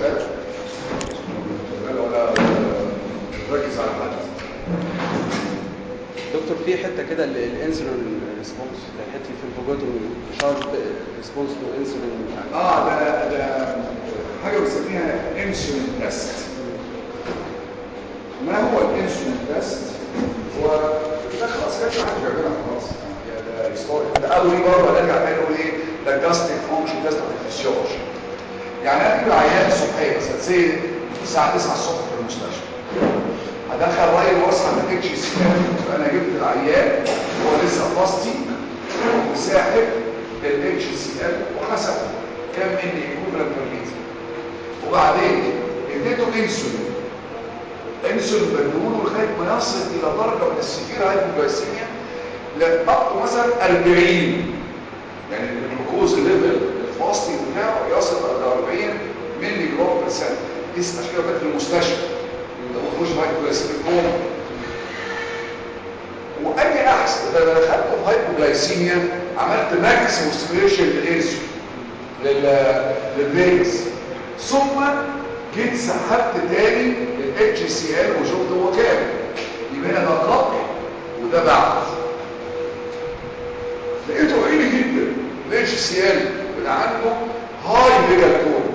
بالك ولا ولا ركز على حد دكتور في حته كده ال- الانسولين ريسبونس الحته في الفوجوتومي شارب ريسبونس تو انسولين اه ده ده حاجه بنسميها انسولين تيست ما هو الانسولين تيست هو ده خلاص كده حد بيعملها خلاص يعني ده هيستوري ده اول مره نرجع تاني نقول ايه ده جاستيك فانكشن تيست اوف الفسيولوجي يعني انا اجيب عيان صبحيه مثلا زي الساعه 9 الصبح في المستشفى هدخل راي واسمع ما تكشي سكان فانا جبت العيان هو لسه فاستي وساحب الاتش سي ال وحسب كم مني ايكوفالنت بير وبعدين اديته انسولين انسولين بدونه لغايه ما يصل الى درجه من السيفير هايبوجلايسيميا لأقصى مثلا 40 يعني الجلوكوز ليفل الفاستي بتاعه يصل الى 40 مللي جرام بير سنه اسمع كده بقى في المستشفى لو ما فيهوش هايبوجلايسيميا كوما واي احسن ده انا دخلت في هايبوجلايسيميا عملت ماكسيموم ستيميوليشن للانسولين لل للفيجاس ثم جيت سحبت تاني الاتش سي ال وشفت هو كام يبقى هنا ده قبل وده بعد لقيته عيني جدا الاتش سي ال بتاع عنده هاي فيجاتور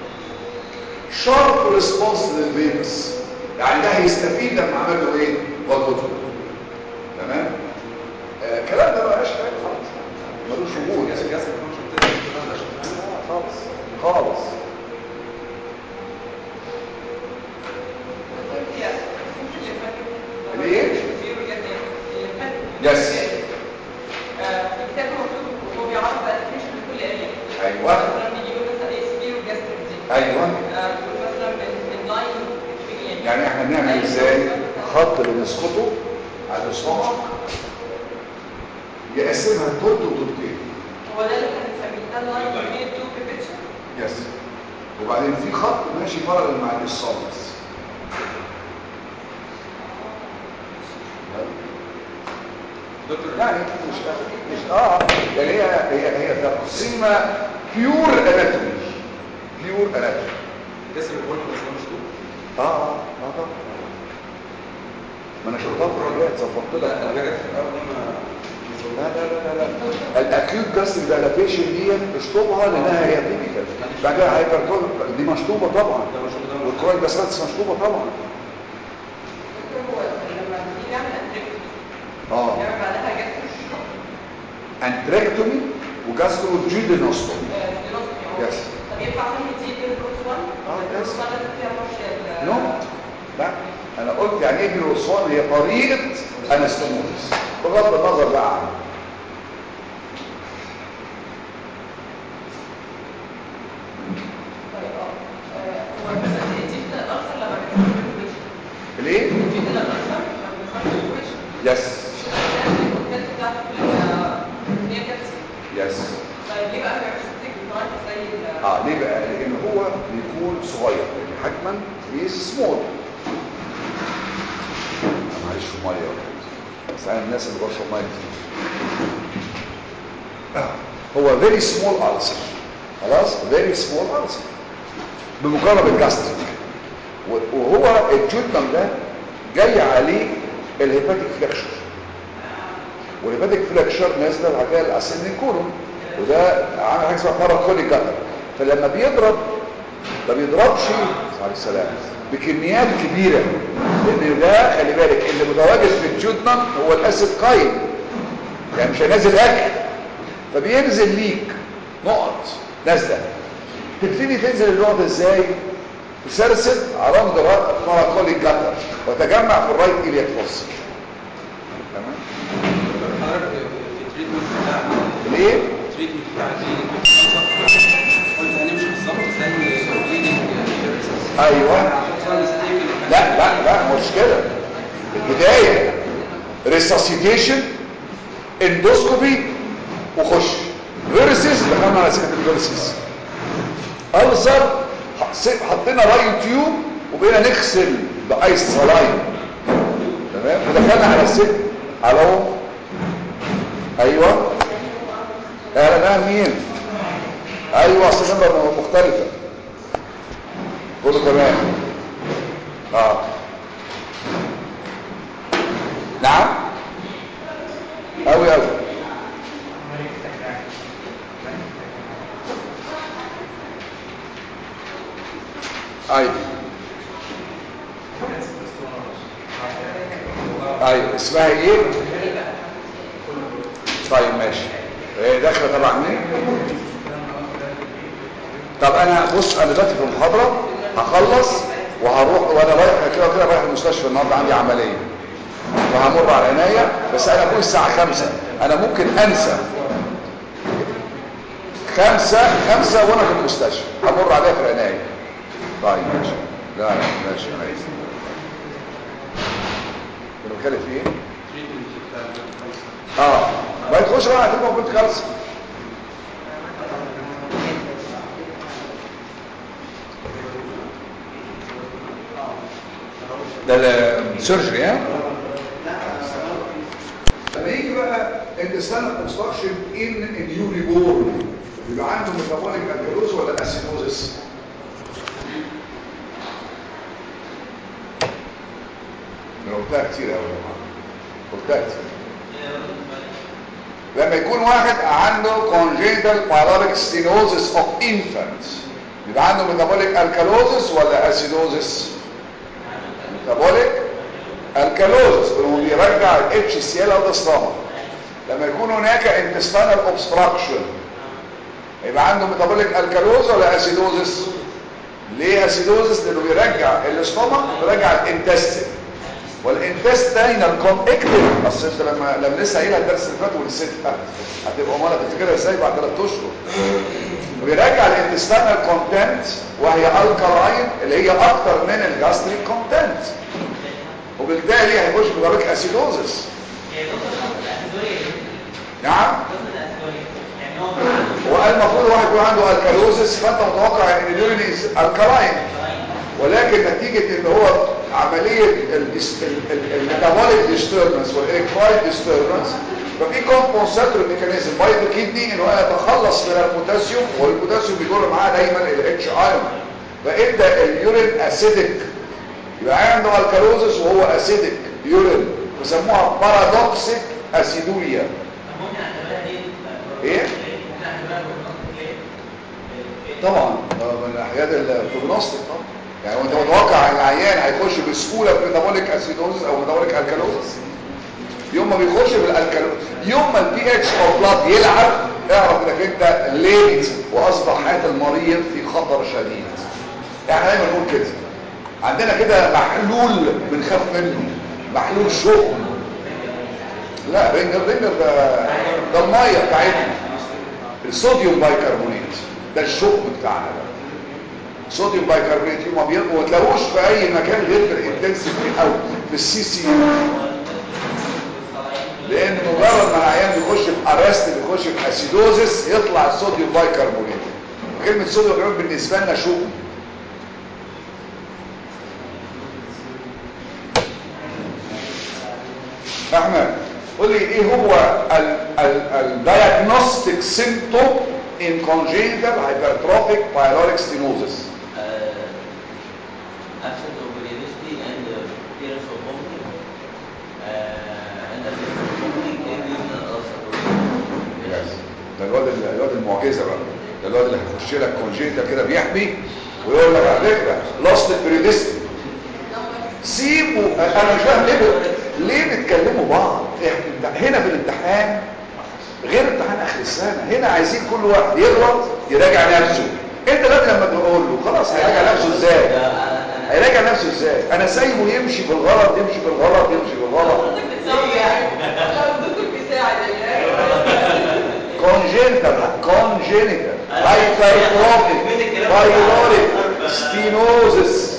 شارب ريسبونس للفيجاس يعني ده هيستفيد لما عمل له ايه وضغطه تمام آه الكلام ده مبقاش حاجه خالص ملوش وجود جاس جاس فانكشن تيست خالص خالص ليه؟ يس ايوه ايوه يعني احنا بنعمل ازاي خط بنسقطه على الصمع يقسمها تلت وتلتين هو ده اللي كان بنسميه ده اللاين بين التو بيبيتشر يس وبعدين في خط ماشي بارل مع الصامس دكتور يعني مش مش اه يعني هي هي هي تقسيمه بيور اناتومي بيور اناتومي كسر البول بس ده مش طول اه اه اه طبعا ما انا شرطات الرجال ظبطت لا لك انا جت في الاول دي ما لا لا لا لا لا الاكيوت جاستريك دايلاتيشن دي اشطبها لانها هي تيبيكال بعد كده هايبرتون دي مشطوبه طبعا ده مش ده والكرويد باساتس مشطوبه طبعا هو لما بيجي يعمل انتريكتومي اه يعمل بعدها جاسترو انتريكتومي وجاسترو جيدينوستومي Yes. طب ينفع فيه دي بالروت 1 آه، yes. الروت 1 لازم فيها مارشال نو لا انا قلت يعني ايه جلوسوان هي طريقه انستموزس بغض النظر بقى عنه طيب اه آه، هو مثلا دي في الألسر لما بيحصل ريكويشن ليه دي في الألسر لما بيحصل ريكويشن يس الكات بتاعته في ال- هي كات يس طيب ليه بقى ما بيعملش ستيك برايت زي ال- اه ليه بقى لان هو بيكون صغير يعني حجما is سمول معلش في ميه ولا حاجة. بس انا الناس اللي بشرب ميه كتير آه. هو فيري سمول ulcer خلاص فيري سمول ulcer بمقارنه بالجاستريك و- وهو الجودنم ده جاي عليه الهيباتيك فليكشر والهيباتيك فليكشر نازله بعد كده الاسندين كولون وده عامل حاجه اسمها باراكوليك جاتر فلما بيضرب ما بيضربش عليه السلام بكميات كبيره لان ده خلي بالك اللي متواجد في الجودنم هو الاسيد قايم يعني مش هينزل اكل فبينزل ليك نقط نازله تبتدي تنزل النقط ازاي تسرسل على مدار باراكوليك جاتر وتجمع في الرايت الياك فوسل تمام حضرتك في التريتمنت بتاع ليه التريتمنت بتاع قلت هنمشي بالظبط زي البليدنج ايوه لا لا لا مش كده البدايه ريساسيتيشن اندوسكوبي وخش فيرسز دخلنا على سكه الفيرسز ألسر حطينا رايو تيوب وبقينا نغسل بايس سلاين تمام ودخلنا على السك على اهو ايوه اهلا اهلا مين ايوه اصل نمره مختلفه كله تمام اه نعم قوي قوي ايوه ايوه اسمها ايه طيب ماشي ايه داخله تبع مين طب انا بص انا دلوقتي في المحاضره هخلص وهروح وانا رايح كده كده رايح المستشفى النهارده عندي عمليه فهمر على العنايه بس انا بقول الساعه خمسة انا ممكن انسى خمسة خمسة وانا في المستشفى همر عليها في العنايه طيب ماشي لا لا ماشي ماشي كنا بنتكلم في ايه اه ما تخش بقى هتبقى بنت كالسيوم ده السيرجري ها لما يجي بقى intestinal obstruction in a newly born يبقى عنده metabolic alkalosis ولا acidosis انا قلتها كتير قوي قلتها كتير لما يكون واحد عنده congenital pyloric stenosis of infant يبقى عنده metabolic alkalosis ولا acidosis metabolic alkalosis هو بيرجع ال HCl او السtomach لما يكون هناك intestinal obstruction يبقى عنده metabolic alkalosis ولا acidosis ليه acidosis لانه بيرجع الاستومك بيرجع الانتستين والانتستينال كونكتيف اصل انت لما لما لسه قايلها الدرس اللي فات ونسيتها هتبقى امال هتفتكرها ازاي بعد ثلاث اشهر بيرجع الانتستينال كونتنت وهي الكالاين اللي هي اكتر من الجاستريك كونتنت وبالتالي هيخش في درجه اسيدوزس نعم هو المفروض واحد يكون عنده الكالوزس فانت متوقع ان اليورين الكالاين ولكن نتيجة ان هو عملية الميتابوليك ديستربنس والالكترولايت ديستربنس ففي كومبنساتوري ميكانيزم باي ذا كيدني ان هو يتخلص من البوتاسيوم والبوتاسيوم بيجر معاه دايما الاتش ايون فابدا اليورين اسيدك يبقى عنده الكالوزس وهو اسيدك يورين بيسموها بارادوكسيك اسيدوريا ايه طبعا من الحاجات البروجنوستيك طبعا يعني انت متوقع ان العيان هيخش بسهوله في ميتابوليك اسيدوزس او ميتابوليك الكالوزس يوم ما بيخش بالالكالوز يوم ما البي اتش او بلاد يلعب اعرف انك انت ليت واصبح حياه المريض في خطر شديد احنا دايما نقول كده عندنا كده محلول بنخاف منه محلول شؤم لا رينجر رينجر ده ده الميه بتاعتنا الصوديوم بايكربونات ده الشؤم بتاعنا ده صوديوم بايكربونات يوم ابيض وما تلاقوش في اي مكان غير في الانتنسيف او في السي سي لان مجرد ما العيان بيخش في ارست بيخش في اسيدوزس يطلع الصوديوم بايكربونات كلمه صوديوم بايكربونات بالنسبه لنا شؤم احمد قول لي ايه هو الدايجنوستيك سيمبتوم in congenital hypertrophic pyloric stenosis absence of variability and uh, appearance of vomiting. Uh, and appearance of vomiting can be ulcer. yes. ده الواد الواد المعجزه بقى ده الواد اللي هيخش لك كونجينيتال كده بيحمي ويقول لك على فكره لاست بريديست سيبوا انا مش فاهم ليه ليه بتكلموا بعض إحنا- هنا في الامتحان غير امتحان اخر السنه هنا عايزين كل واحد يغلط يراجع نفسه انت دلوقتي لما تقول له خلاص هيراجع نفسه ازاي هيراجع نفسه ازاي انا سايبه يمشي في الغلط يمشي في الغلط يمشي في الغلط congenital congenital hypertrophic pyloric stenosis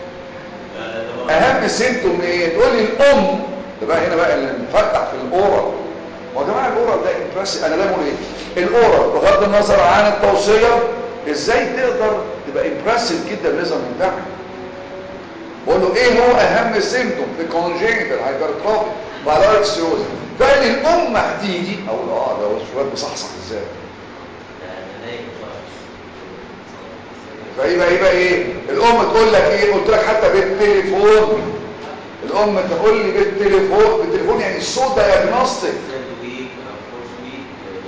اهم سيمتوم ايه تقول لي الام ده بقى هنا بقى اللي مفتح في الاورال ما يا جماعه الاورال ده بس انا دايما اقول ايه الاورال بغض النظر عن التوصيه ازاي تقدر تبقى امبرسيف جدا لازم تمتحن بقول له ايه هو اهم سيمتوم في كونجينيتال هايبرتروفي بايلوريك سيروز فقال لي الام هتيجي اقول اه ده هو الشباب بصحصح ازاي فيبقى يبقى ايه الام تقول لك ايه قلت لك حتى بالتليفون الام تقول لي بالتليفون بالتليفون يعني الصوت دايجنوستيك third week or fourth week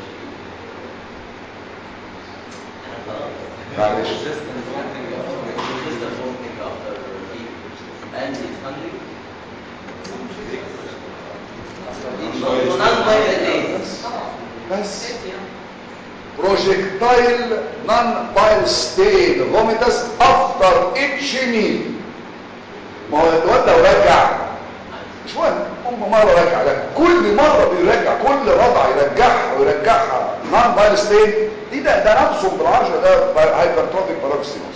uh, معلش just a vomiting after week and it's hungry non-violent days بس projectile non-bile stain vomitus after each meal ما هو الواد لو رجع مش مهم ام مره رجع لا كل مره بيرجع كل رضع يرجعها ويرجعها نون بايل ستين دي ده ده نفسه بالعرشه ده هايبرتروفيك باروكسينوس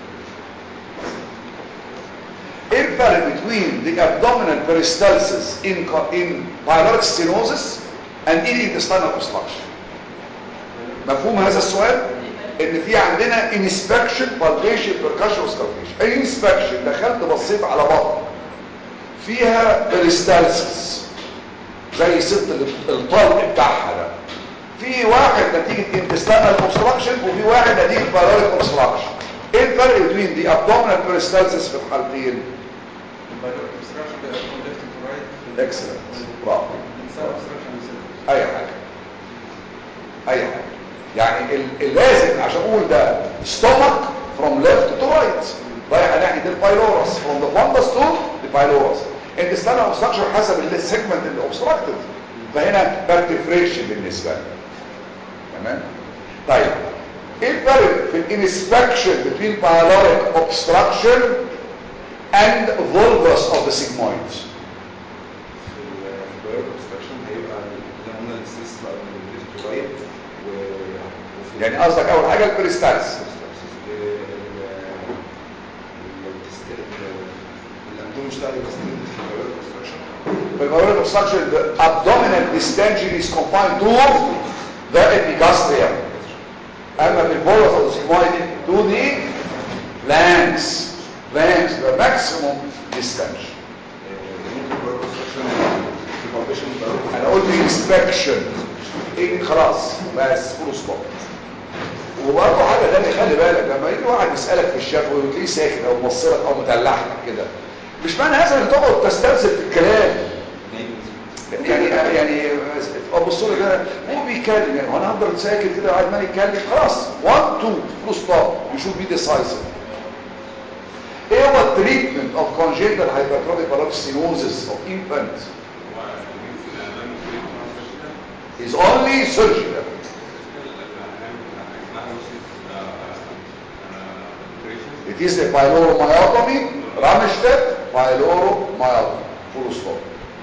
ايه الفرق between the abdominal peristalsis in in pyloric stenosis and in intestinal obstruction مفهوم هذا السؤال ان في عندنا inspection palpation percussion وscalpation اي inspection دخلت بصيت على بطن فيها peristalsis زي ست الطلق بتاعها ده في واحد نتيجة intestinal obstruction وفي واحد نتيجة pyloric obstruction ايه الفرق بين دي abdominal peristalsis في الحالتين excellent برافو اي حاجة اي حاجة يعني ال- اللازم عشان اقول ده stomach from left to right رايح ناحية البايلورس from the fundus to the pylorus intestinal obstruction حسب السيجمنت اللي obstructed فهنا بكتفريشن بالنسبة لي تمام طيب ايه الفرق في الانسبكشن between pyloric obstruction and volvus of the sigmoid يعني قصدك اول حاجه البريستالس في البايلوريك obstruction the abdominal distension is confined to the epigastrium اما في الفولوس of the sigmoid to the flanks flanks the maximum distension انا قلت inspection ايه خلاص بس فول ستوب وبرضه حاجه تانية خلي بالك لما يجي واحد يسالك في الشفوي وتلاقيه ساكت او مبصرك او متلح لك كده مش معنى هذا ان تقعد تسترسل في الكلام يعني يعني ابص له كده هو بيتكلم يعني وانا هفضل ساكت كده قاعد ما يتكلم خلاص 1 2 فول ستوب يو شود بي ديسايسيف ايه هو التريتمنت اوف congenital hypertrophic paroxysmosis of infant is only surgical It is a pyloromyotomy, Ramstedt pyloromyotomy. Full stop.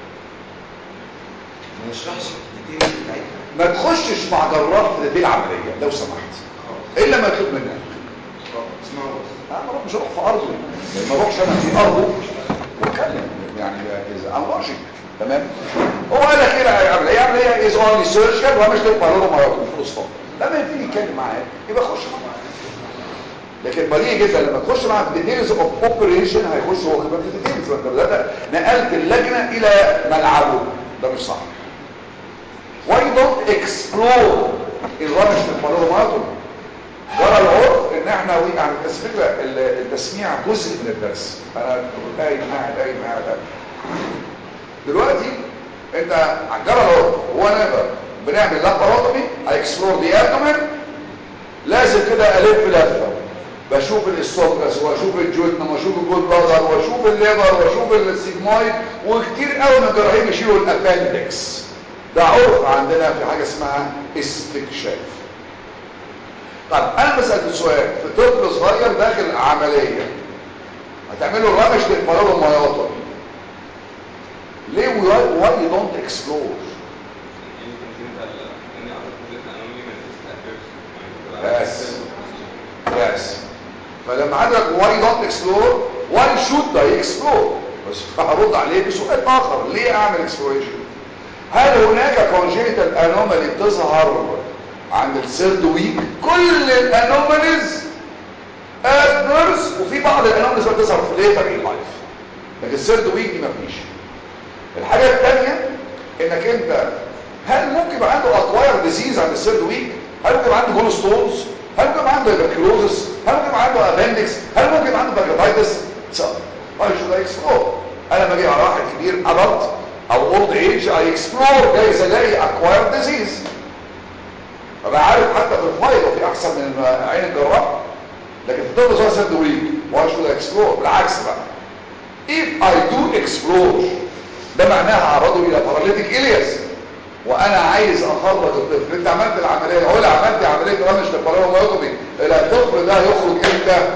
ما نشرحش الديتيلز بتاعتها ما تخشش مع جراح في دي العملية لو سمحت إلا ما يطلب منك اسمعوا بس لا ما اروحش اروح في ارضه ما اروحش انا في ارضه واتكلم يعني از انلوجيك تمام هو قال لك ايه العمليه هي عمليه از اونلي سيرشال ومش تبقى له ما ياخد فلوس فقط لما يبتدي يتكلم معاك يبقى خش معاه لكن بديهي جدا لما تخش معاه في ديتيلز اوف اوبريشن هيخش هو كمان في ديتيلز وانت بدات نقلت اللجنه الى ملعبه ده مش صح why don't explore الرمش في البالوماتوم ورا العرف ان احنا يعني بس فكره ال- التسميع جزء من الدرس انا قايم قاعد قايم قاعد قاعد. دلوقتي انت جرى العرف هو نقدر بنعمل لاباروتومي اكسبلور دي ابدومين لازم كده الف لفه بشوف الاستوكس واشوف الجوتنم واشوف الجود بلادر واشوف الليبر واشوف السيجمويد وكتير قوي من الجراحين يشيلوا الابندكس ده عرف عندنا في حاجه اسمها استكشاف طب انا بسألك سؤال في طفل صغير داخل عملية هتعملوا الرمش للمرض المياطر ليه why you don't explore بس بس فلما عندك why don't explore why should I explore بس هرد عليه بسؤال اخر ليه اعمل exploration هل هناك congenital anomaly بتظهر عند السيرد ويك كل الانوماليز ادفيرس وفي بعض الانوماليز بتظهر في ليتر ان لايف لكن السيرد ويك دي مفيش الحاجه الثانيه انك انت هل ممكن يبقى عنده اكواير ديزيز عند السيرد ويك هل ممكن يبقى عنده جول ستونز هل ممكن يبقى عنده تبركلوزس هل ممكن يبقى عنده ابندكس هل ممكن يبقى عنده باجيتايتس why should I explore انا لما اجي على واحد كبير adult او old age I explore جايز الاقي acquired disease ابقى عارف حتى في الفايل وفي احسن من عين الجراح لكن في الطب صار سد وريد why should I explore بالعكس بقى if I do explore ده معناها عرضه الى paralytic ileus وانا عايز اخرج الطفل انت عملت العمليه هو اللي عملت عمليه رمش للباراميوتومي الطفل ده يخرج امتى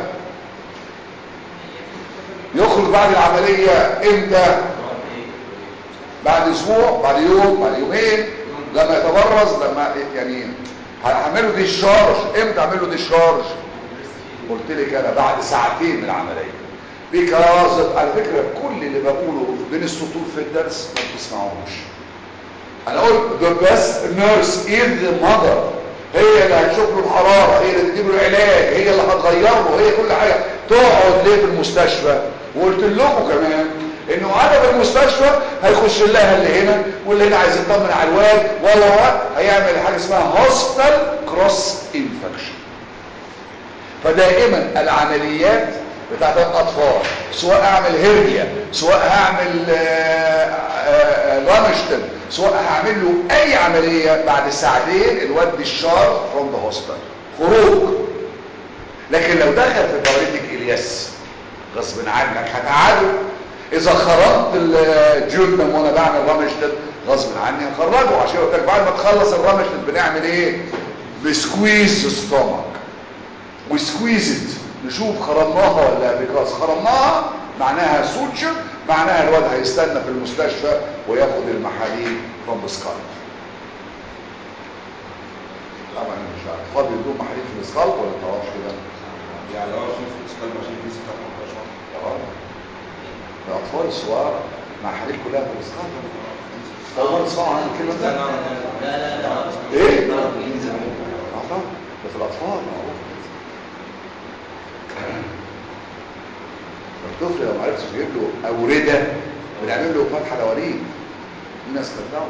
يخرج بعد العمليه امتى بعد اسبوع بعد يوم بعد يومين لما يتبرز لما يعني هعمله ديشارج امتى اعمله ديشارج قلت لك انا بعد ساعتين من العمليه بيكاز على فكره كل اللي بقوله بين السطور في الدرس ما بتسمعوش انا قلت the best nurse is the mother هي اللي هتشوف له الحراره هي اللي تجيب له العلاج هي اللي هتغير له هي كل حاجه تقعد ليه في المستشفى وقلت لكم كمان انه انا في المستشفى هيخش لها اللي هنا واللي هنا عايز يطمن على الواد ولا هيعمل حاجه اسمها هوستال كروس انفكشن فدائما العمليات بتاعت الاطفال سواء اعمل هيرنيا سواء هعمل رامشتن سواء هعمل له اي عملية بعد ساعتين الواد الشار فروم ذا هوسبيتال خروج لكن لو دخل في باراليتيك الياس غصب عنك هتعاده اذا خرجت الجيوتنم وانا بعمل رامشتن غصب عني هخرجه عشان قلت لك بعد ما تخلص الرامشتن بنعمل ايه بسكويز ستومك وسكويزت نشوف خرمناها ولا بيكاز خرمناها معناها سوتشر معناها الواد هيستنى في المستشفى وياخد المحاليل فروم ذا سكالب طبعا مش عارف فاضي يدوم محاليل في السكالب ولا تعرفش كده يعني لو اشوف السكالب عشان يجيب سكالب ما بقاش اه الاطفال الصغار محاليل كلها في السكالب اول مره تسمعوا عن الكلمه لا دي لا لا لا لا ايه اه طبعا ده في الاطفال معروف الطفل لو ما عرفش يجيب له اورده بنعمل له فتحه لوريد في ناس خدعوا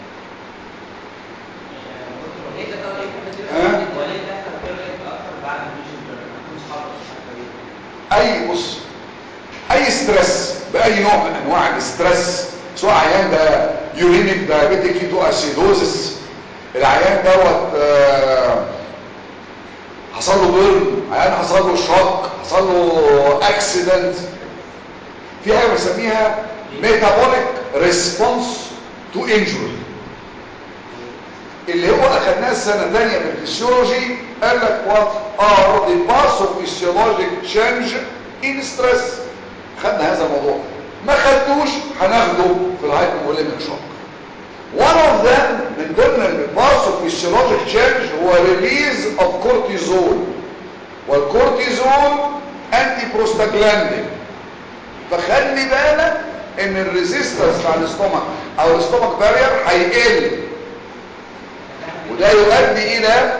اي بص اي ستريس باي نوع من انواع الاسترس سواء عيان ده يورينيك دايابيتيك كيتو اسيدوزس العيان دوت آه حصل له بيرن عيان حصل له شوك حصل له اكسيدنت في حاجه بنسميها ميتابوليك ريسبونس تو انجري اللي هو اخدناه السنه ثانيه في الفسيولوجي قال لك وات ار ذا بارتس اوف فيسيولوجيك تشينج ان ستريس خدنا هذا الموضوع ما خدتوش هناخده في الهايبوموليميك شوك one of them من ضمن البارتس اوف فيسيولوجيك تشينج هو ريليز اوف كورتيزول والكورتيزول انتي بروستاجلاندين فخلي بالك ان الريزيستنس بتاع الاستومك او الاستومك بارير هيقل وده يؤدي الى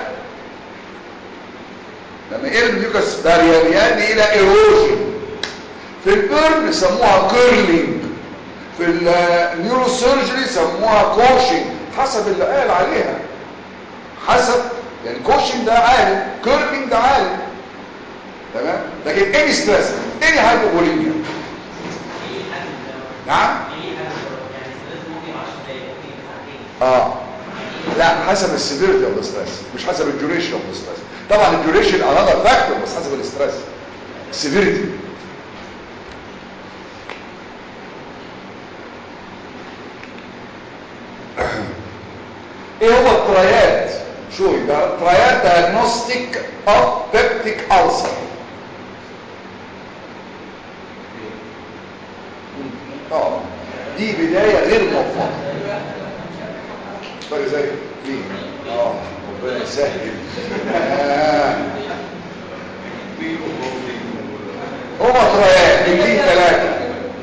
لما يقل الميوكس بارير يؤدي الى ايروجن في البرن سموها كيرلينج في النيوروسيرجري سموها كوشنج حسب اللي قال عليها حسب يعني كوشنج ده عالي كيرلينج ده عالي تمام لكن اني ستريس اني هايبوبوليميا نعم اه لا حسب السيفيريتي اوف ستريس مش حسب الديوريشن اوف ستريس طبعا الديوريشن انذر فاكتور بس حسب الاستريس السيفيريتي ايه هو الترايات شو يبقى ترايات دايجنوستيك اوف بيبتيك ألسر اه دي بداية غير موفقة طيب زي مين اه ربنا يسهل آه. هما ترايات الاثنين ثلاثة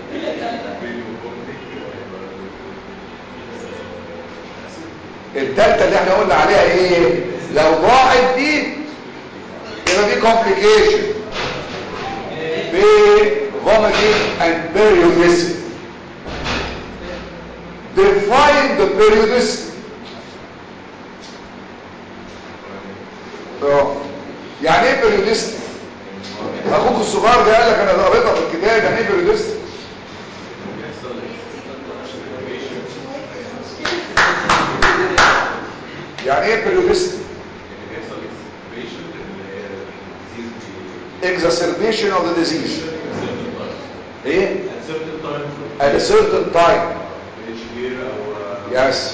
التالتة اللي احنا قلنا عليها ايه لو ضاعت دي يبقى في complication في vomiting and periodicity define the periodicity اه بيريودستي اخوك الصغير ده قال لك انا قريتها في الكتاب يعني ايه بيريودستي يعني ايه بيريودستي exacerbation of the disease ايه at a certain time Yes.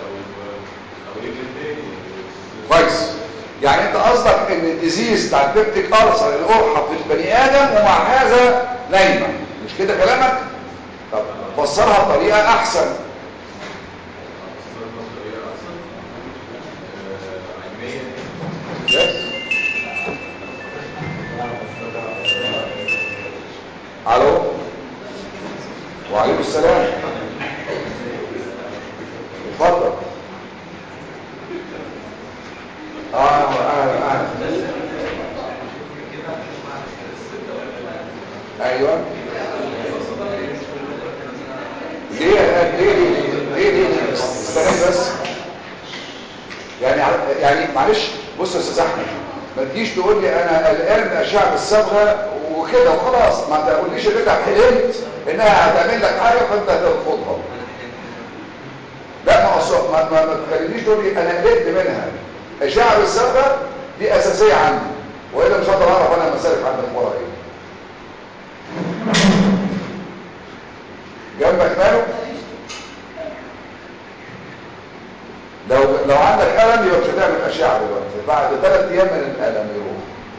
كويس يعني انت قصدك ان الديزيز بتاع البيبتيك ألسر القرحه في البني ادم ومع هذا نايمه مش كده كلامك طب فسرها بطريقه احسن يس الو وعليكم السلام اتفضل اه اهلا اهلا ايوه ليه يا- ليه ليه ليه ليه استنى بس يعني ع- يعني معلش بص يا استاذ احمد ما تجيش تقول لي انا قلقان من اشعه الصبغه وكده وخلاص ما تقوليش ان انت حلمت انها هتعمل لك حاجه فانت هترفضها لا ما هو ما ما, ما تخلينيش تقول لي انا قلقت منها اشعه الصبغه دي اساسيه عندي والا مش هقدر اعرف انا مسالك عندك ورا ايه جنبك ماله لو لو عندك الم يبقى مش هتعمل اشعه دلوقتي بعد ثلاث ايام من الالم يروح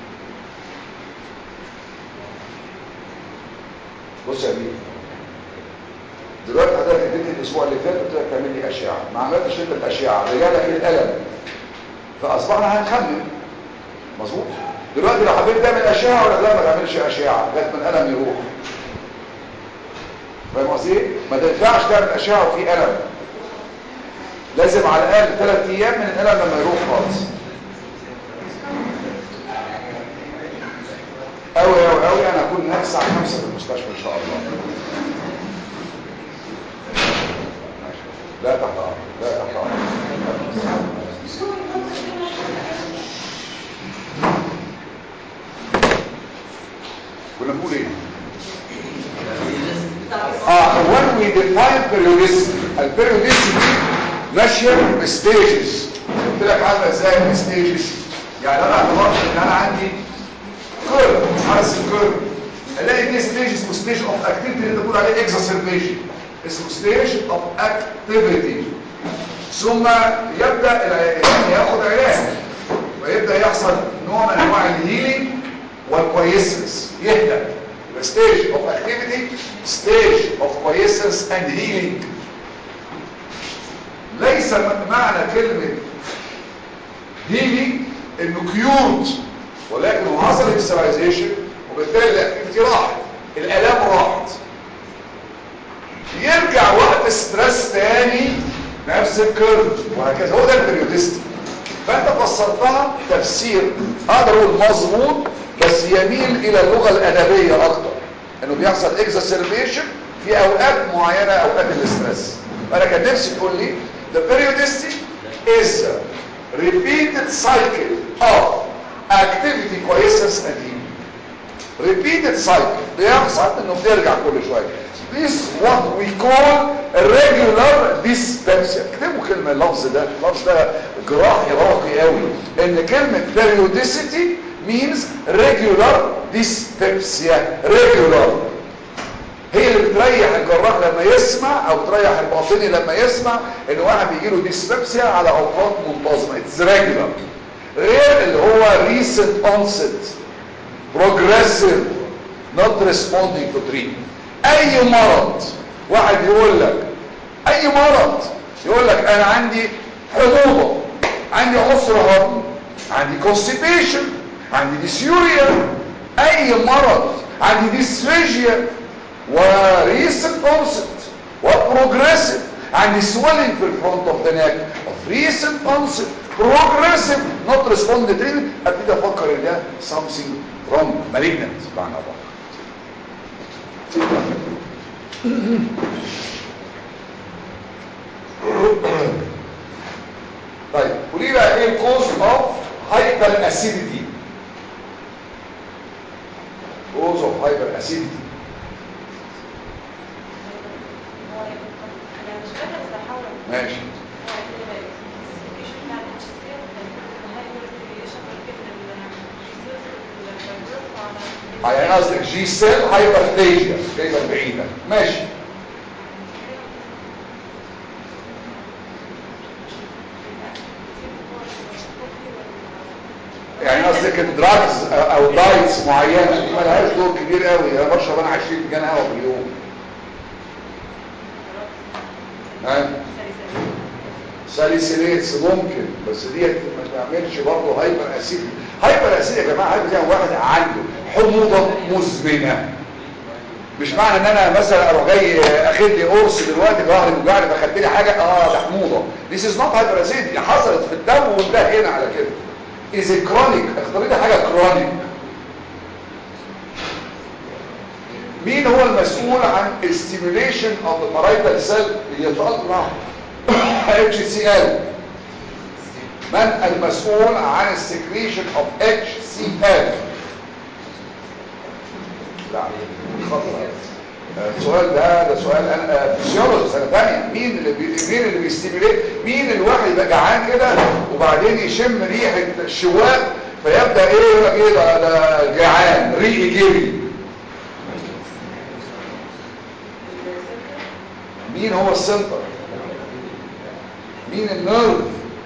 بص يا بيه دلوقتي حضرتك اديتني الاسبوع اللي فات قلت لك تعمل لي اشعه ما عملتش انت الاشعه رجالك الالم فاصبحنا هنخمن مظبوط دلوقتي لو حبيت تعمل اشعه ولا لا ما تعملش اشعه لغايه ما الالم يروح فاهم قصدي ايه؟ ما تنفعش تعمل اشعه وفي الم لازم على الاقل ثلاث ايام من الالم لما يروح خالص قوي قوي قوي انا هكون هناك الساعه 5 في المستشفى ان شاء الله ماشي. لا تحت امر لا تحت امر كنا بنقول ايه اه when we define periodicity البيريوديسيتي ماشيه بستيجز قلت لك عامله ازاي بستيجز يعني انا اعتبرت ان انا عندي كيرف حارس الكيرف الاقي دي ستيج اسمه ستيج اوف اكتيفيتي اللي انت بتقول عليه اكزاسربيشن اسمه ستيج اوف اكتيفيتي ثم يبدا العيان ياخد علاج ويبدا يحصل نوع من انواع الهيلينج والكويسنس يهدى يبقى ستيج اوف اكتيفيتي ستيج اوف كويسنس اند هيلينج ليس معنى كلمه هيلينج انه كيورد ولكن هو حصل اكسترايزيشن وبالتالي الاكتيفيتي راحت الالام راحت يرجع وقت ستريس تاني نفس الكيرف وهكذا هو ده البريودستي فانت فسرتها تفسير اقدر اقول مظبوط بس يميل الى اللغه الادبيه اكتر انه بيحصل اكزاسربيشن في اوقات معينه اوقات الاسترس فانا كان نفسي تقول لي the periodicity is a repeated cycle of activity quiescence and healing repeated cycle بيحصل انه بيرجع كل شويه this what we call regular dyspepsia اكتبوا كلمه اللفظ ده اللفظ ده جراحي راقي قوي ان كلمه periodicity means regular dyspepsia regular هي اللي بتريح الجراح لما يسمع او بتريح الباطني لما يسمع ان واحد بيجي له ديسبيبسيا على اوقات منتظمه اتس ريجولار غير اللي هو recent onset progressive not responding to treatment اي مرض واحد يقول لك اي مرض يقول لك انا عندي حموضه عندي عسر هضم عندي constipation عندي ديسيوريا اي مرض عندي ديسفيجيا وريسنت onset وبروجريسيف عندي swelling في الفرونت اوف ذا نيك of recent onset progressive not respond to treatment ابتدي افكر ان ده something wrong malignant معنى بعض طيب وليه بقى ايه الكوز اوف هايبر اسيديتي of hyperacidity انا مش فاكره بس هحاول ماشي يعني قصدك جي سيل هايبرتيجيا جايبه بعيده ماشي يعني قصدك الدراجز او دايتس معينه دي مالهاش دور كبير قوي انا بشرب انا 20 فنجان قهوه في اليوم ها ساليسيليتس ممكن بس ديت ما تعملش برضه هايبر اسيد هايبر اسيد يا جماعه هايبر يعني واحد عنده حموضه مزمنه مش معنى ان انا مثلا اروح جاي اخد لي قرص دلوقتي ظهري بيوجعني فاخدت لي حاجه اه ده حموضه This is not hyperacid حصلت في الدم وانتهى هنا على كده is a chronic اختاري لي حاجه chronic مين هو المسؤول عن stimulation of the parietal cell يطلع HCl من المسؤول عن السكريشن of HCl لا خطأ السؤال ده ده سؤال انا فيسيولوجي سنه ثانيه مين اللي بي... مين اللي بيستيميليت مين الواحد يبقى جعان كده وبعدين يشم ريحه الشواء فيبدا ايه يقول لك ايه ده ده جعان ريقي جري مين هو السنتر مين النيرف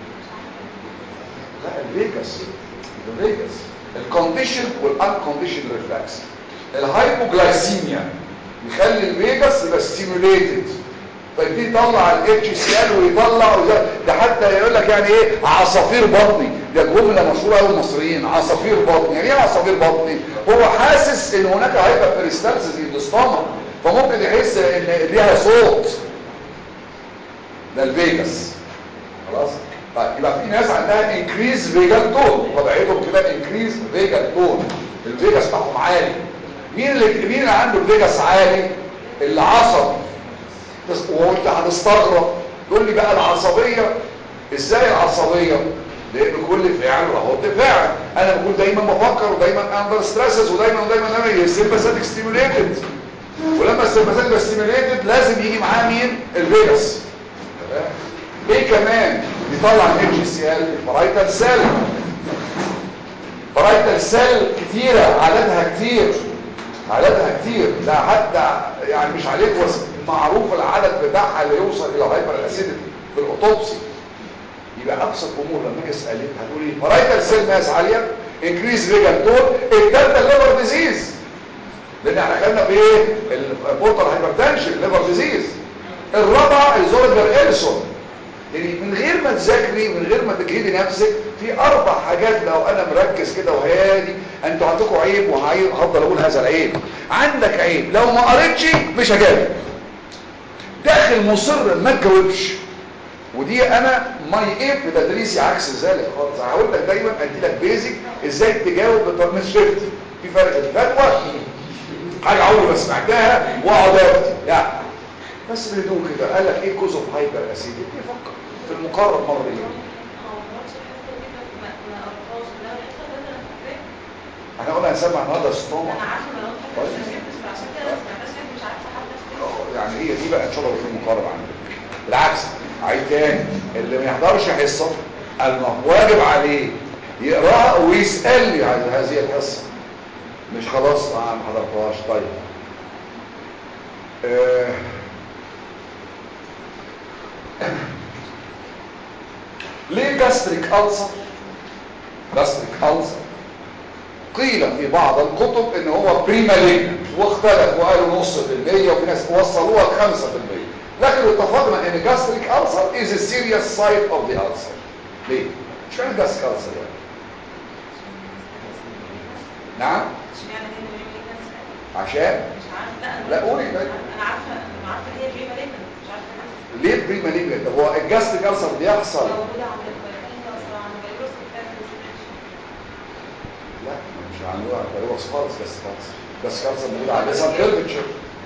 لا الفيجاس الفيجاس الكونديشن والانكونديشن ريفلكس الهايبوجلايسيميا يخلي الفيجاس يبقى ستيموليتد فيبتدي يطلع الاتش سي ال ويطلع وده ده حتى يقول لك يعني ايه عصافير بطني ده جمله مشهوره قوي المصريين عصافير بطني يعني ايه عصافير بطني هو حاسس ان هناك هايبر بريستالسيس ان الستومك فممكن يحس ان ليها صوت ده الفيجاس خلاص طيب يبقى في ناس عندها انكريز فيجال تون طبيعتهم كده انكريز فيجال تون الفيجاس بتاعهم عالي مين اللي مين اللي عنده الفيجاس عالي العصبي وانت هتستغرب تقول لي بقى العصبيه ازاي العصبيه لان كل فعل رد فعل انا بكون دايما بفكر ودايما اندر ستريسز ودايما ودايما انا السيمباثيك ستيموليتد ولما السيمباثيك ستيموليتد لازم يجي معاه مين الفيجاس تمام ايه كمان بيطلع الاتش سي ال البرايتال سيل برايتال سيل كتيره عددها كتير عددها كتير ده حتى يعني مش عليك بس معروف العدد بتاعها اللي يوصل الى هايبر اسيديتي بالاوتوبسي يبقى ابسط امور لما اجي اسالك هتقولي برايتال سيل ماس عاليه انكريز فيجن تون الثالثه الليفر ديزيز لان احنا خدنا في ايه البورتال هايبرتنشن الليفر ديزيز الرابعه الزولجر اليسون يعني من غير ما تذاكري من غير ما تجهدي نفسك في اربع حاجات لو انا مركز كده وهادي انتوا عندكم عيب وهفضل اقول هذا العيب عندك عيب لو ما قريتش مش هجاوب داخل مصر ما تجاوبش ودي انا ماي ايه في تدريسي عكس ذلك خالص هقول لك دايما ادي لك بيزك ازاي تجاوب بطريقه مش شفتي في فرق الفتوى حاجه عمري ما سمعتها واقعد افتي يعني بس بهدوء كده قال لك ايه كوز اوف هايبر اسيديتي فكر في المقرر مرتين احنا قلنا هنسمع النهارده ستوما انا عارفه انا قلت حاجه بس ما جبتش عشان كده ما سمعتهاش ليه مش عارفه حد يعني هي دي بقى ان شاء الله في المقرر عندك بالعكس عيد تاني اللي ما يحضرش حصه واجب عليه يقراها ويسالني عن هذه الحصه مش خلاص آه ما حضرتهاش طيب آه ليه جاستريك ألسر جاستريك ألسر قيل في بعض الكتب ان هو بريمالين واختلف وقالوا نص في المية وفي ناس وصلوها خمسة في المية لكن اتفقنا ان جاستريك ألسر is a serious side of the ulcer ليه؟ مش معنى جاستريك ألسر يعني نعم اشمعنى هي بريمالينس عشان مش عارفه لا أنا- لا، قولي طيب. انا عارفه انا عارفه ان هي بريمالينس مش عارفه ليه ليه بريمالين طب هو الجاستريك ألسر بيحصل موجوده عند الفيروس اصلا عند الفيروس بتاعت لا مش عندنا تقريبا خالص بس خالص بس خالص موجود على لسان كيرفتشر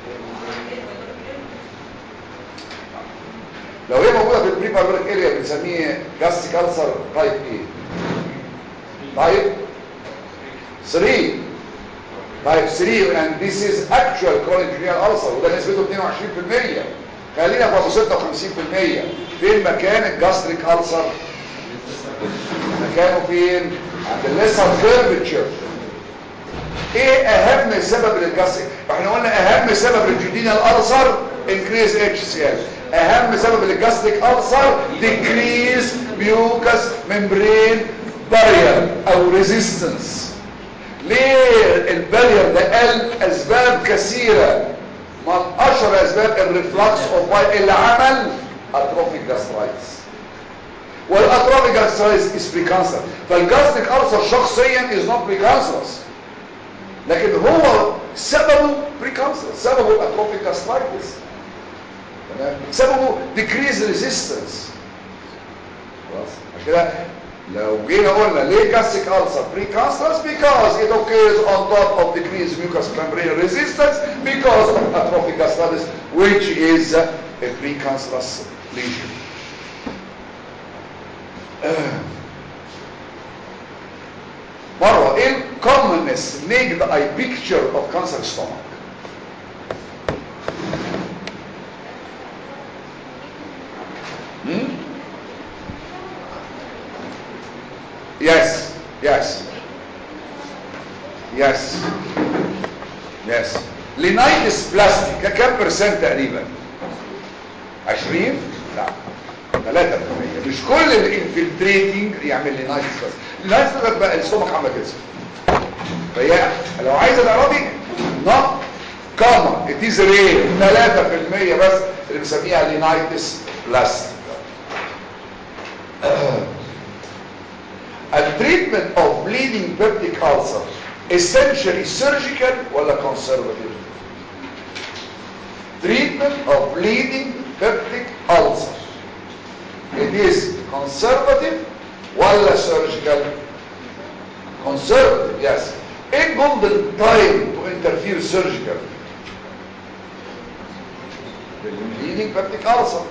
لو هي موجوده في البريباربريك اريا بنسميه جاستيك ألسر تايب ايه تايب 3 type 3 and this is actual chronic renal ulcer وده نسبته 22% خلينا في ابو 56% فين مكان الجاستريك ulcer مكانه فين عند الليسر كيرفتشر ايه اهم سبب للجاستريك احنا قلنا اهم سبب للجدينال ulcer increase HCl اهم سبب للجاستريك ulcer decrease mucous membrane barrier او resistance ليه البارير ده قال اسباب كثيرة من اشهر اسباب الريفلكس اوف اللي عمل اتروفيك جاسترايتس والاتروفيك جاسترايتس از بريكانسر فالجاستريك ألسر شخصيا از نوت بريكانسرس لكن هو سببه بريكانسر سببه الاتروفيك جاسترايتس تمام سببه decrease resistance خلاص عشان كده لو جينا قلنا ليه gastric ulcer precancerous because it occurs on top of decreased mucous membrane resistance because of atrophic gastritis which is a precancerous lesion مرة ايه commonness naked eye picture of cancer stomach hmm? Yes, yes. Yes. Yes. لينايتس بلاستيك كم برسنت تقريبا 20 لا 3% مش كل الانفلتريتنج يعمل لينايتس بس لينايتس ده بقى السtomach عامله كده فهي لو عايزه تعرفي not common it is rare 3% بس اللي بنسميها لينايتس بلاستيك التريتمنت اوف bleeding peptic ulcer essentially surgical ولا conservative treatment of bleeding peptic ulcer it is conservative ولا surgical conservative yes in golden time to interfere surgical bleeding peptic ulcer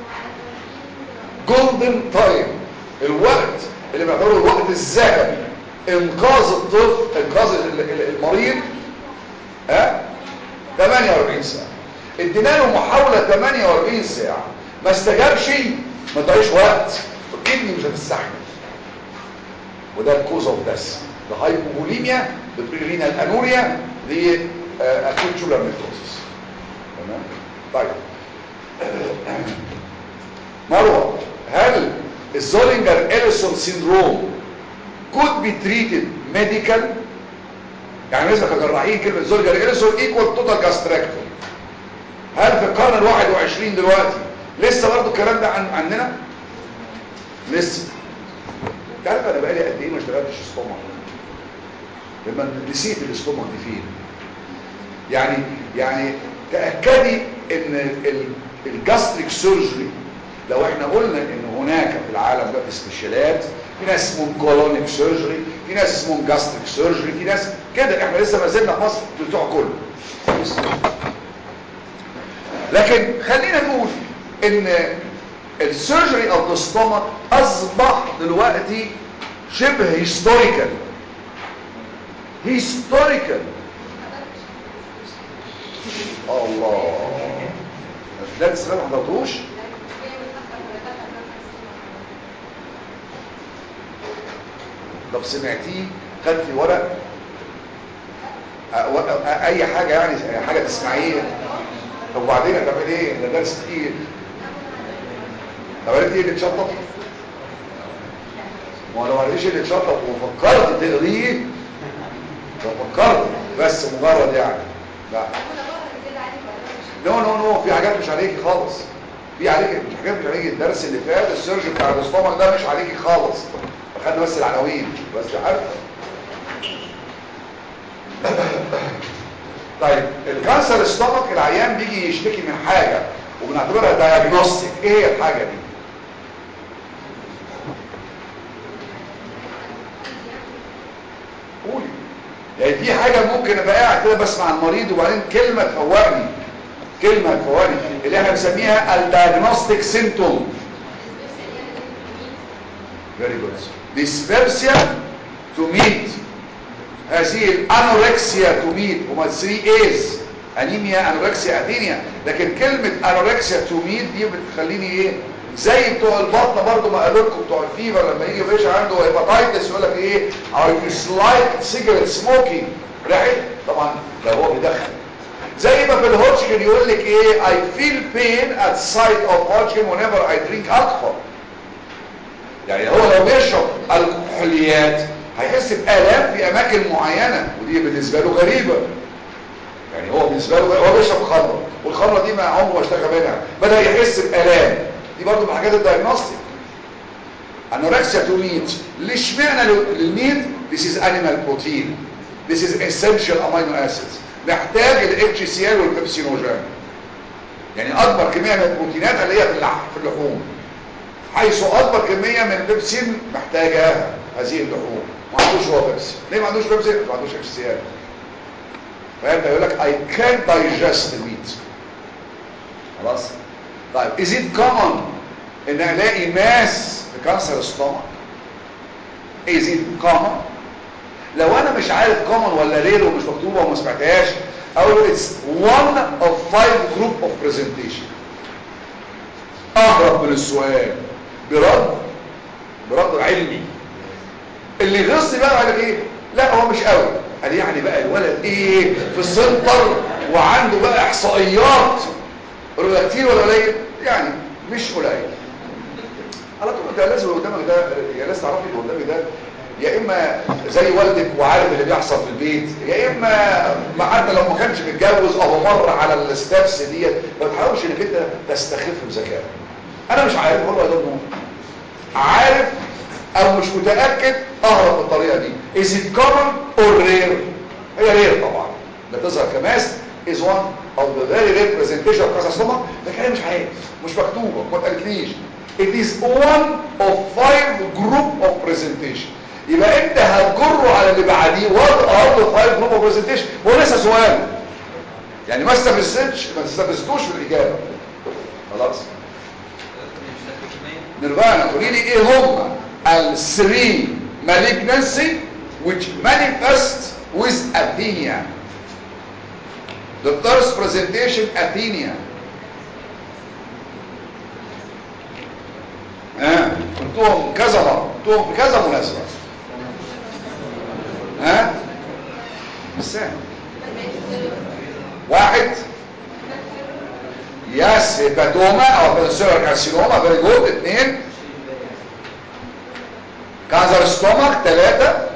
golden time الوقت اللي بيعتبره الوقت الذهبي انقاذ الطفل انقاذ المريض ها 48 ساعه ادينا له محاوله 48 ساعه ما استجابش ما تضيعش وقت الكدني مش هتستحمل وده الكوز اوف داس ده هايبوبوليميا بترينال انوريا دي اكيد شولر نيكروسيس تمام طيب مروه هل الزولينجر إليسون سيندروم could be treated medical يعني بالنسبه كجراحين كلمه زولينجر إليسون ايكوال توتال جاستريكتومي هل في القرن الواحد وعشرين دلوقتي لسه برضه الكلام ده عن عننا لسه انت عارف انا بقالي قد ايه ما اشتغلتش استومك لما نسيت الاستومك دي فين يعني يعني تاكدي ان الجاستريك سيرجري لو احنا قلنا ان هناك في العالم ده استشفالات في ناس اسمهم كولونيك سيرجري في ناس اسمهم جاستريك سيرجري في ناس كده احنا لسه ما زلنا في مصر بتوع كله لكن خلينا نقول ان السيرجري اوف ذا ستومك اصبح دلوقتي شبه هيستوريكال هيستوريكال الله ده السلام ما حضرتوش طب سمعتيه خدتي ورق اي حاجة يعني حاجة تسمعيه طب وبعدين هتعمل ايه ده درس تقيل طب عرفت ايه اللي اتشطب ما لو عرفتش اللي اتشطب وفكرت تقريه لو فكرت بس مجرد يعني لا نو نو نو في حاجات مش عليكي خالص في عليك مش حاجات مش عليكي الدرس اللي فات السيرج بتاع الاستومك ده مش عليكي خالص خدنا بس العناوين بس عارف طيب الكانسر استومك العيان بيجي يشتكي من حاجة وبنعتبرها دايجنوستيك ايه هي الحاجة دي قولي يعني في حاجة ممكن ابقى قاعد كده بسمع المريض وبعدين كلمة تفوقني كلمة تفوقني اللي احنا بنسميها الدايجنوستيك سيمتوم very good dyspepsia to meet هذه الانوركسيا تو ميت هما 3 ايز انيميا انوركسيا اثينيا لكن كلمه انوركسيا تو ميت دي بتخليني ايه زي بتوع البطنه برضو ما قالوا لكم بتوع الفيفر لما يجي باشا عنده هيباتايتس يقول لك ايه I dislike cigarette smoking ريحه طبعا لو هو بيدخن زي ما في الهوتشكن يقول لك ايه I feel pain at sight of Hodgkin whenever I drink alcohol يعني هو لو بيشرب الكحوليات هيحس بآلام في اماكن معينة ودي بالنسبة له غريبة يعني هو بالنسبة له هو بيشرب خمرة والخمرة دي ما عمره ما اشتكى منها بدأ يحس بآلام دي برضو من حاجات الدايجنوستيك انوركسيا تو ميت ليش معنى للميت this is animal protein this is essential amino acids محتاج ال HCl والبيبسينوجين يعني اكبر كمية من البروتينات اللي هي في اللحم في اللحوم حيث اكبر كمية من البيبسين محتاجة هذه اللحوم ما عندوش هو بيبسي ليه ما عندوش بيبسي ما عندوش HCl فانت يقول لك I can't digest the meat خلاص طيب is it common ان الاقي ماس في كانسر ستومك is it common لو انا مش عارف common ولا رير ومش مكتوبه وما سمعتهاش اقول it's one of five group of presentation اهرب من السؤال برد برد علمي اللي يغصني بقى على ايه لا هو مش قوي قال يعني بقى الولد ايه في السنتر وعنده بقى احصائيات ولا كتير ولا قليل يعني مش قليل على طول انت لازم اللي قدامك ده يا لازم تعرفي اللي قدامي ده يا اما زي والدك وعارف اللي بيحصل في البيت يا اما ما حتى لو ما كانش متجوز او مر على الستبس ديت ما تحاولش انك انت تستخف بذكاء انا مش عارف والله يا دكتور عارف او مش متاكد اهرب بالطريقه دي is it common or rare هي رير طبعا بتظهر كماس is one of the very rare presentation of carcinoma لكن انا مش عارف مش مكتوبه ما اتقالتليش it is one of five group of presentation يبقى انت هتجره على اللي بعديه one out of five group of presentation هو لسه سؤال يعني ما استفزتش ما استفزتوش في الاجابه خلاص نرجعنا قولي لي ايه هم ال 3 malignancy which manifest with athenia the first presentation athenia ها قلتهم كذا مرة قلتهم بكذا مناسبة ها بالسهل واحد ياس هيباتوما او بنسيرا كارسينوما فيري جود اثنين كانسر ستومك ثلاثة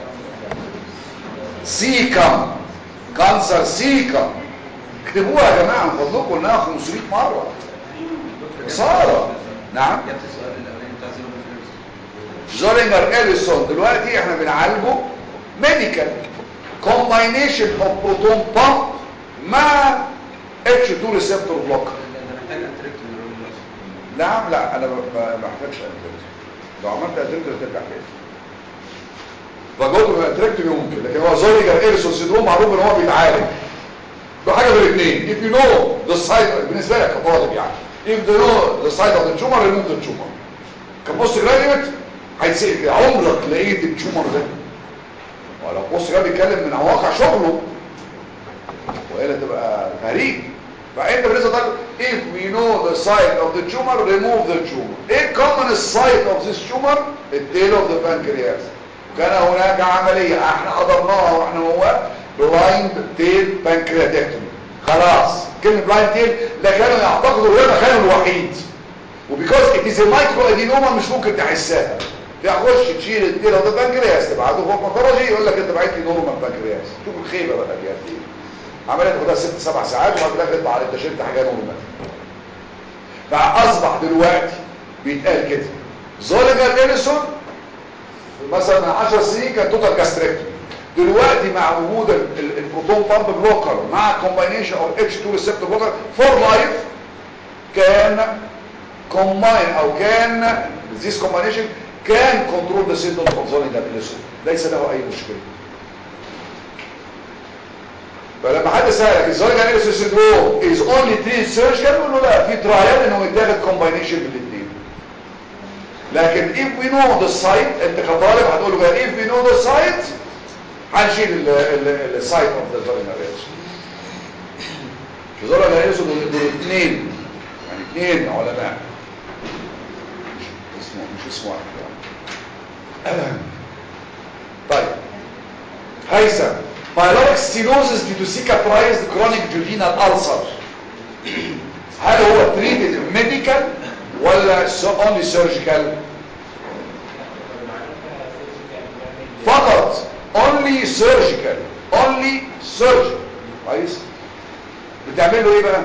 سيكم كانسر سيكم اكتبوها يا جماعة من فضلكم قلناها 500 مرة صارة نعم جبت السؤال الاولاني بتاع زيرو زولينجر اديسون دلوقتي احنا بنعالجه ميديكال كومباينيشن اوف بروتون بامب مع اتش 2 ريسبتور بلوك ده محتاج اتريكت من الراجل دلوقتي نعم لا انا ما ما محتاجش ادريكت لو عملت ادريكت هترجع تاني فجوته من ادريكت ممكن لكن هو زولينجر اديسون سيندروم معروف ان هو بيتعالج بحاجه من الاثنين if you know the site بالنسبه لك كطالب يعني if you know the site of the tumor remove the tumor كبوست جراديويت هيتسأل كده عمرك لقيت التيومر ده ولو بص جاب بيتكلم من واقع شغله والا تبقى غريب فانت بالنسبه لك if we know the site of the tumor remove the tumor ايه common site of this tumor التيل of the pancreas كان هناك عمليه احنا قدرناها واحنا هو بلايند تيل بانكرياتكتومي خلاص كلمه بلايند تيل ده كانوا يعتقدوا ده مكانه الوحيد وبيكوز ات از مايكرو ادينوما مش ممكن تحسها تخش تشيل الديره ده بنكرياس تبعته فوق مكروجي يقول لك انت بعت لي نورمال بنكرياس شوف الخيبه بقى دي قد ايه عمليه تاخدها ست سبع ساعات وبعد كده يطلع على انت شلت حاجه نورمال فاصبح دلوقتي بيتقال كده زوليجر اديسون مثلا من 10 سنين كان توتال جاستريكتومي دلوقتي مع وجود ال- ال- البروتون بامب بلوكر مع كومباينيشن اوف اتش 2 ريسبتور بلوكر فور لايف كان كومباين او كان this combination كان كنترول ذا symptoms of زولينجر اديسون ليس له اي مشكله فلما حد سألك الزولينجر اديسون syndrome is only treated surgically يقول له لا في ترايل انه يتاخد كومباينيشن بالاثنين لكن if we know the site انت كطالب هتقول له بقى if we know the site هنشيل السايت اوف ذا فاجينال ريتش دول اللي هيقصوا دول دول اثنين يعني اثنين علماء مش اسمه مش اسمه واحد يعني. طيب هيثم pyloric stenosis due to cicatrized chronic duodenal ulcer هل هو treated medical ولا so- only surgical فقط only surgical only surgical كويس بتعمل له ايه بقى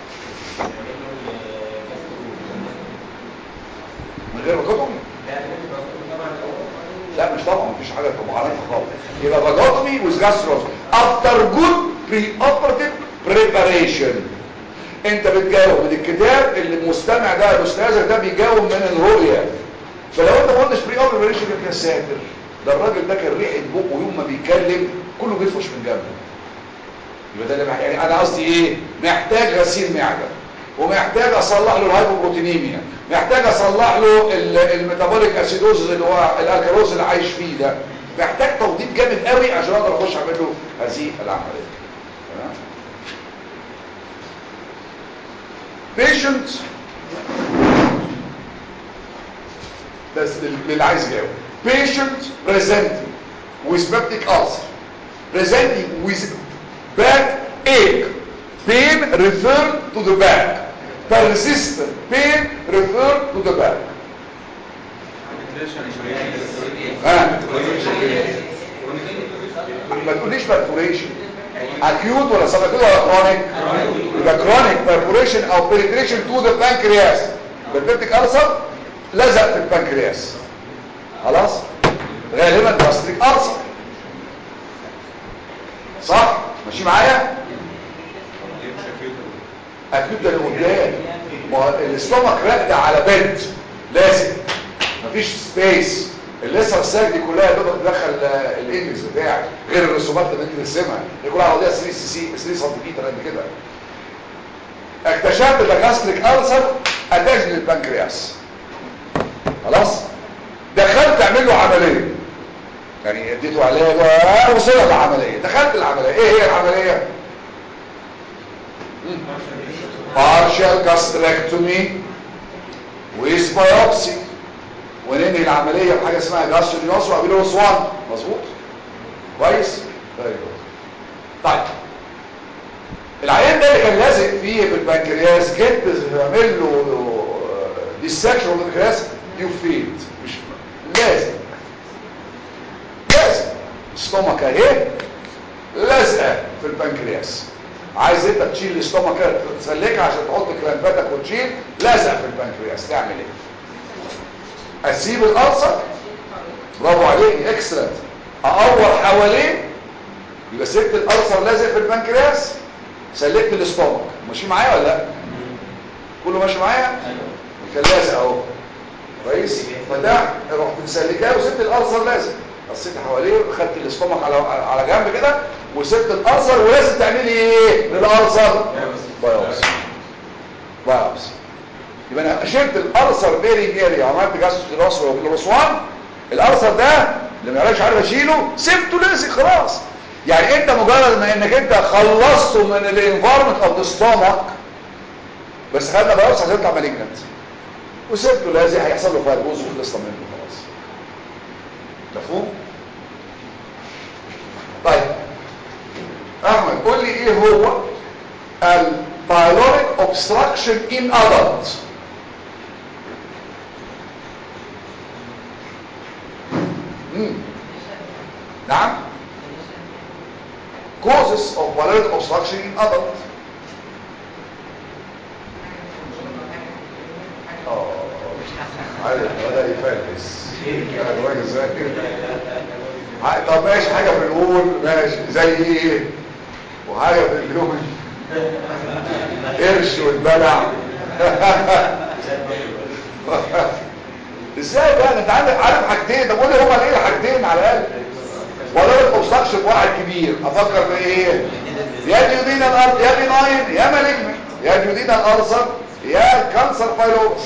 من غير فاجوتومي لا مش طبعا مفيش حاجه طبعا خالص يبقى فاجوتومي with gastrostomy after good pre-operative preparation انت بتجاوب من الكتاب اللي المستمع ده الاستاذ ده بيجاوب من الرؤيه فلو انت ما قلتش بري اوبريشن يا ساتر ده الراجل ده كان ريحه بقه يوم ما بيتكلم كله بيفرش من جنبه يبقى ده اللي مح- يعني انا قصدي ايه محتاج غسيل معده ومحتاج اصلح له الهايبوبروتينيميا محتاج اصلح له ال- الميتابوليك اسيدوز اللي هو الالكالوز اللي عايش فيه ده محتاج توضيب جامد قوي عشان اقدر اخش اعمل له هذه العمليه تمام patient بس لل- للي عايز يجاوب patient presenting with peptic ulcer presenting with back ache pain referred to the back persistent pain referred to the back ها ما تقوليش perforation acute ولا subacute ولا chronic يبقى chronic perforation او penetration to the pancreas بالبيبتيك ulcer لزق في البنكرياس خلاص غالبا gastric ulcer صح ماشي معايا اكيد ده اللي قدام ما هو الاستومك راقده على بنت لازم مفيش سبيس الليسر الساك دي كلها تقدر تدخل آه، الانجلز بتاعك غير الرسومات اللي انت ترسمها دي كلها عوضيه 3 سي سي 3 سنتيمتر قد كده اكتشفت ده جاستريك ألسر اتاج للبنكرياس خلاص دخلت اعمل له عمليه يعني اديته علاج آه، وصلها العمليه دخلت العمليه ايه هي العمليه partial gastrectomy with biopsy وننهي العمليه بحاجه اسمها جاسترينوس وابيلوس 1 مظبوط كويس Very good. طيب العيان ده اللي كان لازق فيه في البنكرياس جيت تعمل له ديسكشن البنكرياس يو فيلد مش لازم لازم ستومك اهي لازقه في البنكرياس عايز انت تشيل الاستومك تسلكها عشان تحط كلامباتك وتشيل لازقه في البنكرياس تعمل ايه اسيب الالسر برافو عليك اكسلنت اقور حواليه يبقى سبت الالسر لازق في البنكرياس سلكت الاستومك ماشي معايا ولا لا كله ماشي معايا كان لازق اهو كويس فده رحت مسلكاه وسبت الالسر لازق قصيت حواليه وخدت الاستومك على على جنب كده وسبت الالسر ولازم تعملي ايه للالسر بايوبسي بايوبسي يبقى انا شلت الالسر بيري جاري عملت جاستروس والرسوان الالسر ده اللي ما يعرفش عارف اشيله سبته لازق خلاص يعني انت مجرد ما انك انت خلصته من الانفارمنت اوف ذا ستومك بس خدنا بايوبسي عشان يطلع مالجنت وسبته لازق هيحصل له فايبروز وخلصنا منه خلاص مفهوم طيب احمد قول لي ايه هو البايلوريك اوبستراكشن ان ادلت نعم causes of pyloric obstruction in adult اه عارف بدأ يفلس يعني الراجل ازاي ع- طب ماشي حاجة بنقول ماشي زي ايه وحاجة بنقول قرش والبلع ازاي بقى انت عارف عارف حاجتين طب قول لي هما ايه الحاجتين على الاقل ولا الاوبستراكشن واحد كبير افكر في ايه يا ديودين الارض يا بناين يا مالجمنت يا ديودين الارصر يا كانسر بايلوس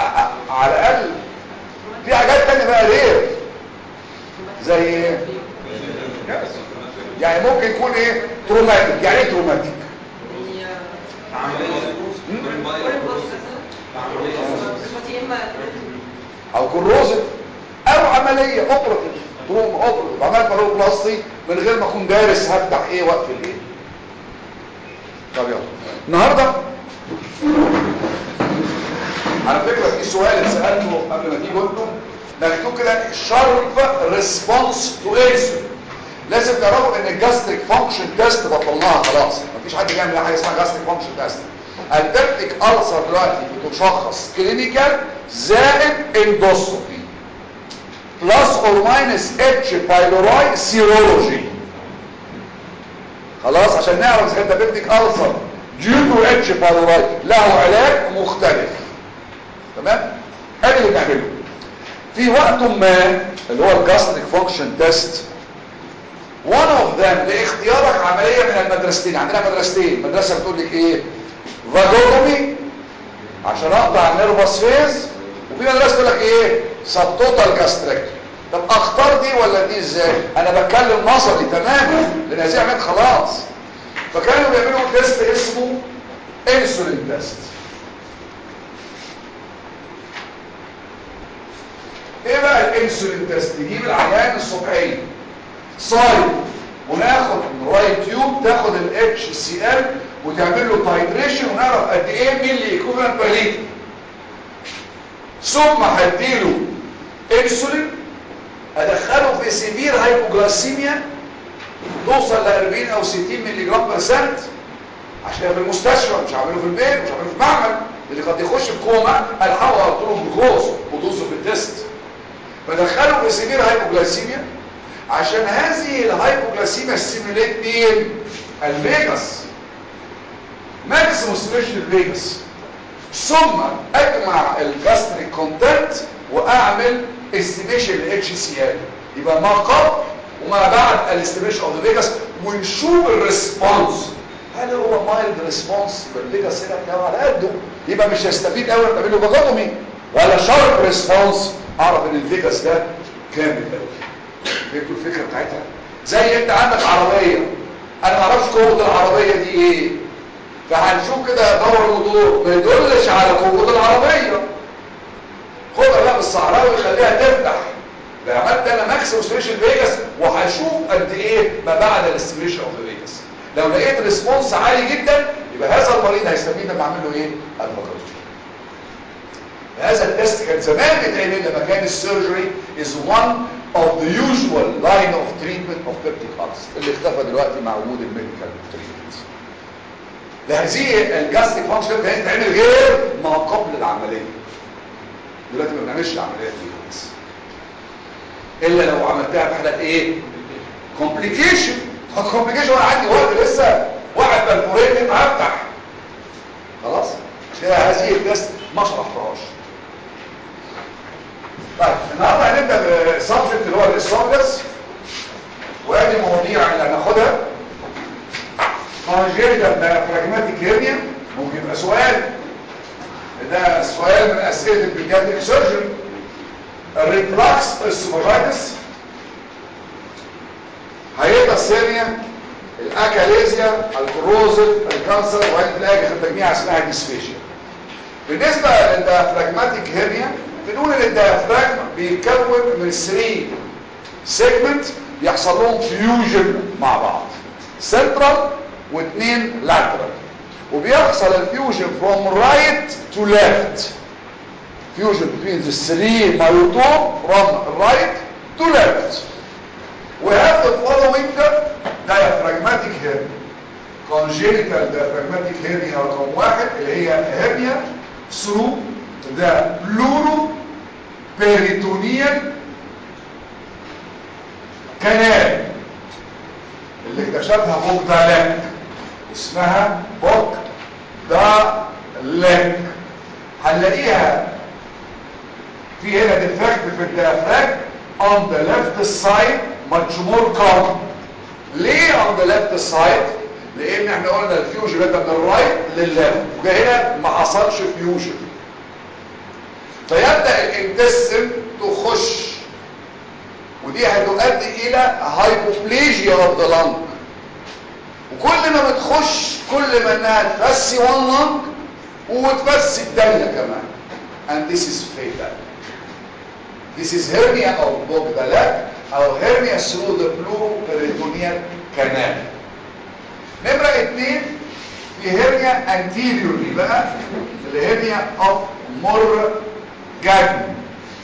على الاقل في حاجات تانية بقى رير زي ايه يس يعني ممكن يكون ايه تروماتيك يعني ايه تروماتيك او كروزة او عملية اوبراتيف تروم اوبراتيف عملت ملو بلاستي من غير ما اكون دارس هفتح ايه واقفل ايه طب يلا النهارده على فكرة في سؤال اتسألته قبل ما تيجوا انتم مكتوب كده شارب ريسبونس تو انسولين لازم تعرفوا ان الجاستريك فانكشن تيست بطلناها خلاص مفيش حد بيعمل حاجه اسمها جاستريك فانكشن تيست البيبتيك ألسر دلوقتي بتشخص كلينيكال زائد اندوسكوبي بلس اور ماينس اتش بايلوراي سيرولوجي خلاص عشان نعرف اذا كان بيبتيك ألسر ديو تو اتش بايلوراي له علاج مختلف تمام ادي اللي بنعمله في وقت ما اللي هو الجاستريك فانكشن تيست one of them لاختيارك عملية من المدرستين عندنا مدرستين مدرسة بتقول لك ايه فاجوتومي عشان اقطع النيرفس فيز وفي مدرسة تقول لك ايه سبتوتال جاستريك طب اختار دي ولا دي ازاي انا بتكلم نظري تماما لان هذه عملت خلاص فكانوا بيعملوا تيست اسمه انسولين تيست ايه بقى الانسولين تيست تجيب العيان الصبحيه صايم وناخد رايت تيوب تاخد الاتش سي ال وتعمل له تايتريشن ونعرف قد ايه ملي ايكوفالنت بير لتر ثم هديله انسولين ادخله في سيفير هايبوجلاسيميا توصل ل 40 او 60 ملي جرام برسنت عشان في المستشفى مش هعمله في البيت مش هعمله في معمل اللي قد يخش في كوما الحقه احط له جلوكوز ودوزه في التست فدخله في سيفير هايبوجلاسيميا عشان هذه الهايبوجلاسيميا ستيميليت مين الفيجاس ماكسيموم ستيميشن الفيجاس ثم اجمع الجاستريك كونتنت واعمل استيميشن للاتش سي ال يبقى ما قبل وما بعد الاستيميشن اوف ذا فيجاس ونشوف الريسبونس هل هو مايلد ريسبونس بالفيجاس هنا بتاعه على قده يبقى مش هستفيد قوي اعمل له باجومي ولا شارب ريسبونس اعرف ان الفيجاس ده كامل قوي فهمتوا الفكره بتاعتها زي انت عندك عربيه انا ما اعرفش قوه العربيه دي ايه فهنشوف كده دور ودور ما يدلش على قوه العربيه خدها بقى بالصحراوي خليها تفتح ده عملت انا ماكسيموم ستيميشن فيجاس وهشوف قد ايه ما بعد الاستيميشن اوف فيجاس لو لقيت ريسبونس عالي جدا يبقى هذا المريض هيستفيد لما اعمل له ايه الباكولوجي هذا التست كان زمان بيتعمل لما كان السيرجري is one of the usual line of treatment of peptic ulcer اللي اختفى دلوقتي مع وجود الميديكال تريتمنت لهذه الجاستيك فانكشن كانت تعمل غير ما قبل العمليه دلوقتي ما بنعملش العمليات دي خالص الا لو عملتها في حالات ايه كومبليكيشن كومبليكيشن وانا عندي وقت لسه واحد بالفوريتد هفتح خلاص كده هذه التست ما شرحتهاش طيب النهارده هنبدا بالسبجكت اللي هو الاسوفجس وادي مواضيع اللي هناخدها كونجيتال دايفراجماتيك هيرنيا ممكن يبقى سؤال ده سؤال من اسئله البيدياتريك سيرجري الريفلاكس السوفاجيتس هيبقى السيريا الاكاليزيا الكروزيف الكانسر وهي تلاقي في تجميع اسمها ديسفيشيا بالنسبه للدايفراجماتيك هيرنيا بنقول ان الديافراجم بيتكون من 3 سيجمنت يحصل لهم فيوجن مع بعض سنترال واثنين لاترال وبيحصل الفيوجن from right to left fusion between the three myotope from right to left we have the following diaphragmatic hernia congenital diaphragmatic hernia رقم واحد اللي هي hernia through the pleural peritoneal canal اللي اكتشفها بوك دالك اسمها بوك دالك هنلاقيها في هنا ديفكت في الديافراج on the left side much more common ليه on the left side لان احنا قلنا الفيوجن ده من الرايت للليفت وجا هنا ما حصلش فيوجن فيبدا الانتستين تخش ودي هتؤدي الى هايبوبليجيا اوف ذا لانج وكل ما بتخش كل ما انها تفسي وان لانج وتفسي التانية كمان and this is fatal this is hernia of both the leg او hernia through the pleuroperitoneal canal نمرة اتنين في hernia anteriorly بقى اللي hernia of Morgagni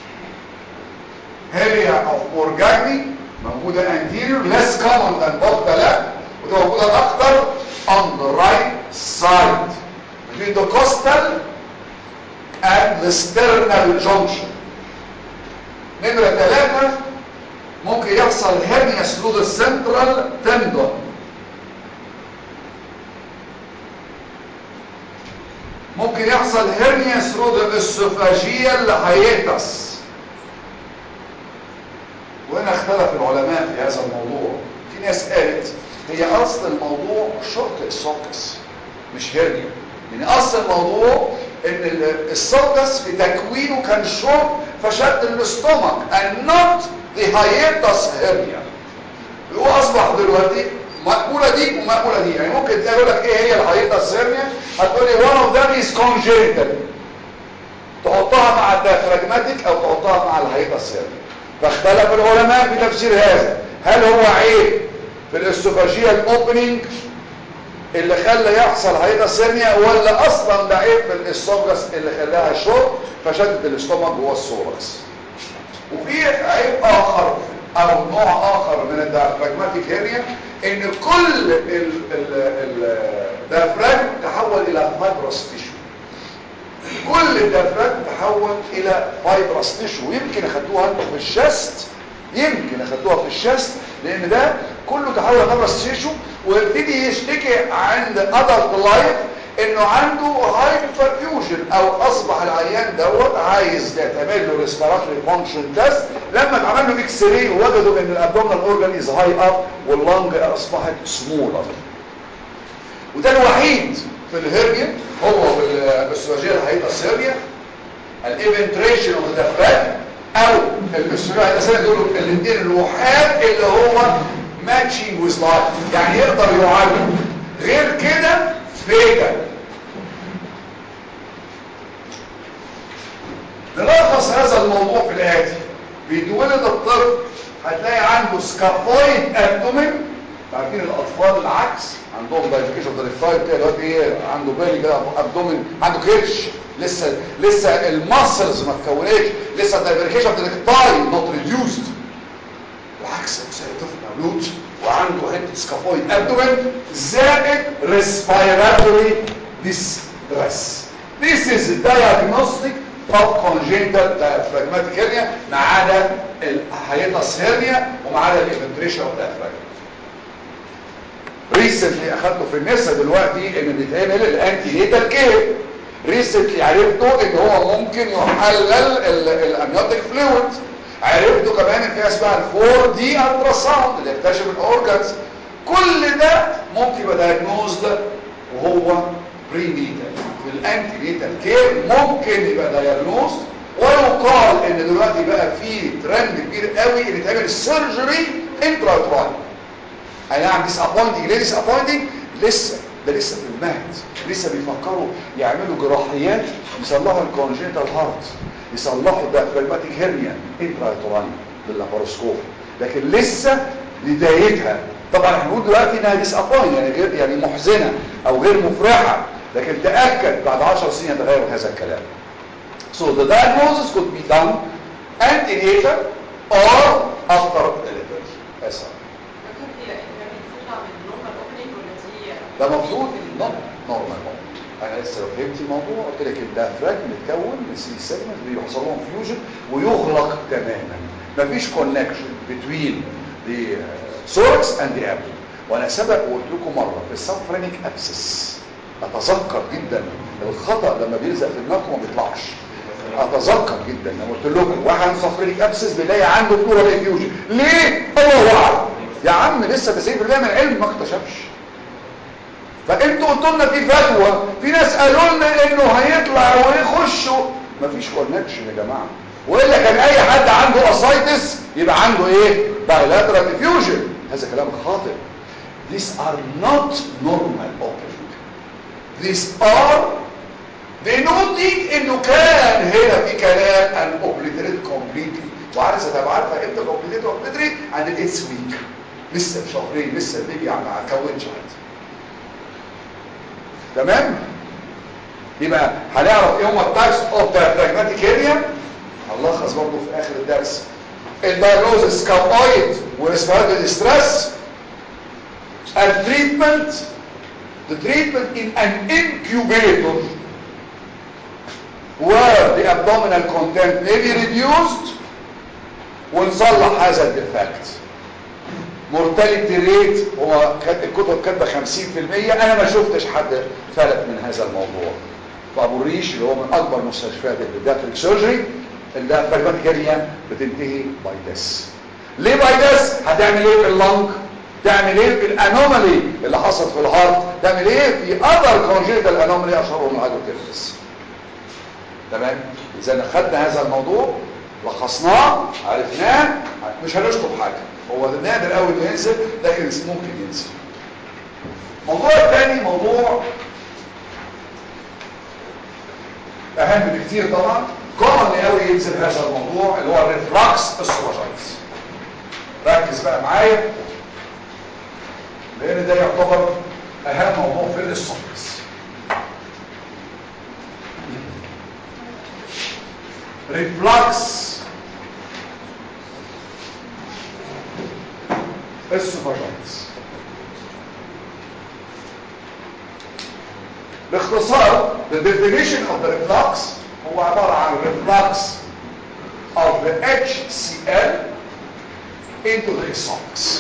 hernia of Morgagni موجودة anterior less common than both the leg وده موجودة اكتر on the right side between the costal and the sternal junction نمرة ثلاثة ممكن يحصل hernia through the central tendon ممكن يحصل hernia through the esophageal hiatus وهنا اختلف العلماء في هذا الموضوع في ناس قالت هي اصل الموضوع شرط السوكس مش هيرنيا يعني اصل الموضوع ان السوكس في تكوينه كان شورت فشد الاستومك and not the hiatus hernia هو اصبح دلوقتي مقبولة دي ومقبولة دي يعني ممكن تقول لك ايه هي الهايتس هيرنيا هتقول لي one of them is congenital تحطها مع الديافراجماتيك او تحطها مع الهايتس هيرنيا فاختلف العلماء في تفسير هذا هل هو عيب في الاسوفاجيال اوبننج اللي خلى يحصل هايتس هيرنيا ولا اصلا ده عيب في الاسوفجس اللي خلاها شورت فشدت الاستومك جوه السوركس وفي عيب اخر او نوع اخر من الديافراجماتيك هيرنيا ان كل الديافراجم تحول الى فايبرس تيشو كل الديافراجم تحول الى فايبرس تيشو ويمكن اخدوها انتوا في الشست يمكن اخدوها في الشست لان ده كله تحول الى فايبرس تيشو ويبتدي يشتكي عند ادلت لايف انه عنده هايبرفيوجن او اصبح العيان دوت عايز يعمل له ريسبيراتوري فانكشن تيست لما اتعمل له اكس راي وجدوا ان الابدومينال اورجان از هاي اب واللنج اصبحت سمولر وده الوحيد في الهرنيا هو بالاسوفاجيه الهايبرس هيرنيا الايفنتريشن اوف ذا فات او الاسوفاجيه الاساسيه دول الاثنين الوحاد اللي هو ماتشنج ويز لايف يعني يقدر يعالج غير كده فيتا نلخص هذا الموضوع في الآتي بيتولد الطفل هتلاقي عنده سكافويد ابدومين عارفين الاطفال العكس عندهم دايفيكيشن اوف ذا ريفايد كده دلوقتي ايه عنده بالي كده ابدومين عنده كرش لسه لسه الماسلز ما اتكونتش لسه الدايفيكيشن اوف ذا ريكتاي نوت ريديوسد بالعكس تلاقي طفل مولود وعنده حته سكافويد ابدومين زائد respiratory distress this is a diagnostic of congenital diaphragmatic hernia ما عدا الهايتس هيرنيا وما عدا الانفنتريشن اوف diaphragm ريسنتلي اخدته في النسا دلوقتي ان بيتعمل الانتي نيتال كير ريسنتلي عرفتوا ان هو ممكن يحلل الامنيوتيك فلويد عرفتوا كمان ان في اسمها الفور دي الترا ساوند اللي يكتشف الاورجانز كل ده ممكن يبقى دايجنوزد وهو بري نيتال في الانتي نيتال كير ممكن يبقى دايجنوزد ويقال ان دلوقتي بقى في ترند كبير قوي ان يتعمل السيرجري انترا اي نعم ديس ابوينتنج ليه ديس ابوينتنج لسه ده لسه في المهد لسه بيفكروا يعملوا جراحيات يصلحوا الكونجنتال هارت يصلحوا الديافراجماتيك هيرنيا انترايتوراني باللاباروسكوب لكن لسه بدايتها طبعا احنا بنقول دلوقتي انها ديس ابوينت يعني غير يعني محزنه او غير مفرحه لكن تاكد بعد 10 سنين يتغير هذا الكلام so the diagnosis could be done antenatal or after delivery اسف ده مفروض نورمال انا لسه لو فهمت الموضوع قلت لك الدافراج متكون من سي سيجمنت بيحصل لهم فيوجن ويغلق تماما مفيش كونكشن بتوين ذا سوركس اند ذا ابدومين وانا سبق وقلت لكم مره في السبفرينيك ابسس اتذكر جدا الخطا لما بيلزق في دماغكم ما بيطلعش اتذكر جدا لما قلت لكم واحد عنده سبفرينيك ابسس بيلاقي عنده بلورال انفيوجن ليه الله اعلم يا عم لسه 90% من العلم ما اكتشفش فانتوا قلتوا لنا في فتوى في ناس قالوا لنا انه هيطلع ويخشوا مفيش كونكشن يا جماعه والا كان اي حد عنده اسايتس يبقى عنده ايه bilateral diffusion هذا كلام خاطئ these are not normal opening these are denoting انه كان هنا في كلام ان obliterate completely وعايزه تبقى عارفه امتى obliterate obliterate عند الايتس ويك لسه بشهرين لسه البيبي يعني ما كونش حاجه تمام يبقى هنعرف ايه هم التايبس اوف diaphragmatic area هنلخص برضه في اخر الدرس الدايجنوزس كابويد وريسبيراتوري ستريس التريتمنت the treatment in an incubator where the abdominal content may be reduced ونصلح هذا الديفكت مورتاليتي ريت هو كانت الكتب كاتبه 50% انا ما شفتش حد فلت من هذا الموضوع فابو الريش اللي هو من اكبر مستشفيات البيدياتريك سيرجري الديافراجماتيك بتنتهي باي ديس ليه باي ديس هتعمل ايه في اللنج تعمل ايه في الانومالي اللي حصلت في الهارت تعمل ايه في اذر كونجيتال انومالي اشهرهم الهايدروكيفلس تمام اذا خدنا هذا الموضوع لخصناه عرفناه مش هنشطب حاجه هو نادر قوي انه ينزل لكن ممكن ينزل الموضوع الثاني موضوع اهم بكتير طبعا كومن قوي ينزل هذا الموضوع اللي هو الريفلكس اسوفاجايتس ركز بقى معايا لان ده يعتبر اهم موضوع في الاسوفاجس ريفلكس اسوفاجايتس باختصار the definition of the reflux هو عبارة عن reflux of the HCl into the esophagus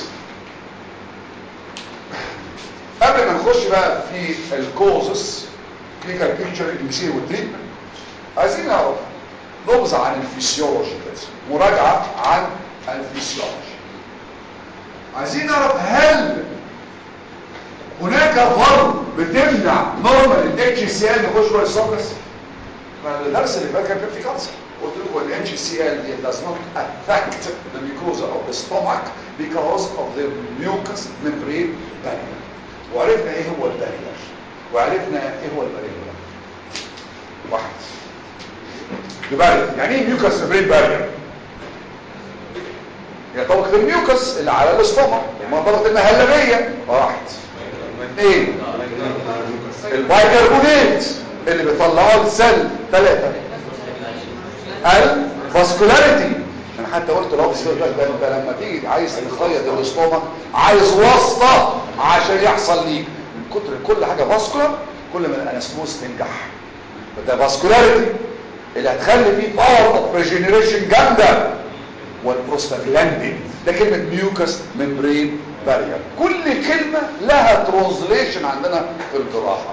قبل ما نخش بقى في الكوزس كلينيكال بيكتشر الانسير والتريتمنت عايزين نعرف نبذة عن الفسيولوجي كده مراجعة عن الفسيولوجي عايزين نعرف هل هناك ضرر بتمنع نورمال الاتش سي ال يخش جوه السوكس الدرس اللي فات كان في كانسر قلت لكم الاتش سي ال دي does not affect the mucosa of the stomach because of the mucous membrane barrier وعرفنا ايه هو البارير وعرفنا ايه هو البارير واحد يبقى يعني ايه ميوكس membrane barrier هي طبقة الميوكس اللي على الاستومك منطقة المهلبية واحد ايه البايكربونات اللي بيطلعوها السل ثلاثة الفاسكولاريتي انا حتى قلت لو ده انت لما تيجي عايز تخيط الاستومك عايز واسطة عشان يحصل ليك من كتر كل حاجة فاسكولار كل ما الانستموس تنجح فده فاسكولاريتي اللي هتخلي فيه باور اوف ريجنريشن جامده والبروستاجلاندين ده كلمه ميوكس ممبرين بارير كل كلمه لها ترانزليشن عندنا في الجراحه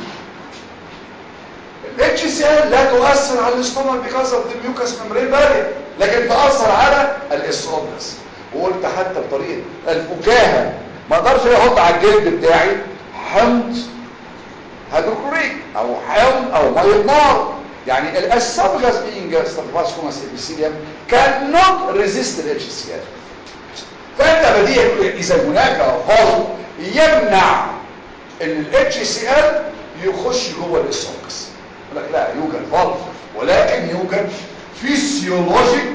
الاتش سي لا تؤثر على الاستومك بيكاز اوف ذا ميوكس ممبرين بارير لكن تاثر على الاسوفجس وقلت حتى بطريقه الفكاهه ما اقدرش احط على الجلد بتاعي حمض هيدروكلوريك او حمض او ميه نار يعني الاسوفجس being staphylococcus epithelium cannot resist the HCl فانت بديهي اذا هناك فالف يمنع ان ال HCl يخش جوه الاسوفجس يقول لك لا يوجد فالف ولكن يوجد فيسيولوجيك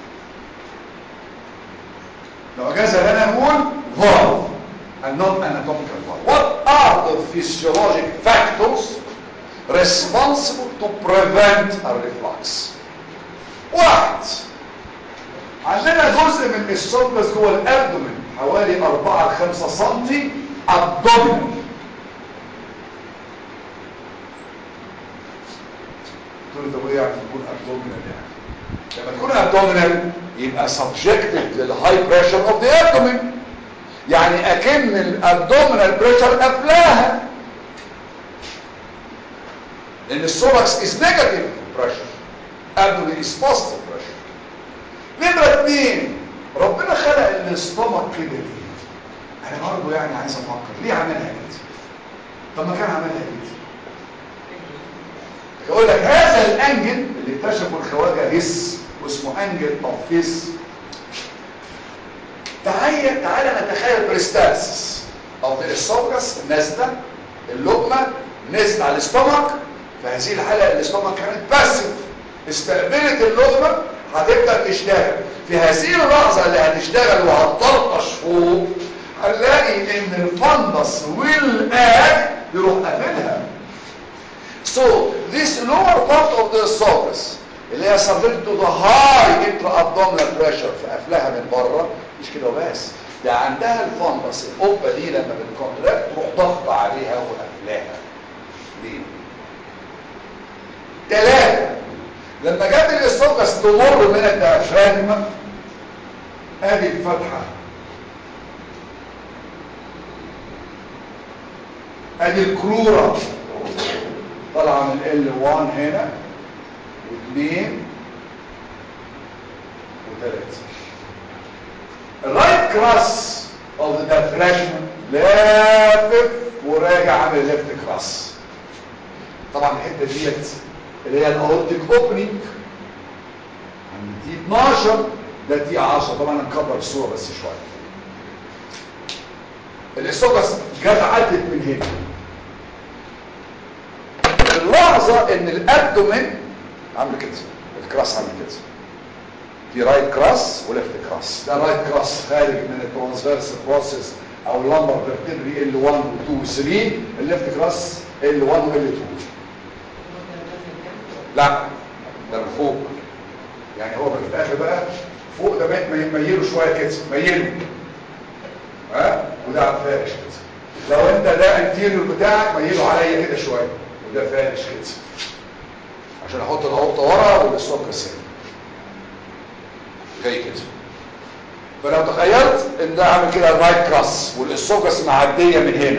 لو اجاز لنا نقول فالف and not anatomical valve. What are the physiologic factors responsible to prevent a reflux واحد عندنا جزء من السوبلس جوه الابدومين حوالي 4 ل 5 سم ابدومين تقول طب ايه يعني تكون ابدومينال يعني لما تكون ابدومينال يبقى سبجكتد للهاي بريشر اوف ذا ابدومين يعني اكن الابدومينال بريشر قبلها لان السوركس is negative pressure abdomen is positive pressure نمرة اتنين ربنا خلق الاستومك كده ليه انا برضه يعني عايز افكر ليه عملها كده طب ما كان عملها كده يقول لك هذا الانجل اللي اكتشفه الخواجه هس واسمه انجل اوف فيس تعالى تعالى نتخيل بريستاسيس او الاسوفجس نازله اللقمه نزلت على الاستومك في هذه الحاله الاستومك كانت باسف استقبلت اللقمه هتبدا تشتغل في هذه اللحظه اللي هتشتغل وهتطرطش فوق هنلاقي ان الفندس والآج يروح قافلها So this lower part of the esophagus اللي هي subject to the high intra-abdominal pressure في قفلها من بره مش كده وبس ده عندها الفندس القبه دي لما بتكونتراكت تروح ضغط عليها وقفلاها ليه؟ ثلاثة لما جت الاسوفجس تمر من الديافراجما ادي الفتحه ادي الكروره طالعه من ال1 هنا واثنين وثلاثه الرايت كراس اوف ذا ديافراجما لافف وراجع عامل الليفت كراس طبعا الحته ديت اللي هي الاورتيك اوبننج عند تي 12 ده تي 10 طبعا نكبر الصوره بس شويه الاسوفاس جت عدت من هنا اللحظه ان الابدومين عامل كده الكراس عامل كده في رايت كراس وليفت كراس ده رايت كراس خارج من الترانسفيرس بروسيس او اللمبر فيرتبري ال 1 و 2 و 3 الليفت كراس ال 1 و ال 2 لا ده من فوق يعني هو في الاخر بقى فوق ده بقى ميله شويه كده ميله ها وده على فارش كده لو انت ده انتيريور بتاعك ميله عليا كده شويه وده فارش كده عشان احط العقطه ورا والسوكس هنا جاي كده فلو تخيلت ان ده عامل كده الرايت كراس والاسوكس معديه من هنا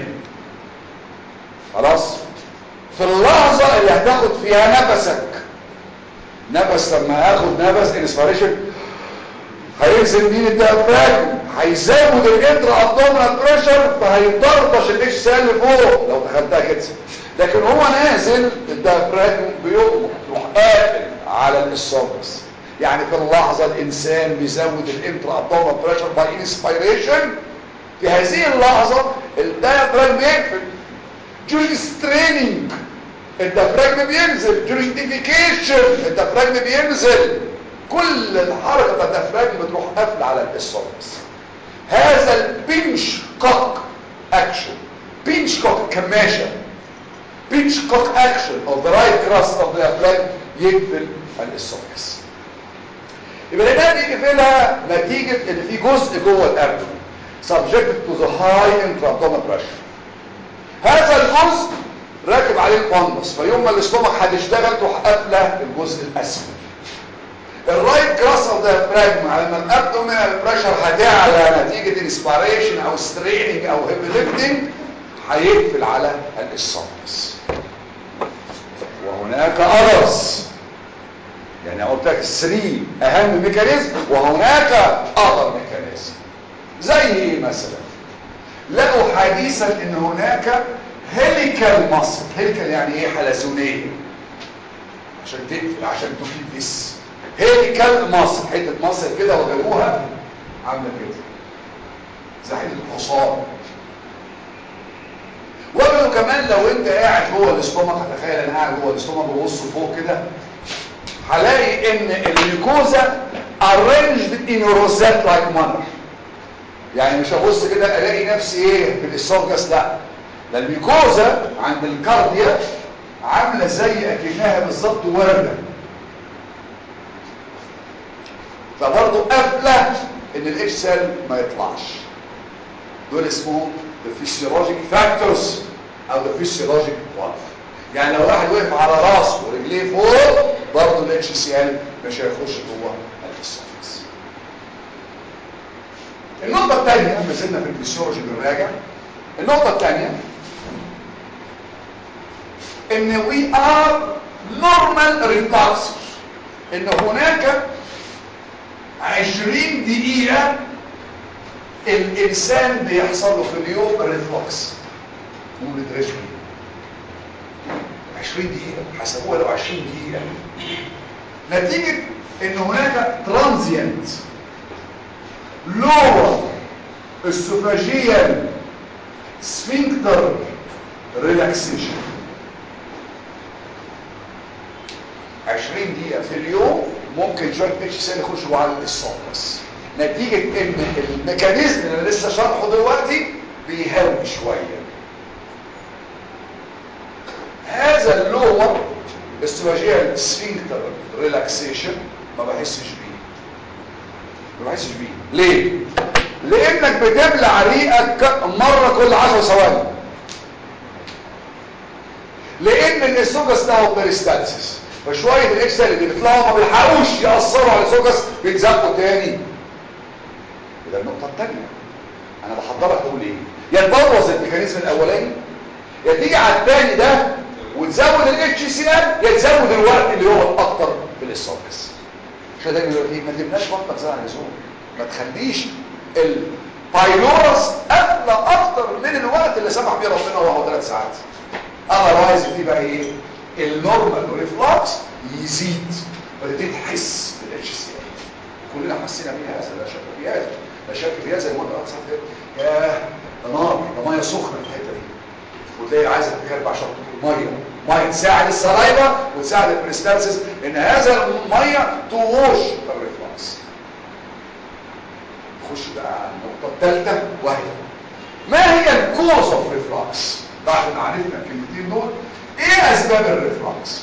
خلاص في اللحظة اللي هتاخد فيها نفسك نفس لما اخد نفس انسبيريشن هينزل مين الديافراجم هيزود الانترا ابدومينال بريشر فهيطرطش الاتش سيل فوق لو دخلتها كده لكن هو نازل الديافراجم بيقوم يروح قافل على الاسوفس يعني في اللحظة الانسان بيزود الانترا ابدومينال بريشر باي انسبيريشن في هذه اللحظة الديافراجم بيقفل during straining الدفراجم بينزل during defecation الدفراجم بينزل كل الحركة بتاعت الدفراجم بتروح قافلة على الاسوفس هذا البنش كوك اكشن بنش كوك كماشة بنش كوك اكشن of the right crust of the diaphragm يقفل الاسوفس يبقى العناية دي يقفلها نتيجة ان في جزء جوه الابدومين subjected to the high intra-abdominal pressure هذا الجزء راكب عليه الفندس فيوم ما الاستومك هتشتغل تروح قافله الجزء الاسفل الرايت كراس اوف ذا براجما لما الابدومينال بريشر هتعلى نتيجه انسبيريشن او ستريننج او هيب ليفتنج هيقفل على الاسوفس وهناك اذرز يعني قلت لك 3 اهم ميكانيزم وهناك اذر ميكانيزم زي ايه مثلا لقوا حديثا ان هناك هيليكال مصر هيليكال يعني ايه حلزونيه عشان تقفل عشان تفيد بس هيليكال مصر حته مصر كده وجدوها عامله كده زي حته الحصان وجدوا كمان لو انت قاعد جوه الاستومك هتخيل انا قاعد جوه الاستومك ببص فوق كده هلاقي ان الميكوزا arranged in a rosette like manner يعني مش هبص كده الاقي نفسي ايه في الاسوفجس لا ده الميكوزا عند الكارديا عامله زي اكنها بالظبط ورده فبرضه قافله ان الاتش سيل ما يطلعش دول اسمهم the physiologic factors او the physiologic valve يعني لو واحد وقف على راسه ورجليه فوق برضه الاتش سي ال مش هيخش جوه الاسوفجس النقطة الثانية ما زلنا في الفسيولوجي بنراجع النقطة الثانية ان we are normal repulsor ان هناك عشرين دقيقة الانسان بيحصل له في اليوم ريفلكس نقول ريسبي 20 دقيقة حسبوها لو 20 دقيقة نتيجة ان هناك ترانزيانت lower esophageal sphincter relaxation 20 دقيقة في اليوم ممكن شوية اتش سي يخشوا على الاسوفاجس نتيجة ان الميكانيزم اللي انا لسه شرحه دلوقتي بيهاوي شوية هذا اللور استواجيال سفنكتر ريلاكسيشن ما بحسش بيه ما بحسش بيه ليه لانك بتبلع ريقك مرة كل 10 ثواني لان الاسوجس ده هو بيريستالسيس فشوية الاكسل اللي بيطلعوا ما بيلحقوش يأثروا على الاسوجس بيتزقوا تاني وده النقطة التانية انا بحضرك اقول ايه يا تبوظ الميكانيزم الاولاني يا تيجي على التاني ده وتزود الاتش سي ال يا تزود الوقت اللي يقعد اكتر في الاسوفكس عشان دايما يقول ايه ما تبناش بطنك زي اللزوم ما تخليش البايلورس قافله اكتر من الوقت اللي سمح بيه ربنا وهو ثلاث ساعات اذروايز بتبقى ايه النورمال ريفلكس يزيد فتبتدي تحس بالاتش سي ال كلنا حسينا بيها هذا لا شك في هذا لا شك في هذا المره اقصد يا ده نار ده ميه سخنه في الحته دي وتلاقي عايزه تكرب عشان ميه ميه تساعد السلايفا وتساعد البريستالسيس ان هذا الميه توش الريفلكس نخش بقى على النقطه الثالثه وهي ما هي الكوز اوف ريفلكس بعد ما عرفنا الكلمتين دول ايه اسباب الريفلكس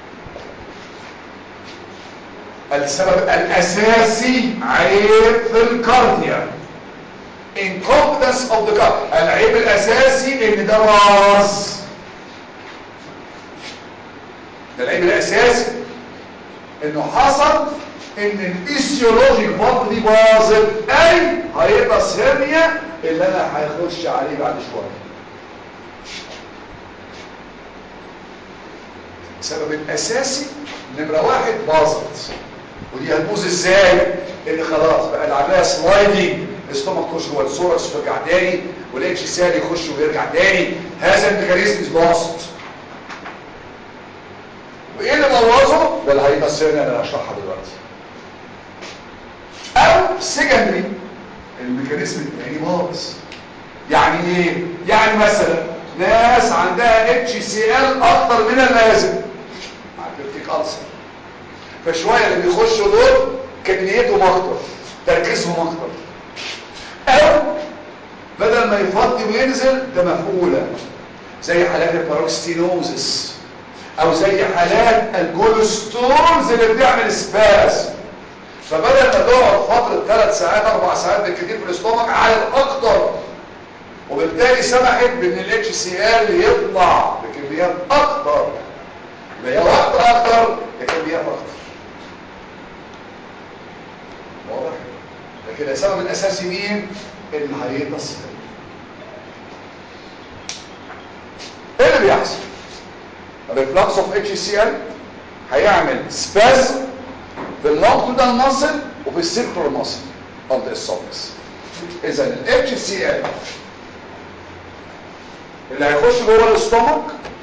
السبب الاساسي عيب في الكارديا incompetence of the gut العيب الاساسي ان ده راس ده العيب الاساسي انه حصل ان الايسيولوجيك بامب دي باظت اي هيبقى هيرنيا اللي انا هيخش عليه بعد شويه السبب الاساسي نمره واحد باظت ودي هتبوظ ازاي ان خلاص بقى العمليه سلايدنج الاستومك تخش جوه السورس وترجع تاني والاتش سال يخش ويرجع تاني هذا الميكانيزم از لوست وايه اللي بوظه ده اللي هيفسرني انا هشرحها دلوقتي او سكندري الميكانيزم الثاني باظ يعني ايه يعني مثلا ناس عندها اتش سي ال اكتر من اللازم مع البيبتيك ألسر فشويه اللي بيخشوا دول كميتهم اكتر تركيزهم اكتر او بدل ما يفضي وينزل ده مفعولة زي حالات الباروكستينوزس او زي حالات الجولستونز اللي بتعمل سباس فبدل ما تقعد فترة ثلاث ساعات اربع ساعات بالكتير في الاستومك عدد اكتر وبالتالي سمحت بان الاتش سي ال يطلع بكميات اكتر يبقى وقت اكتر بكميات اكتر واضح لكن السبب الاساسي مين الهيئه ايه اللي بيحصل الريفلكس اوف اتش سي ال هيعمل سبازم في اللونجتودال ماسل وفي السيركولار ماسل اوف ذا اسوفكس اذا الاتش سي ال اللي هيخش جوه الاستومك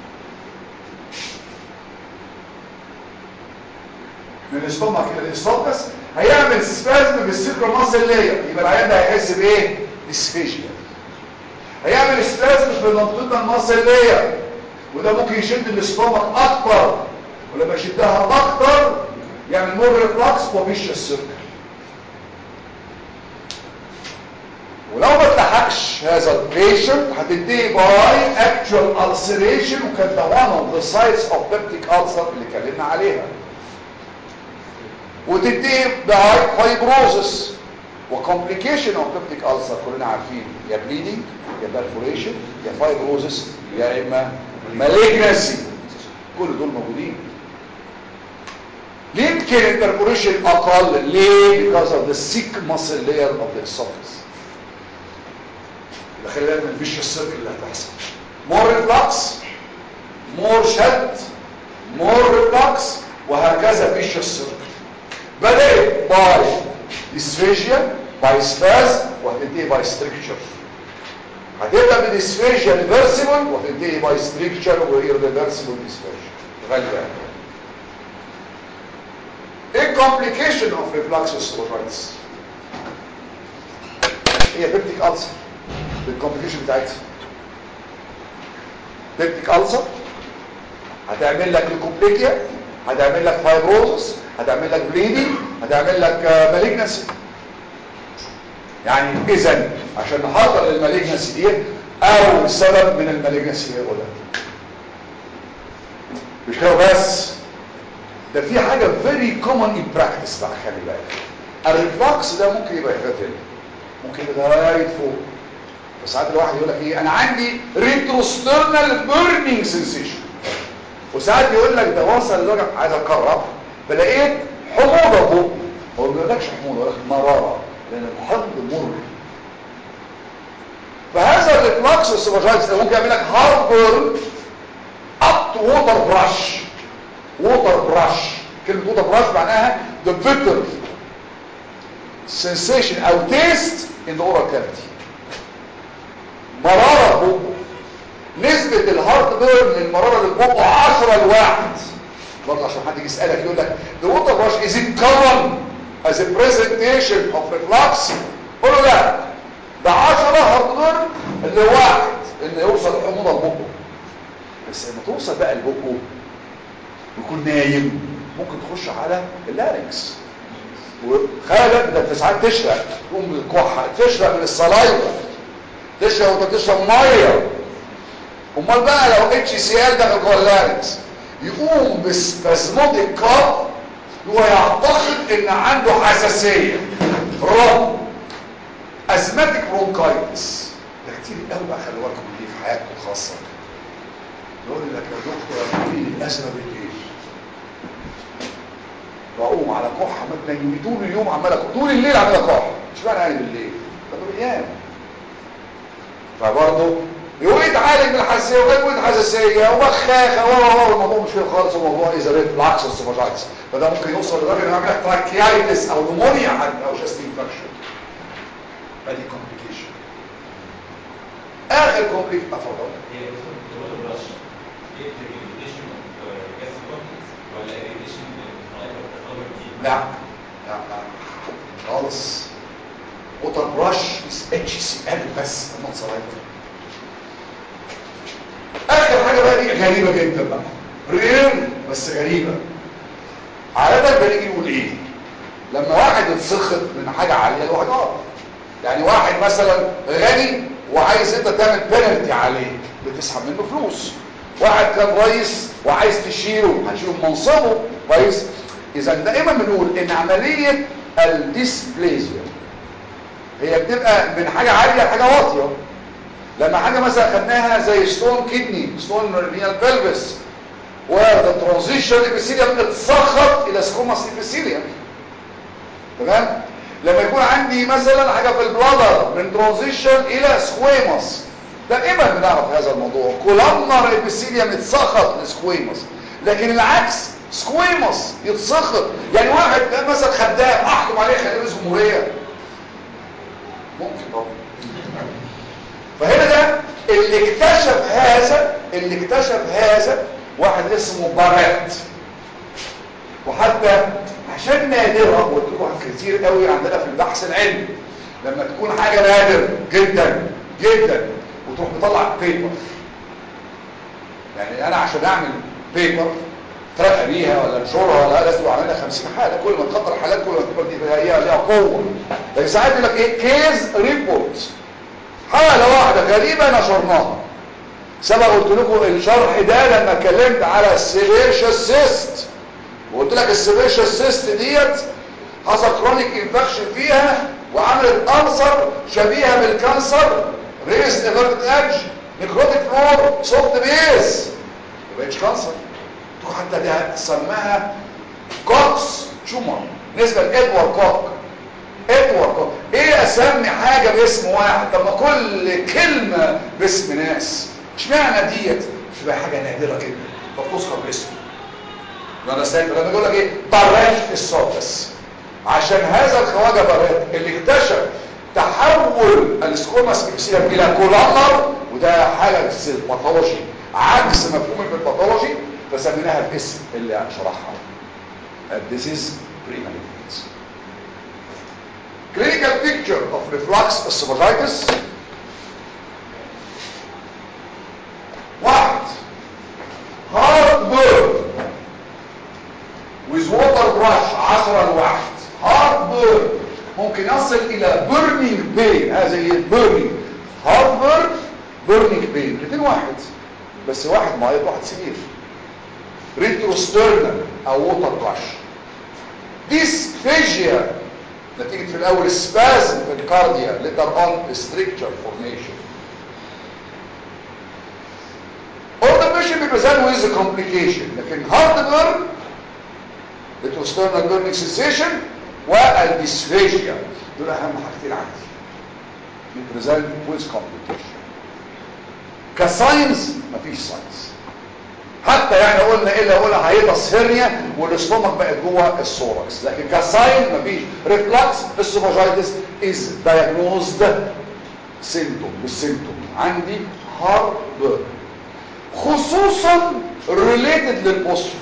من الاستومك الى الاسوفكس هيعمل سبازم في السيركولار ماسل لاير يبقى العيان ده هيحس بايه ديسفيجيا هيعمل سبازم في اللونجتودال ماسل لاير وده ممكن يشد الاستومك اكتر ولما يشدها اكتر يعمل مور ريفلكس وفيشس سيركل ولو ما اتلحقش هذا البيشنت هتنتهي باي اكتوال ulceration وكان ده one of the sites of peptic ulcer اللي اتكلمنا عليها وتنتهي باي فايبروزس وكومبليكيشن اوف بيبتيك ulcer كلنا عارفين يا بليدنج يا perforation يا فايبروزس يا اما malignancy كل دول موجودين ليه يمكن البرفوريشن اقل ليه because of the thick muscle layer of the esophagus يبقى خلي بالك من الفيش السيركل اللي هتحصل مور ريفلكس مور شد مور ريفلكس وهكذا فيش السيركل بدات باي ديسفيجيا باي سباز وهتنتهي باي ستريكتشر هتبدا بديسفيجيا ريفرسيبل وهتنتهي باي ستريكتشر وهي ريفرسيبل ديسفيجيا غالبا ايه complication of reflux esophagitis هي بيبتيك ألسر بالكومبليكيشن بتاعتها بيبتيك ألسر هتعمل لك ليكوبليكيا هتعمل لك فايبروزس هتعمل لك بليدنج هتعمل لك مالجنسي يعني اذا عشان نحضر للمالجنسي دي اول سبب من المالجنسي هو ده مش كده بس ده في حاجه فيري كومن ان براكتس بقى خلي بالك الريفلكس ده ممكن يبقى حاجه تاني ممكن يبقى لغايه فوق بس ساعات الواحد يقول لك ايه انا عندي ريتروسترنال بيرنينج سنسيشن وساعات يقول لك ده وصل لدرجه عايز اقرب فلقيت حموضه فوق هو ما بيقولكش حموضه يقول لك مراره لان الحمض مر فهذا الريفلكس السوباجايتس ده ممكن يعمل لك هاربر اب تو ووتر براش ووتر براش كلمه ووتر براش معناها the bitter sensation او taste in the oral cavity مراره فوق نسبة الهارت بيرن للمرارة اللي بقه 10 لواحد برضه عشان حد يجي يسألك يقول لك the water brush is it common as a presentation of reflux قول له لا ده 10 هارت بيرن لواحد ان يوصل الحموضة لبقه بس لما توصل بقى لبقه يكون نايم ممكن تخش على اللارنكس وخالد ده انت ساعات تشرق تقوم بالكحة تشرق من الصلايوة تشرب وانت بتشرب ميه امال بقى لو اتش سي ال دخل جوه اللارنكس يقوم بسبازموديك كاب هو يعتقد ان عنده حساسيه رب ازماتيك برونكايتس ده كتير قوي بقى خلي بالكم دي في حياتكم الخاصه يقول لك يا دكتور اعملي لي الازمه بالليل بقوم على كحه ما تنيمي طول اليوم عمال اكح طول الليل عمال اكح مش معنى يعني بالليل ده بالايام فبرضه يقول يتعالج من الحساسيه ويقول حساسيه وبخاخه و الموضوع مش كده خالص الموضوع اذا ريت بالعكس السوفاجايتس فده ممكن يوصل لدرجه انه يعمل لك تراكيايتس او نمونيا حتى او شاست انفكشن فدي كومبليكيشن اخر كومبليك افضل هي الوتر براش ايه الريجيشن اوف جاس كومبلكس ولا الريجيشن لا لا لا خالص ووتر براش اتش سي ال بس نوت سلايفا اخر حاجه بقى دي غريبه جدا بقى رير بس غريبه عاده بنيجي نقول ايه لما واحد يتسخط من حاجه عاليه له حاجه يعني واحد مثلا غني وعايز انت تعمل بينالتي عليه بتسحب منه فلوس واحد كان رئيس وعايز تشيله هتشيله من منصبه كويس اذا دائما بنقول ان عمليه الديسبليزيا هي بتبقى من حاجه عاليه لحاجه واطيه لما حاجه مثلا خدناها زي ستون كيدني ستون رينال بلفس وذا ترانزيشن ابيثيليوم اتسخط الى سكوماس ابيثيليوم تمام لما يكون عندي مثلا حاجه في البلادر من ترانزيشن الى سكويماس دائما بنعرف هذا الموضوع كولامنر ابيثيليوم اتسخط لسكويماس لكن العكس سكويماس يتسخط يعني واحد مثلا خدام احكم عليه خليه رئيس جمهوريه ممكن طبعا فهنا ده اللي اكتشف هذا اللي اكتشف هذا واحد اسمه بارات وحتى عشان نادرة قلت لكم كتير قوي عندنا في البحث العلمي لما تكون حاجة نادر جدا جدا وتروح مطلع بيبر يعني انا عشان اعمل بيبر ترقى بيها ولا انشرها ولا لازم اعملها 50 حاله كل ما تكتر حالات كل ما تكبر دي هي ليها قوه لكن ساعات يقول لك ايه كيز ريبورت حاله واحده غريبه نشرناها سبق قلت لكم الشرح ده لما اتكلمت على السيبيرشال سيست وقلت لك السيبيرشال سيست ديت حصل كرونيك انفكشن فيها وعملت ألسر شبيهه بالكانسر ريس ايفرت ايدج نيكروتيك فلور سوفت بيس ما بقتش كانسر حتى ده سماها كوكس تيومر بالنسبه لادوارد كوك ادوارد كوك ايه اسمي حاجه باسم واحد طب ما كل كلمه باسم ناس اشمعنى ديت تبقى حاجه نادره جدا فبتذكر باسمه انا سايب لما يقول لك ايه برات السودس عشان هذا الخواجه برات اللي اكتشف تحول السكوماس ابسيلم الى كولامر وده حاجه في الباثولوجي عكس مفهوم الباثولوجي فسميناها الاسم اللي شرحها And this is pre-malignant. Clinical picture of reflux esophagitis واحد هارد بيرن with water brush 10 لواحد هارد بيرن ممكن يصل الى burning pain هذا هي burning هارد بيرن burning pain الاثنين واحد بس واحد مايل واحد سيفير ريتروسترنال او ووتر براش ديسفيجيا نتيجة في الاول سبازم في الكارديا later on stricture formation ordination بيبريزنت with complication لكن هارد بيرن ريتروسترنال بيرنينج سيسيشن والديسفيجيا دول اهم حاجتين عندي بيبريزنت with complication كساينز مفيش ساينز حتى يعني قلنا ايه اللي قلنا هيبص هرنيا والاستومك بقت جوه السوركس لكن كساين مفيش ريفلكس السوفاجيتس از دايجنوزد سيمتوم بالسيمتوم عندي هارد بيرن خصوصا ريليتد للبوستر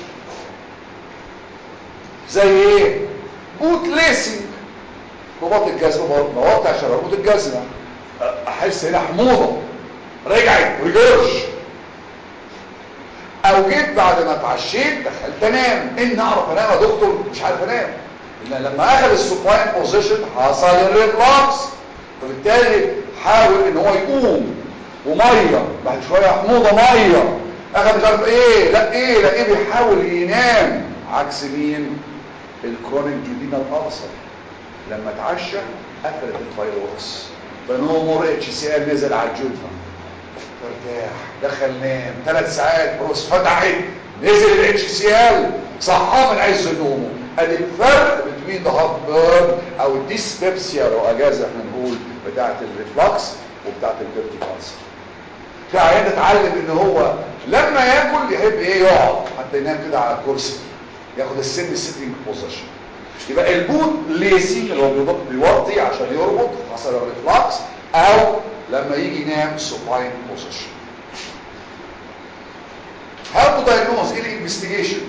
زي ايه بوت ليسنج رباط الجزمه برضه موقع عشان رباط الجزمه احس هنا حموضه رجعت رجرش او جيت بعد ما اتعشيت دخلت انام ان اعرف انام يا دكتور مش عارف انام ان لما اخذ السوباين بوزيشن حصل الريفلكس فبالتالي حاول ان هو يقوم وميه بعد شويه حموضه ميه اخذ مش عارف ايه لا ايه لا ايه بيحاول ينام عكس مين الكرونيك جودينال ألسر لما اتعشى قفلت الفيروس فنومور اتش سي ال نزل على الجوفه ارتاح دخل نام ثلاث ساعات بروس فتحت نزل الاتش سي ال صحاه من عز نومه ادي الفرق بين ذا هارت بيرن او الديسبيبسيا لو اجازه احنا نقول بتاعه الريفلكس وبتاعه البيبتيك ألسر في عيان اتعلم ان هو لما ياكل يحب ايه يقعد حتى ينام كده على الكرسي ياخد السن سيتنج بوزيشن يبقى البوت ليسي اللي هو بيوطي عشان يربط حصل الريفلكس او لما يجي ينام سوباين بوزيشن هاو تو دايجنوز ايه الانفستيجيشن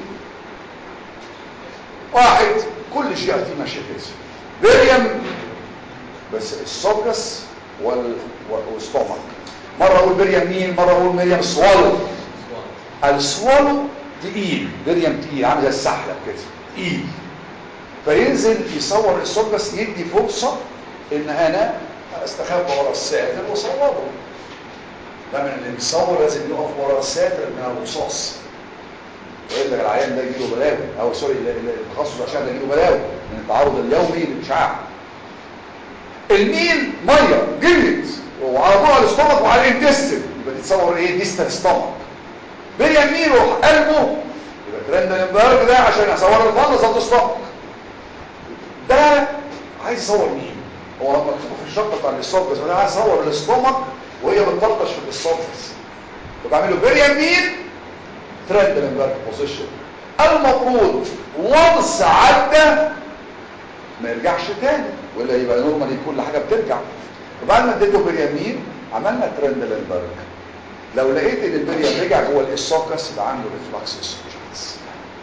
واحد كل شيء فيه ماشي كده بريم بس السوبجس وال والستومك مره اقول بريم مين مره اقول مريم سوالو السوالو تقيل بريم تقيل عامل زي السحلب كده تقيل فينزل يصور السوبجس يدي فرصه ان انا استخبى ورا الساتر واصوره ده من اللي بيصور لازم يقف ورا الساتر من الرصاص والا العيان ده يجيله بلاوي او سوري التخصص عشان ده يجيله بلاوي من التعرض اليومي للاشعاع الميل ميه جلد وعلى طول على الاستومك وعلى الانتستين يبقى دي تصور ايه ديستال ستومك باليمين روح قلبه يبقى ترندنبرج ده عشان اصور الفانس اوف ستومك ده عايز يصور مين هو لما تشوفه في الشقه بتاع الاسوفجس انا عايز اصور الاستومك وهي بتطرطش في الاسوفجس وبعمله باليمين ترندنبرج بوزيشن المفروض وانس عدى ما يرجعش تاني ولا يبقى نورمالي كل حاجه بترجع وبعد ما اديته باليمين عملنا ترندنبرج لو لقيت ان البريم رجع جوه الاسوفجس يبقى عنده ريفلكس اسوفجس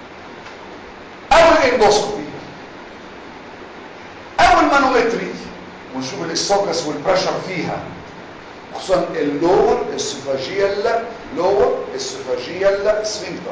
او الاندوسكوبي او المانومتري ونشوف الاسوفجس والبريشر فيها خصوصا اللور اسوفاجيال لور اسوفاجيال سفنكتر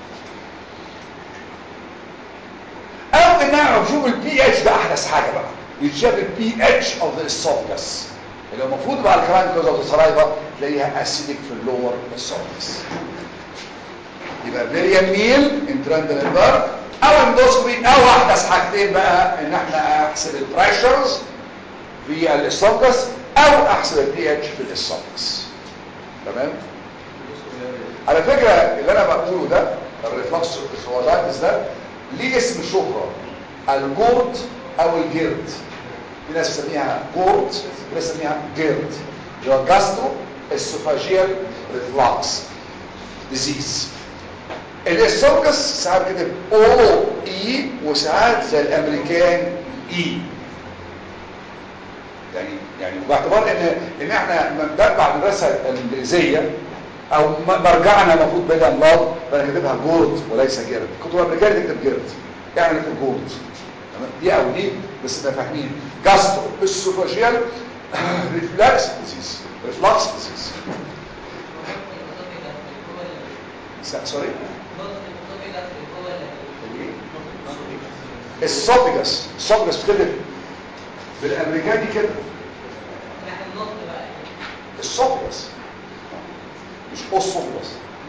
او ان اعرف شوف البي اتش ده احدث حاجه بقى يتشاف البي اتش اوف ذا اسوفجس اللي المفروض بعد كمان كوز اوف السرايفا تلاقيها اسيدك في اللور اسوفجس يبقى فيريان ميل انتراندنبرج او اندوسكوبي او احدث حاجتين بقى ان احنا احسب البريشرز في الاسوفجس او احسب البي اتش في الاسوفجس تمام على فكره اللي انا بقوله ده الريفلكس السواداتس ده ليه اسم شهره الجورد او الجيرد في ناس بتسميها جورد في ناس بتسميها جيرد اللي هو جاسترو اسوفاجيال ريفلكس ديزيز الاسوفجس ساعات كده او اي وساعات زي الامريكان اي يعني يعني باعتبار ان ان احنا بنتبع المدرسه الانجليزيه او مرجعنا المفروض بين الله فانا كاتبها جورد وليس جيرد كنت الامريكان تكتب جيرد اعمل الجولد تمام دي او دي بس تبقى فاهمين جاسترو اسوفاجيال ريفلكس ديزيز ريفلكس ديزيز سوري السوبيجاس السوبيجاس كده بالامريكاني كده السوبيجاس مش اوسوفيجاس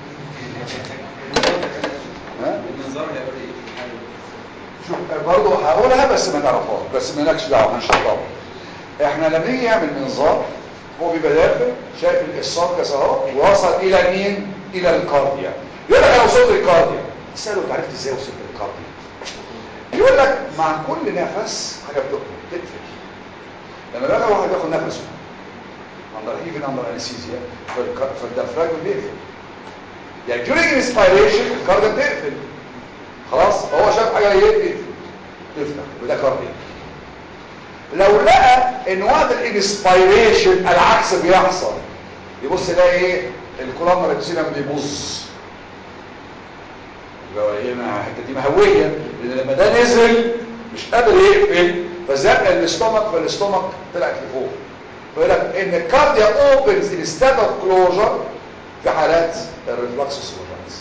ها النظام هيبقى ايه؟ شوف برضه هقولها بس ما تعرفهاش بس مالكش دعوه مش هتعرف احنا لما نيجي نعمل منظار هو بيبقى داخل شايف الاسوفجس اهو وصل الى مين الى الكارديا يقول لك انا وصلت للكارديا تساله انت عرفت ازاي وصلت للكارديا يقول لك مع كل نفس حاجه بتقفل تقفل لما بقى واحد ياخد نفسه اندر ايفن اندر انستيزيا فالديافراجم بيقفل يعني during inspiration الكارديا بتقفل خلاص فهو شاف حاجه يقفل تفتح وده كارديا لو لقى ان وقت الانسبيريشن العكس بيحصل يبص يلاقي ايه الكولامر ابسيلم بيبوظ يبقى ايه مع الحته دي مهويه لان لما ده نزل مش قادر يقفل فزق الاستومك فالاستومك طلعت لفوق فيقول لك ان الكارديا اوبنز انستاد اوف كلوجر في حالات الريفلكس سوبرانس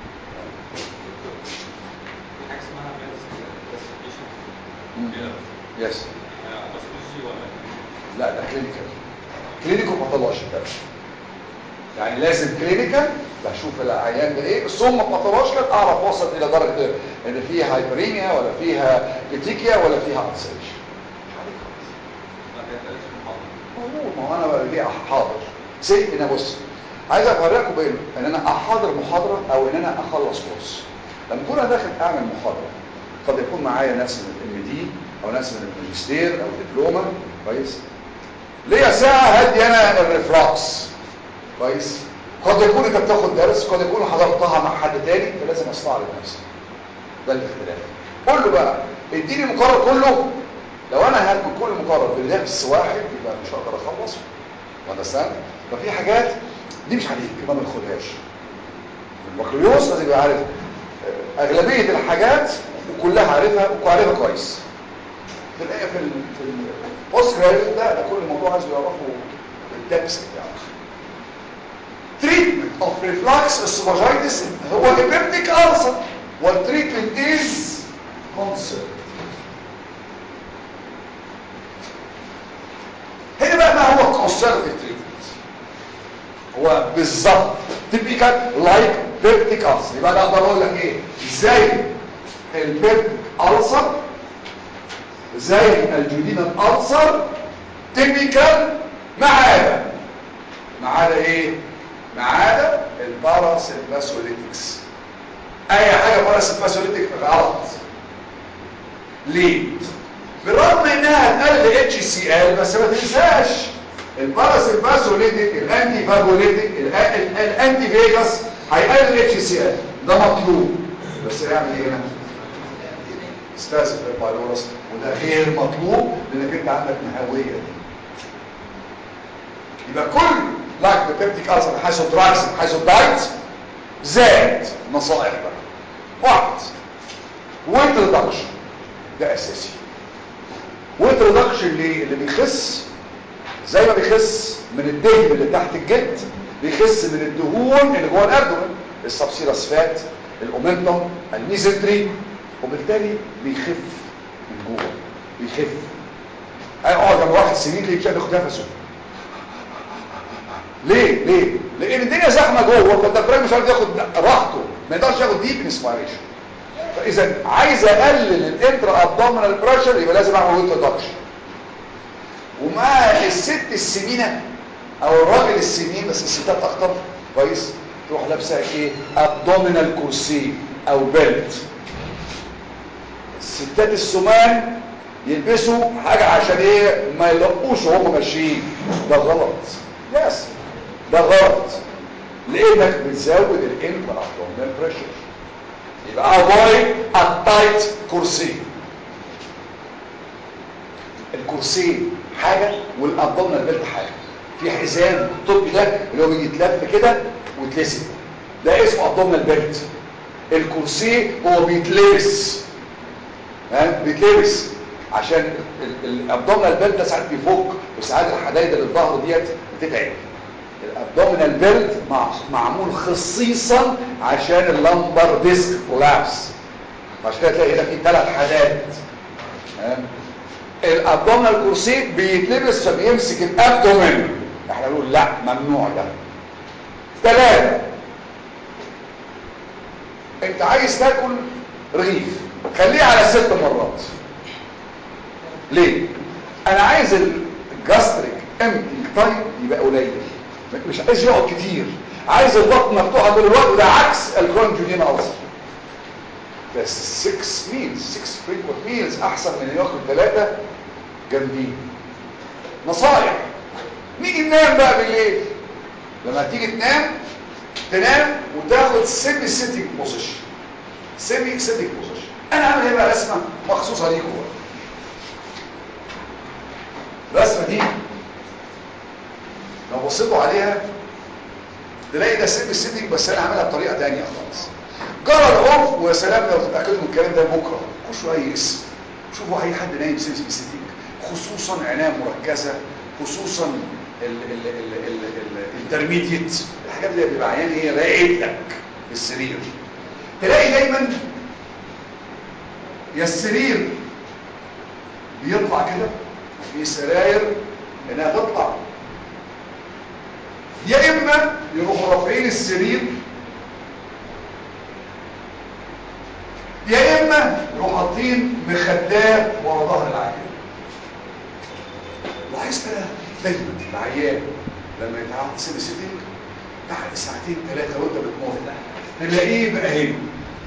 حاجه اسمها كلاسيفيكيشن يس باثولوجي ولا لا ده كلينيكال كلينيكال باثولوجي ده يعني لازم كلينيكال بشوف العيان ده ايه ثم باثولوجيكال اعرف اوصل الى درجه ان فيها هايبريميا ولا فيها بيتيكيا ولا فيها ابسيشن ما بيتقالش محاضره موجود ما هو انا بقى ليه حاضر سي انا بص عايز افرقكم بين ان انا احاضر محاضره او ان انا اخلص كورس لما اكون انا داخل اعمل محاضره قد يكون معايا ناس من الام دي او ناس من الماجستير او دبلومه كويس ليا ساعه هدي انا الريفلكس كويس قد يكون انت بتاخد درس قد يكون حضرتها مع حد تاني فلازم استعرض نفسي ده الاختلاف قول له بقى اديني المقرر كله لو انا هاخد كل مقرر بدرس واحد يبقى مش هقدر اخلص واندرستاند ففي حاجات دي مش عليك ما بناخدهاش البكالوريوس لازم يبقى عارف آه، اغلبيه الحاجات وكلها عارفها وعارفها كويس في ال في ال في البوست جراديويت ده ده كل الموضوع عايز يعرفه بالدبس بتاعه treatment of reflux esophagitis هو البيبتيك ألسر والتريتمنت is concern هنا بقى ما هو conservative treatment هو بالظبط typical like peptic ulcer يبقى انا اقدر اقول لك ايه زي البيبتيك ألسر زي الجديد الألسر typical ما عدا ما عدا ايه ما عدا الباراسيمباسوليتكس اي حاجه باراسيمباسوليتك غلط ليه بالرغم انها تقلل اتش سي ال بس ما تنساش الباراسيمباسوليتك الانتي فاجوليتك الانتي فيجاس هيقلل اتش سي ال ده مطلوب بس يعمل ايه هنا استاذن البايلورس وده غير مطلوب لانك انت عندك مهويه دي يبقى كل لاك بيبتيك ألسر حيث الدراكس حيث الدايت زائد نصائح بقى واحد ويت ريدكشن ده اساسي ويت ريدكشن ليه اللي بيخس زي ما بيخس من الدهن اللي تحت الجلد بيخس من الدهون اللي جوه الابدومن السبسيرس فات الاومنتوم الميزنتري وبالتالي بيخف من جوه بيخف اقعد جنب واحد سنين ليه مش قادر ياخد نفسه ليه ليه لان الدنيا زحمه جوه فالدكتور مش عارف ياخد راحته ما يقدرش ياخد ديب انسبيريشن فاذا عايز اقلل الانترا ابدومينال بريشر يبقى لازم اعمل ويت ريدكشن ومع الست السمينه او الراجل السمين بس الستات اكتر كويس تروح لابسه ايه ابدومينال كورسي او بيلت الستات السمان يلبسوا حاجه عشان ايه ما يلقوش وهم ماشيين ده غلط يس ده غلط لانك بتزود الانترا ابدومينال بريشر يبقى avoid a tight كرسي الكرسي حاجة والابدومينال بيلت حاجة في حزام الطبي ده اللي هو بيتلف كده ويتلسم ده اسمه ابدومينال بيلت الكرسي هو بيتلبس ها بيتلبس عشان الابدومينال بيلت ده ساعات بيفك وساعات الحدايد اللي الظهر ديت بتتعب الابدومينال بيلت معمول خصيصا عشان اللمبر ديسك كولابس عشان كده تلاقي هنا في ثلاث حداد ها الابدومينال كورسيت بيتلبس فبيمسك الابدومين احنا بنقول لا ممنوع ده ثلاثة انت عايز تاكل رغيف خليه على ست مرات ليه انا عايز الجاستريك امتي تايم يبقى قليل مش عايز يقعد كتير عايز البطن مفتوحه طول الوقت وده عكس الكرون جونين ألسر بس 6 ميلز 6 فريكوت ميلز احسن من ياكل ثلاثه جامدين نصايح نيجي ننام بقى بالليل لما تيجي تنام تنام وتاخد سيمي سيتنج بوزيشن سيمي سيتنج بوزيشن انا عامل ايه بقى رسمه مخصوصه ليكم الرسمه دي لو بصيتوا عليها تلاقي ده سيمي سيتنج بس انا عاملها بطريقه ثانيه خالص جرى العرف ويا سلام لو تتاكدوا من الكلام ده بكره خشوا اي اسم شوفوا اي حد نايم سيمي سيتنج خصوصا عنايه مركزه خصوصا الانترميديت الحاجات اللي بيبقى عيان ايه راقد لك السرير تلاقي دايما يا السرير بيطلع كده في سراير انها تطلع يا اما يروحوا رافعين السرير يا اما يروحوا حاطين مخدات ورا ظهر العيان لاحظت انا دايما العيان لما يتعرض سيمي سيتنج بعد ساعتين ثلاثه وانت بتموت تلاقيه بقى هنا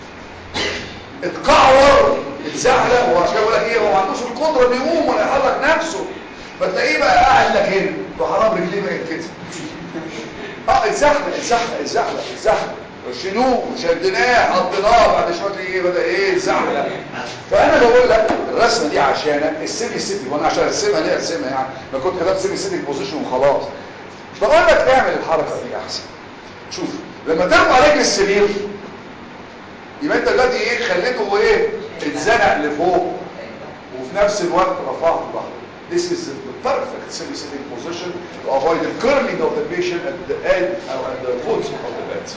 اتقعور اتزحلق وعشان بقول لك ايه هو ما عندوش القدره انه يقوم ولا يحرك نفسه فتلاقيه بقى قاعد لك هنا بحرام رجليه بقت كده اه اتزحلق اتزحلق اتزحلق اتزحلق شيلوه شدناه حطيناه بعد شويه ايه بدا ايه اتزحلق فانا بقول لك الرسمه دي عشانك السيمي سيتي وانا عشان ارسمها ليه ارسمها يعني ما كنت كتبت سيمي سيتي بوزيشن وخلاص بقول لك اعمل الحركه دي احسن شوف لما ترفع رجل السرير يبقى انت دلوقتي ايه خليته ايه اتزنق لفوق وفي نفس الوقت رفعت ظهره This is the perfect semi-sitting position to avoid the curling of the patient at the end or at the foot of the bed.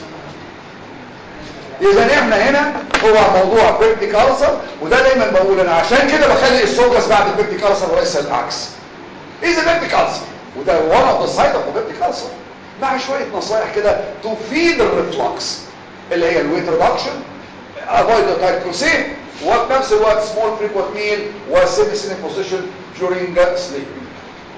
اذا احنا هنا هو موضوع بيبتيك ألسر وده دايما بقول انا عشان كده بخلي السوكس بعد البيبتيك ألسر وليس العكس. اذا بيبتيك ألسر وده one of the side of the biptic ulcer مع شوية نصايح كده to feed the reflux اللي هي الويت reduction avoid the tight crusade وفي نفس الوقت small frequent meal و semi sitting position during sleeping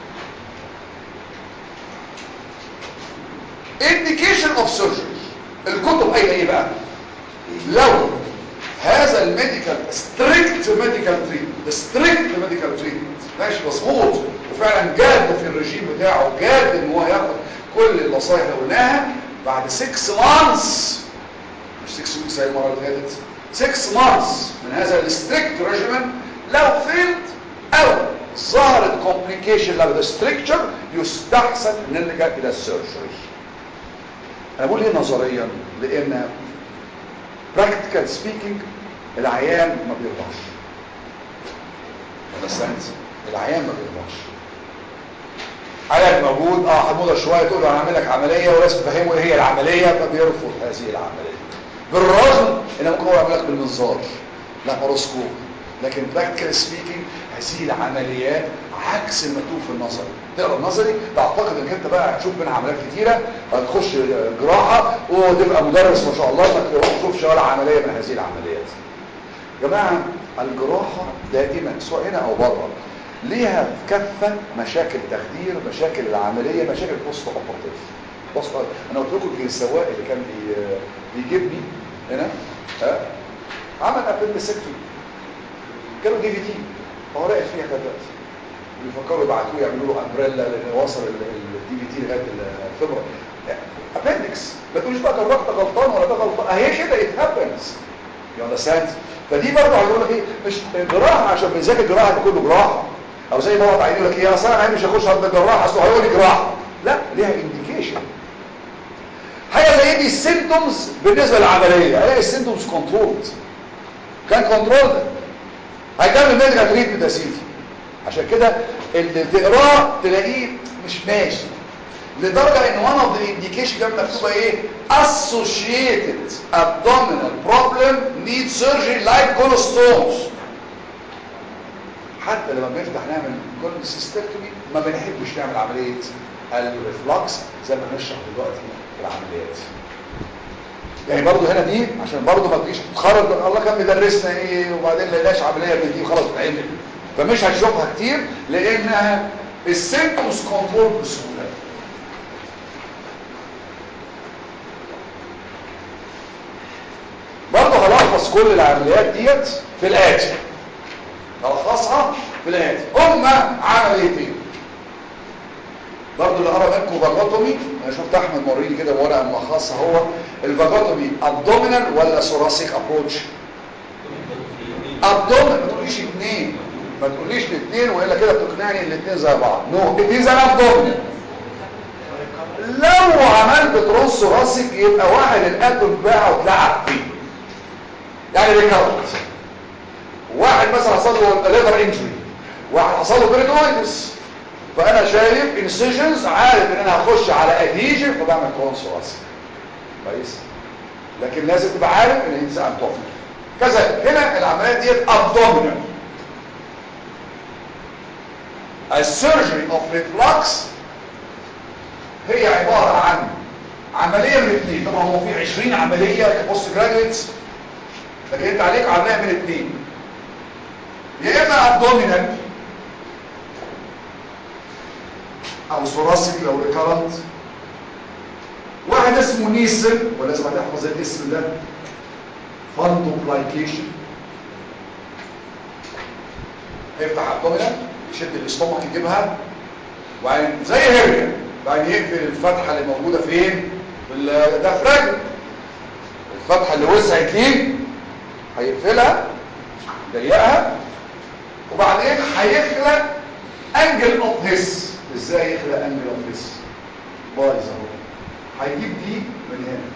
indication of surgery الكتب قايله ايه بقى لو هذا الميديكال ستريكت ميديكال تريتمنت ستريكت ميديكال تريتمنت ماشي مظبوط وفعلا جاد في الرجيم بتاعه جاد ان هو ياخد كل النصايح اللي قلناها بعد 6 مانثs مش 6 ويكس زي المره اللي فاتت 6 مانثs من هذا الستريكت ريجيمن لو فيلد او ظهرت كومبليكيشن لو ده ستريكتشر يستحسن ان نلجا الى السيرجري انا بقول ايه نظريا لان براكتيكال سبيكينج العيان ما بيرضاش understand العيان ما بيرضاش علاج موجود اه حموضه شويه تقول له هنعمل لك عمليه ولازم تفهمه ايه هي العمليه فبيرفض هذه العمليه بالرغم ان ممكن هو يعمل لك بالمنظار لاباروسكوب لكن براكتيكال سبيكينج هذه العمليات عكس المكتوب في النظري تقرا النظري تعتقد انك انت بقى هتشوف منها عمليات كتيره هتخش جراحه وتبقى مدرس ما شاء الله ما تشوفش ولا عمليه من هذه العمليات يا جماعه الجراحه دائما سواء هنا او بره ليها كافه مشاكل تخدير مشاكل العمليه مشاكل بوست اوبراتيف بص انا قلت لكم السواق اللي كان بي بيجيبني هنا ها عمل ابندسكتومي كانوا دي في تي هو راقد فيها دلوقتي بيفكروا يبعتوه يعملوا له امبريلا لان وصل الدي في تي لغايه الفبره ابندكس ما تقولش بقى الراجل ده غلطان ولا ده غلطان اهي كده ات هابنز يو اندرستاند فدي برضه عايز اقول لك ايه مش جراحه عشان بنذاكر جراحه يبقى كله جراحه او زي ما هو عايز يقول لك ايه اصل انا مش هخش عند الجراح اصل هيقول لي جراحه لا ليها انديكيشن هيلاقي لي السيمتومز بالنسبه للعمليه هلاقي السيمتومز كنترولد كان كنترولد هيكمل ميديكال تريتمنت يا سيدي عشان كده اللي تقراه تلاقيه مش ماشي لدرجه ان one of the indication كان مكتوبه ايه associated abdominal problem need surgery like gallstones حتى لما بنفتح نعمل كولسيستكتومي ما بنحبش نعمل عمليه الريفلكس زي ما هنشرح دلوقتي في العمليات يعني برضه هنا دي عشان برضه ما تجيش تتخرج الله كان مدرسنا ايه وبعدين ما لقاش عمليه من دي وخلاص بتعمل فمش هتشوفها كتير لانها السيمبتومز كنترول بسهوله برضه هلخص كل العمليات ديت في الاتي هلخصها في الاتي هما عمليتين برضه اللي قرا منكم فاجوتومي انا شفت احمد موريني كده ورقه ملخصها هو الفاجوتومي ابدومينال ولا ثوراسيك ابروتش ابدومينال ما تقوليش اثنين ما تقوليش الاثنين والا كده بتقنعني ان الاثنين زي بعض نو الاثنين زي ابدومينال لو عملت ترص راسك يبقى واحد القلب بتاعه اتلعب فيه يعني ريكارد واحد مثلا حصل له ليفر انجري واحد حصل له بريتونايتس فانا شايف انسيجنز عارف ان انا هخش على اديجن فبعمل ترانس راسي كويس لكن لازم تبقى عارف ان الانسان ابدومينال كذلك هنا العمليات ديت ابدومينال السيرجري اوف ريفلكس هي عبارة عن عملية من اثنين طبعا هو في 20 عملية كبوست جراديويتس لكن انت عليك عملية من اثنين يا اما ابدومينال او ثوراسيك لو ريكارنت واحد اسمه نيسن ولازم هتحفظ الاسم ده فاندوبلايكيشن يفتح ابدومينال يشد الاستومك يجيبها وبعدين زي هيريا بعدين يقفل الفتحه اللي موجوده فين في الدفرج الفتحه اللي وسعت دي هيقفلها يضيقها وبعدين هيخلق انجل اوف هيس ازاي يخلق انجل اوف هيس بايظ اهو هيجيب دي من هنا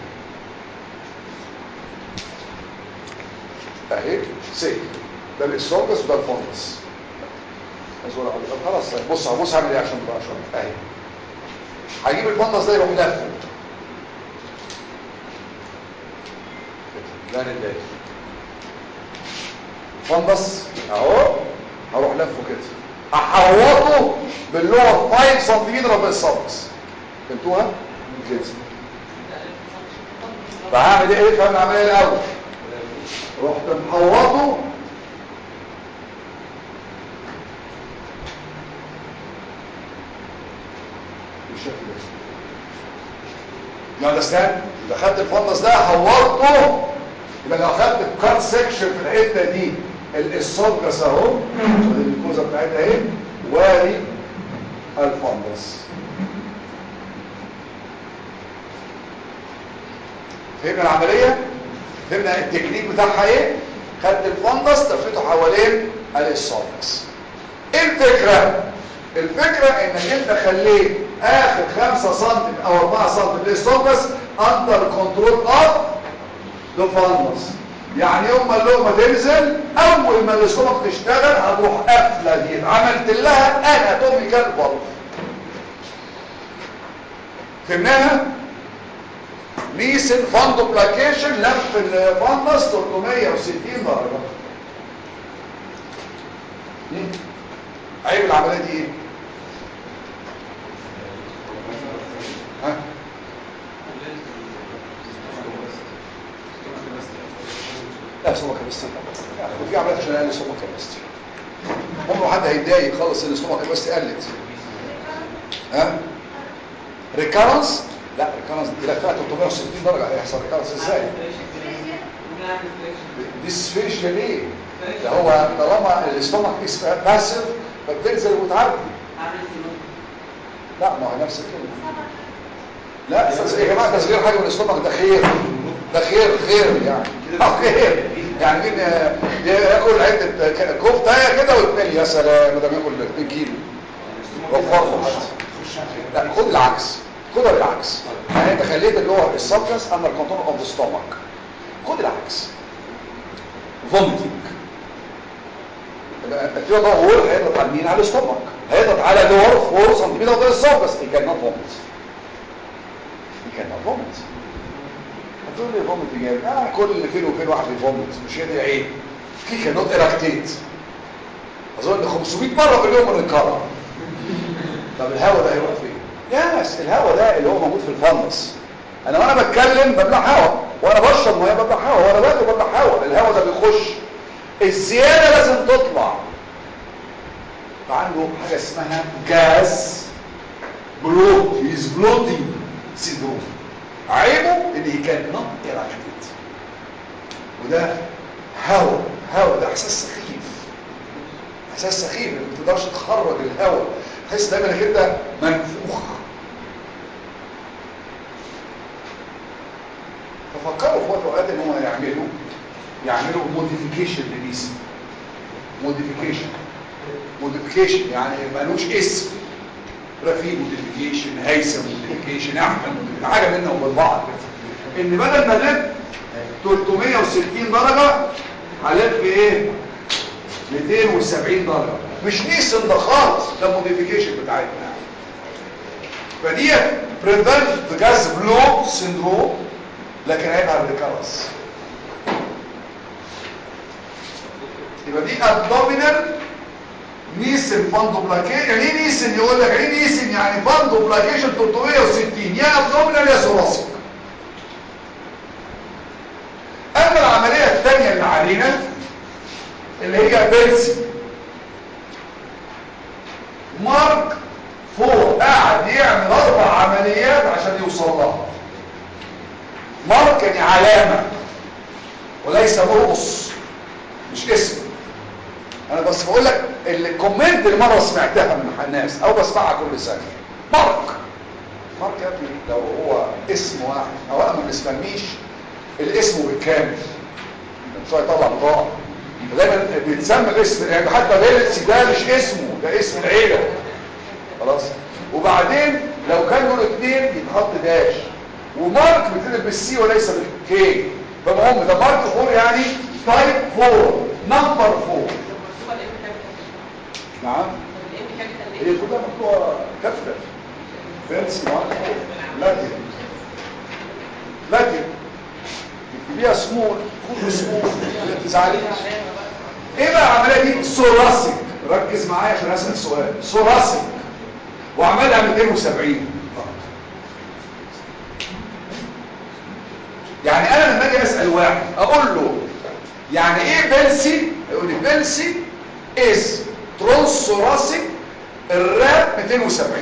اهي سيك ده الاسوفجس وده الفونجس ازور اقول طب خلاص بص هبص هعمل ايه عشان بقى شويه اهي هجيب الفندس ده يروح لفه لا نتضايق فندس اهو هروح لفه كده احوطه باللغه 5 سنتيمتر بالسبس فهمتوها كده فهعمل ايه فاهم العمليه الاول رحت محوطه بالشكل ده يو اندرستاند اذا خدت الفندس ده حورته يبقى لو خدت الكات سيكشن في الحته دي الاسوفجس اهو ودي الكوزه بتاعتها اهي وادي الفندس فهمنا العمليه فهمنا التكنيك بتاعها ايه خدت الفندس لفيته حوالين الاسوفجس ايه الفكره الفكرة انك انت خليت اخر 5 سم او 4 سم للسوفس اندر كنترول اوف ذا فانس يعني يوم ما اللقمه تنزل اول ما الاستومك تشتغل هتروح قافله دي عملت لها اناتوميكال فالف فهمناها نيسن فاندوبلاكيشن لف الفانس 360 درجه عيب العمليه دي ايه ها لا سوما كابستي يعني في عمليات عشان اقل سوما كابستي عمره حد هيتضايق خالص ان السوما كابستي قلت ها ريكارنس لا ريكارنس دي لفها 360 درجه هيحصل ريكارنس ازاي دي سفيشيا ليه ده هو طالما الاستومك اس باسيف فبتنزل وتعدي لا ما هو نفس الكلمه لا استاذ يا جماعه تصغير حاجه من الاستومك ده خير ده خير خير يعني اه خير يعني مين ياكل حته كفته كده واثنين يا سلام ده بياكل 2 كيلو وفر له حتى لا خد العكس خدها بالعكس يعني انت خليت اللي هو السبكس اندر كنترول اوف ذا ستومك خد العكس فوميتنج البكتيريا ده هو هيضغط على مين على الاستومك هيضغط على لور 4 سنتيمتر اوف الاسوفاجس he cannot vomit he cannot vomit هتقول لي فومت جامد اه كل فين وفين واحد بيفومت مش هي دي عيب في كانوت اراكتيت اظن 500 مره في اليوم بنتكرر طب الهواء ده هيروح فين ياس الهواء ده اللي هو موجود في الفندس انا وانا بتكلم ببلع هواء وانا بشرب ميه ببلع هواء وانا باكل ببلع هواء الهواء ده بيخش الزياده لازم تطلع فعنده حاجه اسمها جاز بلوت هيز بلوتنج سيندروم عيبه ان هي كان نوت اراكتيت وده هواء هواء ده احساس سخيف احساس سخيف انك ما تقدرش تخرج الهواء تحس دايما انك انت منفوخ ففكروا في وقت اوقات ان هم يعملوا يعملوا موديفيكيشن للاسم موديفيكيشن موديفيكيشن يعني مالوش اسم رفيق موديفيكيشن هيثم موديفيكيشن احمد موديفيكيشن حاجه منهم وبين بعض ان بدل ما الف 360 درجه هلف ايه 270 درجه مش نيسن ده خالص ده موديفيكيشن بتاعتنا فدي بريفنت جاز بلو سيندروم لكن هيبقى الريكارس يبقى دي ابدومينال نيسن فاندو بلاكيشن يعني ايه نيسن يقول لك ايه نيسن يعني فاندو بلاكيشن 360 يا ابدومينال يا ثوراسيك اما العمليه الثانيه اللي علينا اللي هي بيلسي مارك فور قاعد يعمل اربع عمليات عشان يوصل لها مارك يعني علامه وليس مرقص مش اسم انا بس بقول لك الكومنت اللي مره سمعتها من الناس او بسمعها كل سنه مارك مارك يا ابني لو هو اسم واحد او انا ما بنسميش الاسم بالكامل مش هيطلع بضاعه فدايما بيتسمى الاسم يعني حتى ليلتسي ده مش اسمه ده اسم العيله خلاص وبعدين لو كان دول اثنين يتحط داش ومارك بتكتب بالسي وليس بالكي فالمهم ده مارك فور يعني تايب فور نمبر فور مكتوبة الام كابيتال نعم الام كابيتال هي كلها مكتوبه كابيتال فينس مارك لاتين لاتين تكتبيها سمول فول سمول ما تزعليش ايه بقى العمليه دي ثوراسيك ركز معايا عشان اسال سؤال ثوراسيك وعملها 270 يعني انا لما اجي اسال واحد اقول له يعني ايه بلسي يقول لي بلسي از ترونس ثوراسيك الراب 270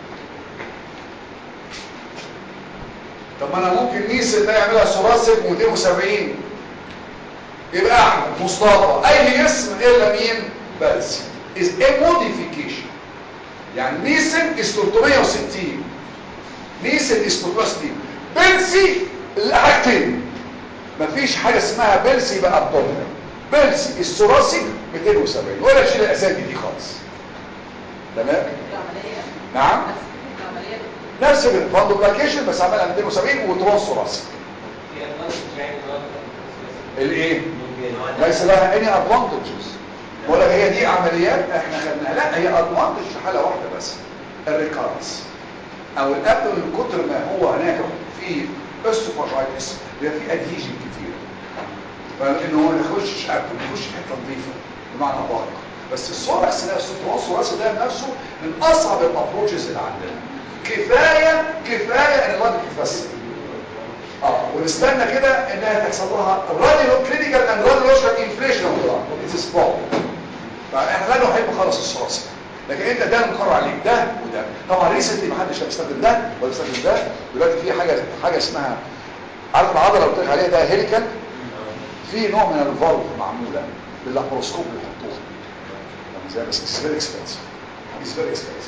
طب ما انا ممكن نيسن ده يعملها ثوراسيك 270 يبقى احمد مصطفى اي اسم الا مين بلسي is a modification يعني نيسن is 360 نيسن is 360 بلسي الحاجتين مفيش حاجه اسمها بلسي بقى ابدومينال بلسي الثوراسيك 270 ولا شيل الاسامي دي خالص تمام العملية نعم نفس العملية نفس الفاندوبلاكيشن بس عملها 270 وترانس ثوراسيك في advantage يعني إن هو الايه ليس لها any advantages ولا هي دي عمليات احنا خدناها لا هي advantage في حاله واحده بس الريكارنس او الابدو من كتر ما هو هناك في اسوفاجايتس بيبقى في ادهيجن كتير فانه هو ما يخشش ابدو ما يخش حته نظيفه بمعنى ضايق بس السوركس ده السوترانس ده نفسه من اصعب الابروتشز اللي عندنا كفايه كفايه ان الواد تتفسد اه ونستنى كده انها تحصل لها راديو كلينيكال اند راديولوجيكال انفليشن اوف دراج اتس سبوت فاحنا لا نحب خالص الثلاثي لكن انت ده مقرر عليك ده وده طبعا ريسنتلي ما حدش بيستخدم ده ولا بيستخدم ده دلوقتي في حاجه حاجه اسمها عارف العضله اللي قلت لك عليها ده هيليكال في نوع من الفالف معموله باللابروسكوب بيحطوها زي بس اتس فيري اكسبنسيف اتس فيري اكسبنسيف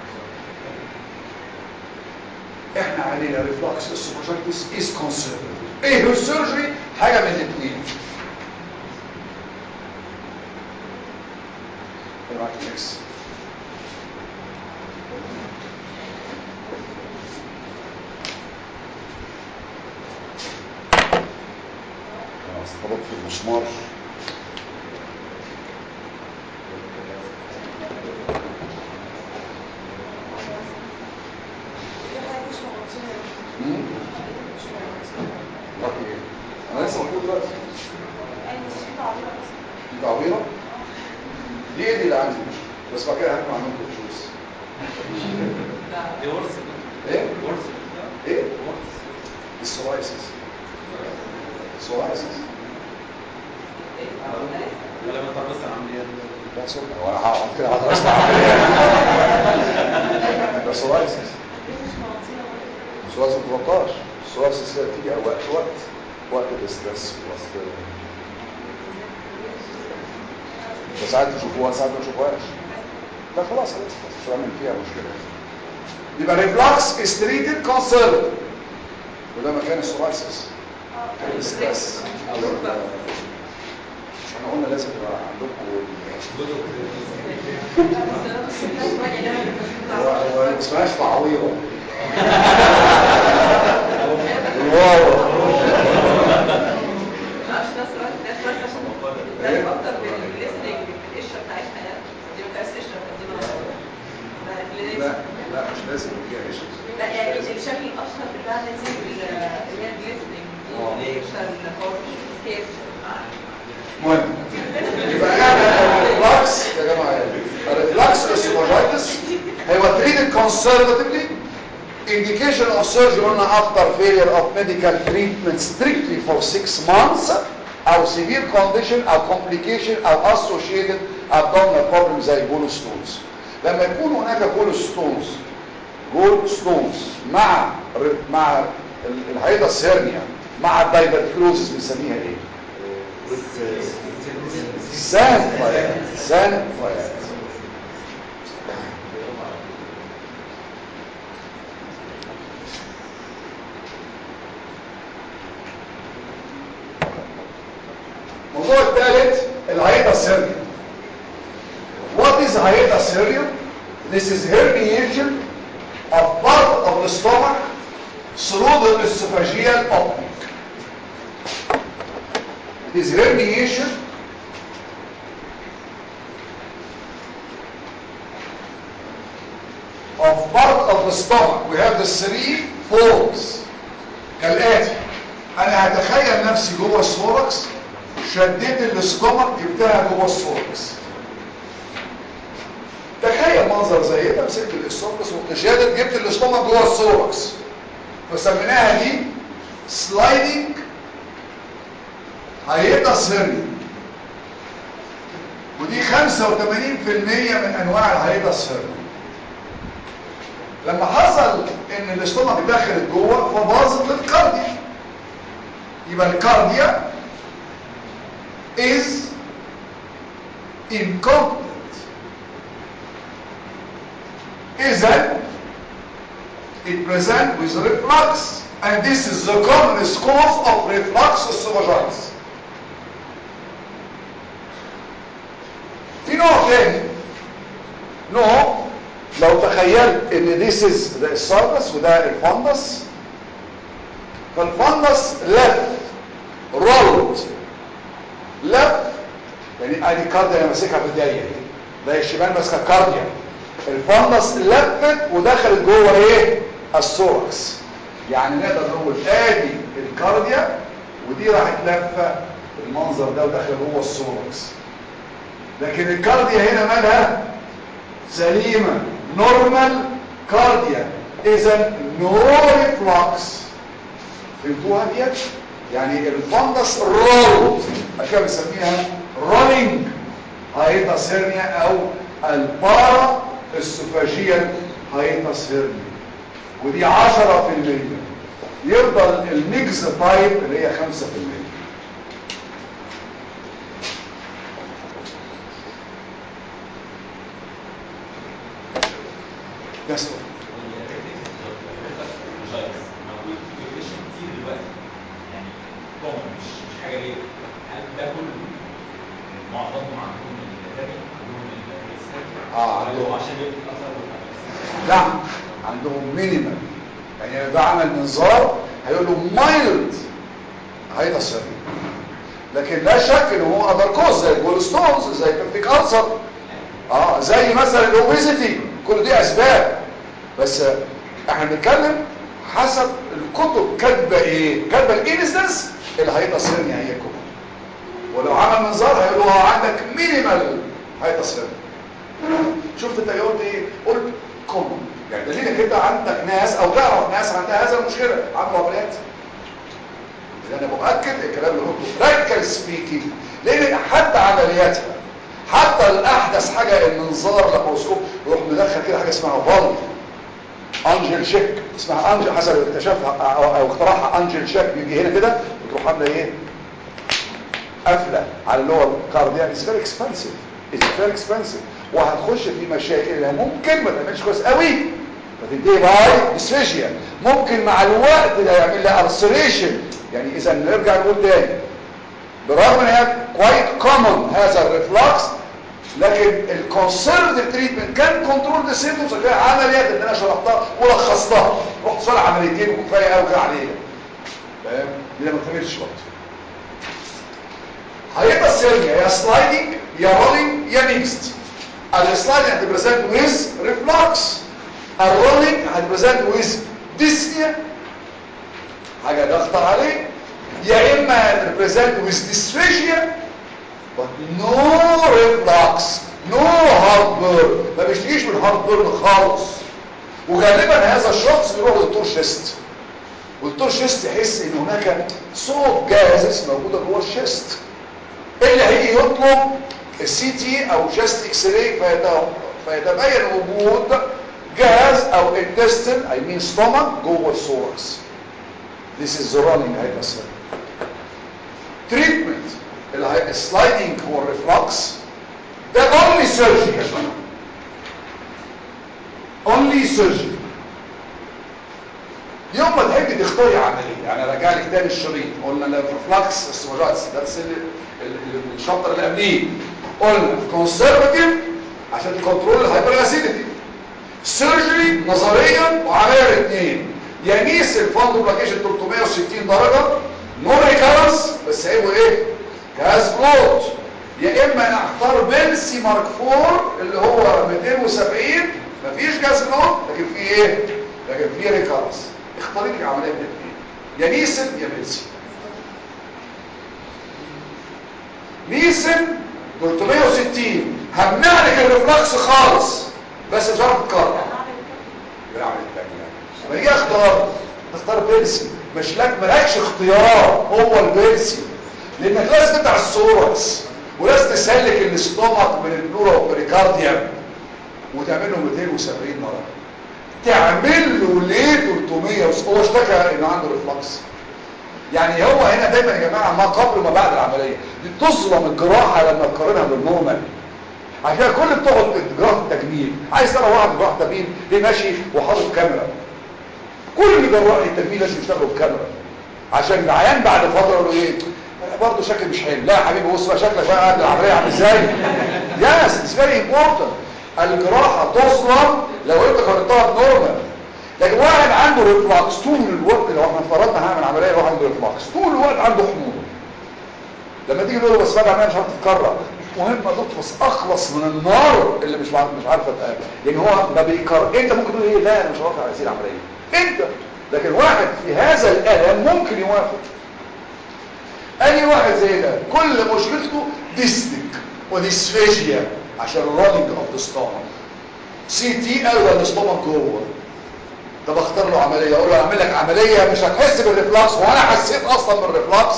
احنا علينا ريفلكس السوبرجايتس از كونسيرفيتيف ايه السيرجري حاجه من الاثنين انا معاك نكس خلاص خبط في المسمار تعبيرة دي ايه دي اللي عندي بس بعد كده هنعمل عنكم فلوس دي ورث ايه ورث ايه السورايسيس سورايسيس ولا ما تربص عمليات لا سوري هو انا هقعد كده هقعد اسمع عمليات ده سورايسيس سورايسيس 13 السورايسيس كده بتيجي وقت وقت وقت الاسترس وقت وساعات تشوفوها ساعات ما تشوفوهاش لا خلاص خلاص خلاص مش هعمل فيها مشكله يبقى ريفلاكس استريتد كونسيرف وده مكان السورايسيس الاسترس مش احنا قلنا لازم يبقى عندكم هو هو ما اسمهاش تعويضه الواو لا لا مش لازم فيها ايش لا يعني الشكل الاشهر بتاعنا دي اللي هي الجليسنينج دي اللي هو كيف المهم يبقى انا الريفلاكس يا جماعه الريفلاكس اسوفاجيتس هو treated conservatively indication of surgery قلنا after failure of medical treatment strictly for six months او severe condition او complication او associated abdominal problem زي جول ستونز لما يكون هناك جول ستونز جول ستونز مع مع ال- الهيدس هيرنيا مع الدايبرتيكلوزس بنسميها ايه؟ سان فايات سان فايات الموضوع الثالث الهيدس هيرنيا What is hiatus hernia? This is herniation of part of the stomach through the esophageal opening. It is herniation of part of the stomach. We have the three folds كالآتي أنا هتخيل نفسي جوه السوركس شديت الاستومك جبتها جوه السوركس تخيل منظر زي ده مسكت الاسوفكس وشادد جبت الاستومك جوه السوركس فسميناها دي سلايدنج هيئتس هيرني ودي 85% من انواع الهيئتس هيرني لما حصل ان الاستومك دخلت جوه فباظت الكارديا يبقى الكارديا is incompetent إذا it present with reflux and this is the commonest cause of reflux esophagitis في نوع تاني نوع لو تخيلت ان this is the esophagus وده الفندس فالفندس left rolled left يعني ادي كارديا انا ماسكها بايديا ده الشمال ماسكه كارديا الفندس لفت ودخلت جوه ايه السوركس يعني نقدر نقول ادي الكارديا ودي راحت لفه المنظر ده ودخل جوه السوركس لكن الكارديا هنا مالها سليمه نورمال كارديا اذا نو ريفلكس فهمتوها ديت يعني الفندس رول عشان بنسميها رولينج هايتس هيرنيا او البارا السفاجية هايتس هيرنيا ودي 10% يفضل الميكس تايب اللي هي 5% بس موجود في الكونديشن كتير دلوقتي يعني كومن مش مش حاجه ليه هل ده كله معظمهم عندهم الهري عندهم الريسيرش آه، ولا عندهم. هو عشان يبقى الاثر ولا لا عندهم مينيمال يعني لو بعمل منظار هيقول له مايلد هايتس هيرنيا لكن لا شك ان هو اذر كوز زي الجولستونز زي البيبتيك ألسر اه زي مثلا الاوبيزيتي كل دي اسباب بس احنا بنتكلم حسب الكتب كاتبه ايه كاتبه الانستنس اللي هيبقى سيرني هي الكتب ولو عمل منظار هيقولوا اه عندك مينيمال هيتصل شفت انت قلت ايه قلت كومن يعني دليلك انت عندك ناس او تعرف ناس عندها هذا المشكله عملوا عمليات انا مؤكد الكلام اللي قلته براكتيكال سبيكينج لان حتى عملياتها حتى الاحدث حاجه المنظار لابروسكوب يروح مدخل كده حاجه اسمها فالف انجل شيك اسمها انجل حسب اكتشافها او, أو اختراعها انجل شيك بيجي هنا كده وتروح عامله ايه قافله على اللي هو الكاردياك اتس فيري اكسبنسيف اتس فيري اكسبنسيف وهتخش في مشاكل اللي ممكن ما تعملش كويس قوي فتنتهي باي ديسفيجيا ممكن مع الوقت ده يعمل لها ارسليشن يعني اذا نرجع نقول تاني برغم ان هي كويت كومن هذا الريفلكس لكن الكونسرفتيف تريتمنت كان كنترول ذا سيمبتومز كان عمليات اللي انا شرحتها ولخصتها رحت صار عمليتين وكفايه قوي كده عليها فاهم دي ما بتعملش وقت هيبقى السيرجيا يا سلايدنج يا رولينج يا ميكست السلايدنج هتبريزنت ويز ريفلكس الرولينج هتبريزنت ويز ديسنيا حاجه ضغط عليه يا اما ريبريزنت ويز ديسفيجيا but no reflux no heartburn ما بيشتكيش من heartburn خالص وغالبا هذا الشخص بيروح لدكتور شيست والدكتور شيست يحس ان هناك صوت جاهز موجوده جوه الشيست اللي هيجي يطلب السي تي او شيست اكس راي فيتبين وجود جهاز او intestine I mean stomach جوه الثوركس This is the running hypercell. Treatment السلايدنج هو الريفلكس ده only surgery only surgery يوم ما تحبي تختاري عمليه يعني راجع لك تاني الشريط قلنا الريفلكس السوجاتس ده الشابتر اللي قبليه قلنا كونسرفتيف عشان تكنترول الهايبر اسيديتي سيرجري نظريا وعمليه الاثنين يميس الفاندوبلاكيشن 360 درجه نو ريكارنس بس هيبقوا ايه جهاز فلوت يا اما اختار بنسي مارك 4 اللي هو 270 مفيش جهاز فلوت لكن في ايه لكن في ريكارنس اختاري لك عمليه من الاثنين يا نيسن يا بنسي نيسن 360 همنع لك الريفلكس خالص بس مش عارف تكرر يعمل التانية ما يجي اختار تختار بيرسي مش لك مالكش اختيار هو البيرسي لانك لازم تقطع السورس ولازم تسلك الاستومك من البلورا والبريكارديوم وتعمل له 270 درجه تعمل له ليه 300 هو اشتكى انه عنده ريفلكس يعني هو هنا دايما يا جماعه ما قبل وما بعد العمليه دي تظلم الجراحه لما تقارنها بالنورمال عشان كل بتوع جراحه التجميل عايز ترى واحد جراحه تجميل ليه ماشي وحاطط كاميرا كل جراح التجميل لازم يشتغلوا بكاميرا عشان العيان بعد فتره يقولوا ايه برضه شكل مش حلو لا يا حبيبي بص بقى شكلك بقى قبل العمليه عامل ازاي يس اتس فيري امبورتنت الجراحه تظلم لو انت قارنتها بنورمال لكن واحد عنده ريفلكس طول الوقت لو احنا فرضنا هعمل عمليه واحد عنده ريفلكس طول الوقت عنده حموضه لما تيجي تقول له بس بقى عمليه مش عارف تتكرر مهم يا دكتور بس اخلص من النار اللي مش عارف مش عارفه اتقابل يعني هو ما بيكرر انت ممكن تقول ايه لا انا مش هوافق على هذه العمليه انت لكن واحد في هذا الالم ممكن يوافق اي واحد زي ده كل مشكلته ديستك وديسفيجيا عشان الرولينج اوف ذا ستومك سي تي قال ده الاستومك جوه طب اختار له عمليه اقول له اعمل لك عمليه مش هتحس بالريفلكس وانا حسيت اصلا بالريفلكس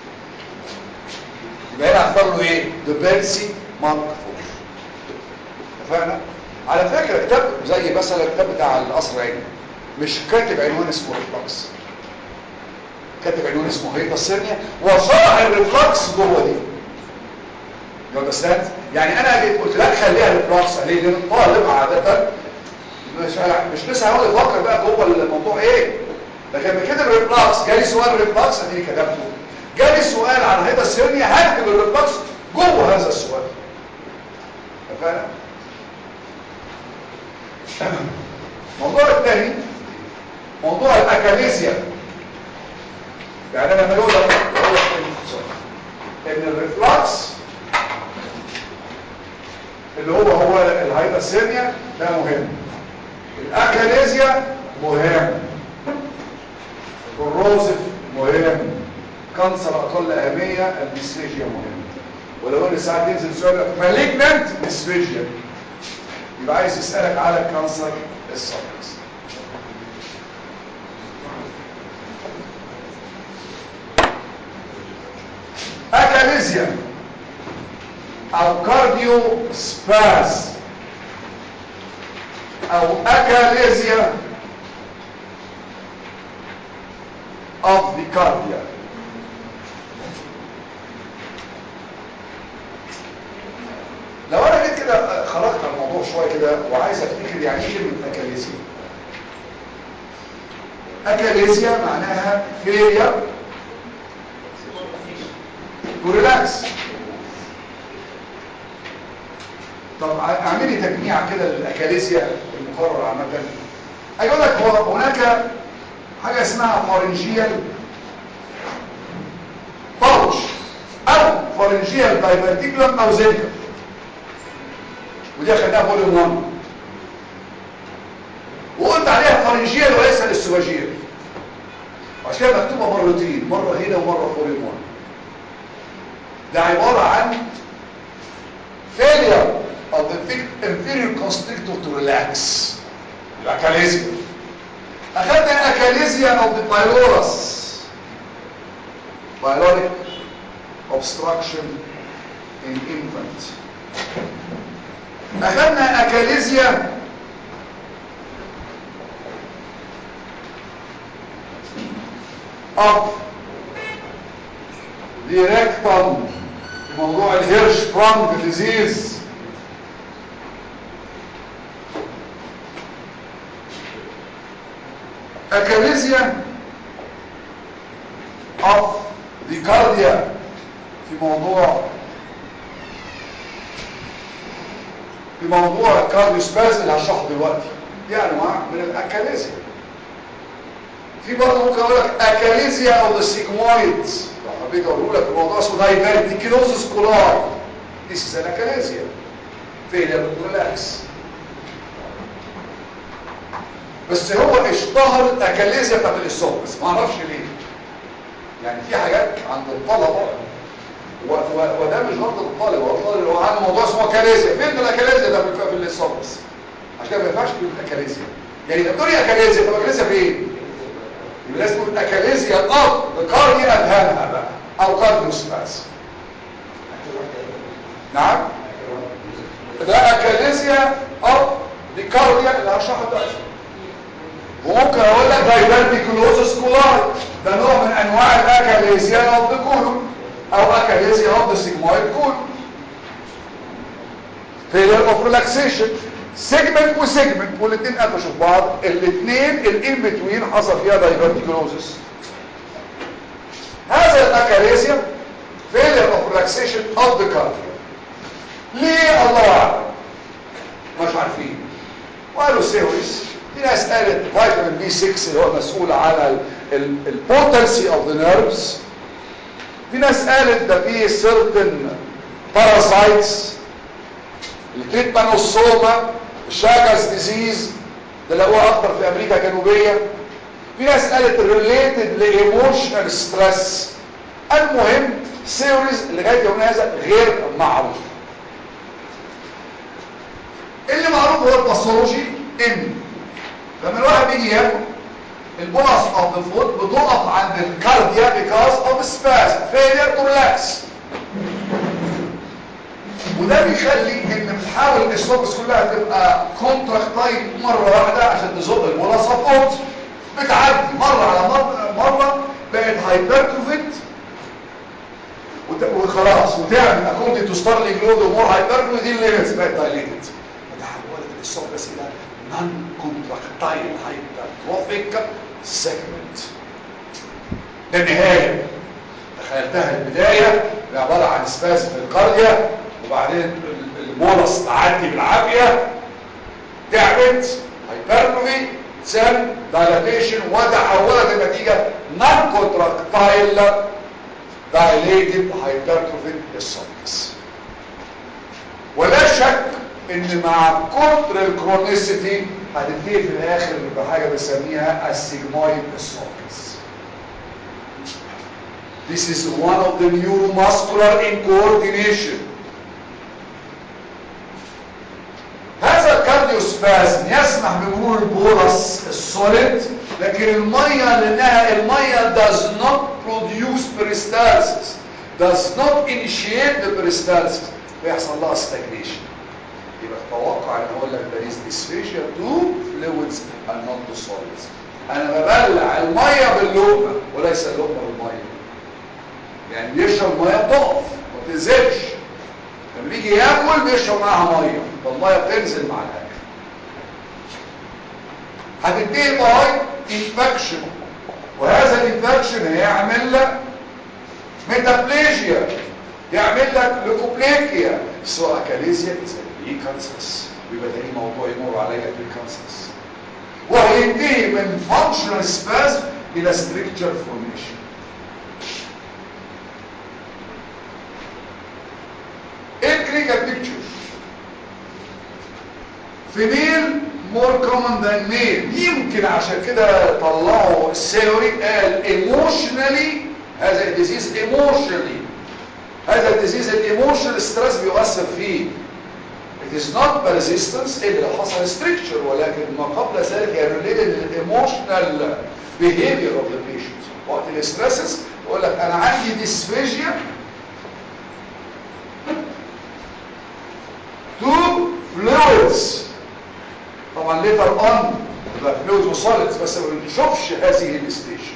يبقى هنا اختار له ايه دبلسي مارك فور اتفقنا على فكره كتاب زي مثلا الكتاب بتاع القصر العيني مش كاتب عنوان اسمه ريفلكس كاتب عنوان اسمه هيدا سيرنيا وشرح الريفلكس جوه دي يو اندرستاند يعني انا جيت قلت لك خليها ريفلكس ليه لان الطالب عاده مش مش لسه هيقعد يفكر بقى جوه الموضوع ايه لكن لما كده الريفلكس جالي سؤال ريفلكس اديني كتبته جالي سؤال عن هيدا سيرنيا هكتب الريفلكس جوه هذا السؤال فاهم الموضوع الثاني موضوع الاكاليزيا يعني انا بقول لك ان الريفلكس اللي هو هو الهايبرسينيا ده مهم الاكاليزيا مهم الروزف مهم كانسر اقل اهميه الديسفيجيا مهم ولو ان ساعات ينزل سؤال مالجنانت ديسفيجيا يبقى عايز يسالك على كانسر السيرفكس اكاليزيا او كارديو سباز او اكاليزيا of the cardia لو انا جيت كده خرجت عن الموضوع شويه كده وعايز افتكر يعني ايه من اكاليزيا اكاليزيا معناها failure to relax طب اعملي تجميع كده للاكاليزيا المقرر عامه اقول لك هو هناك حاجه اسمها فارنجيال باوتش او فارنجيال دايفرتيكولم او زنكر ودي اخدناها فوليوم 1 وقلت عليها فارنجيال وليس للسوباجيال عشان كده مكتوبه مرتين مره هنا ومره فوليوم 1 ده عباره عن failure of the inferior constrictor to relax الاكاليزيا اخذنا الاكاليزيا of the pylorus pyloric obstruction in infant اخذنا اكاليزيا of the rectum موضوع الهيرش برانج ديزيز اكاليزيا of the cardia في موضوع في موضوع الكارديو سباز اللي هشرحه دلوقتي دي انواع من الاكاليزيا في برضه ممكن اقول لك اكاليزيا او ذا سيجمويدز لو حبيت اقول لك الموضوع اسمه دايفرتيكيلوزس كولاي This is an اكاليزيا failure to relax بس هو اشتهر الاكاليزيا بتاعت الاسوفس ما اعرفش ليه يعني في حاجات عند الطلبه و- و- وده مش غلط الطالب هو الطالب هو عنده موضوع اسمه اكاليزيا فين الاكاليزيا ده في في الاسوفس عشان كده ما ينفعش تقول اكاليزيا يعني لما تقول لي اكاليزيا طب اكاليزيا فين يبقى لازم تقول اكاليزيا الارض الكارديا ادهانها بقى او كارديوسباس نعم ده اكاليزيا او دي كارديا اللي هشرحها دلوقتي وممكن اقول لك دايفرتيكولوزس كولاي ده نوع من انواع الاكاليزيا اوف ذا كولون او اكاليزيا اوف ذا سيجمويد كولون failure of relaxation سيجمنت وسيجمنت والاثنين قفشوا في بعض الاثنين الان بتوين حصل فيها دايفرتيكولوزس هذا الاكاليزيا failure of relaxation of the cardiac ليه الله اعلم مش عارفين وقالوا سيريس في ناس قالت فيتامين بي 6 اللي هو مسؤول على البوتنسي اوف ذا نيرفز في ناس قالت ده في سيرتن باراسايتس التريتمانوسوما الشاكاس ديزيز ده لقوها اكتر في امريكا الجنوبيه في ناس قالت ريليتد لايموشنال ستريس المهم سيريز لغايه يومنا هذا غير معروف اللي معروف هو الباثولوجي ان لما الواحد بيجي ياكل البولس اوف ذا فود بتقف عند الكارديا بيكاز اوف سباس فيلير تو ريلاكس وده بيخلي ان بتحاول الاسوفس كلها تبقى كونتراكتايل مره واحده عشان تزق البولس اوف بتعدي مره على مره مره بقت هايبرتروفيت وت- وخلاص وتعمل اكوردنج تو ستارلينج لود ومور هايبرتروفيت دي الليمتس بقت دايليتد وتحولت الاسوفس الى نون كونتراكتايل هايبرتروفيك سيجمنت ده النهايه تخيلتها البدايه اللي عباره عن سباز في القريه وبعدين ال- المولس تعدي بالعافيه تعبت هايبرتروفي سيل دايلاتيشن وتحولت النتيجه نون كونتراكتايل دايليتد هايبرتروفي اسوفكس ولا شك ان مع كتر الكرونيسيتي هتنتهي في الاخر بحاجه بنسميها السيجمويد اسوفكس This is one of the neuromuscular in coordination. هذا الكارديوسبازم يسمح بمرور البولس السوليد لكن الميه لانها الميه does not produce peristalsis does not initiate the peristalsis فيحصل لها stagnation يبقى تتوقع ان اقول لك there is dysphagia to fluids and not to solids انا ببلع الميه باللقمه وليس اللقمه بالميه يعني بيشرب ميه بتقف ما تنزلش لما بيجي ياكل بيشرب معاها ميه فالميه بتنزل مع الاكل هتنتهي باي انفكشن وهذا الانفكشن هيعمل لك ميتابليجيا يعمل لك ليكوبليكيا سواء كاليزيا زي كانسس ويبقى تاني موضوع يمر عليا بالكانسس وهينتهي من فانكشنال سبازم الى ستريكتشر فورميشن ايه الكلينيكال بيكتشر فيميل مور كومن ذان ميل يمكن عشان كده طلعوا الثيوري قال ايموشنالي هذا الديزيز ايموشنالي هذا الديزيز الايموشنال ستريس بيؤثر فيه it is not persistence الا لو حصل structure ولكن ما قبل ذلك يعني related للايموشنال behavior of the patient وقت الاسترسس يقول لك انا عندي dysphagia to fluids طبعا later on يبقى fluids وسوليدز بس ما بنشوفش هذه الستيشن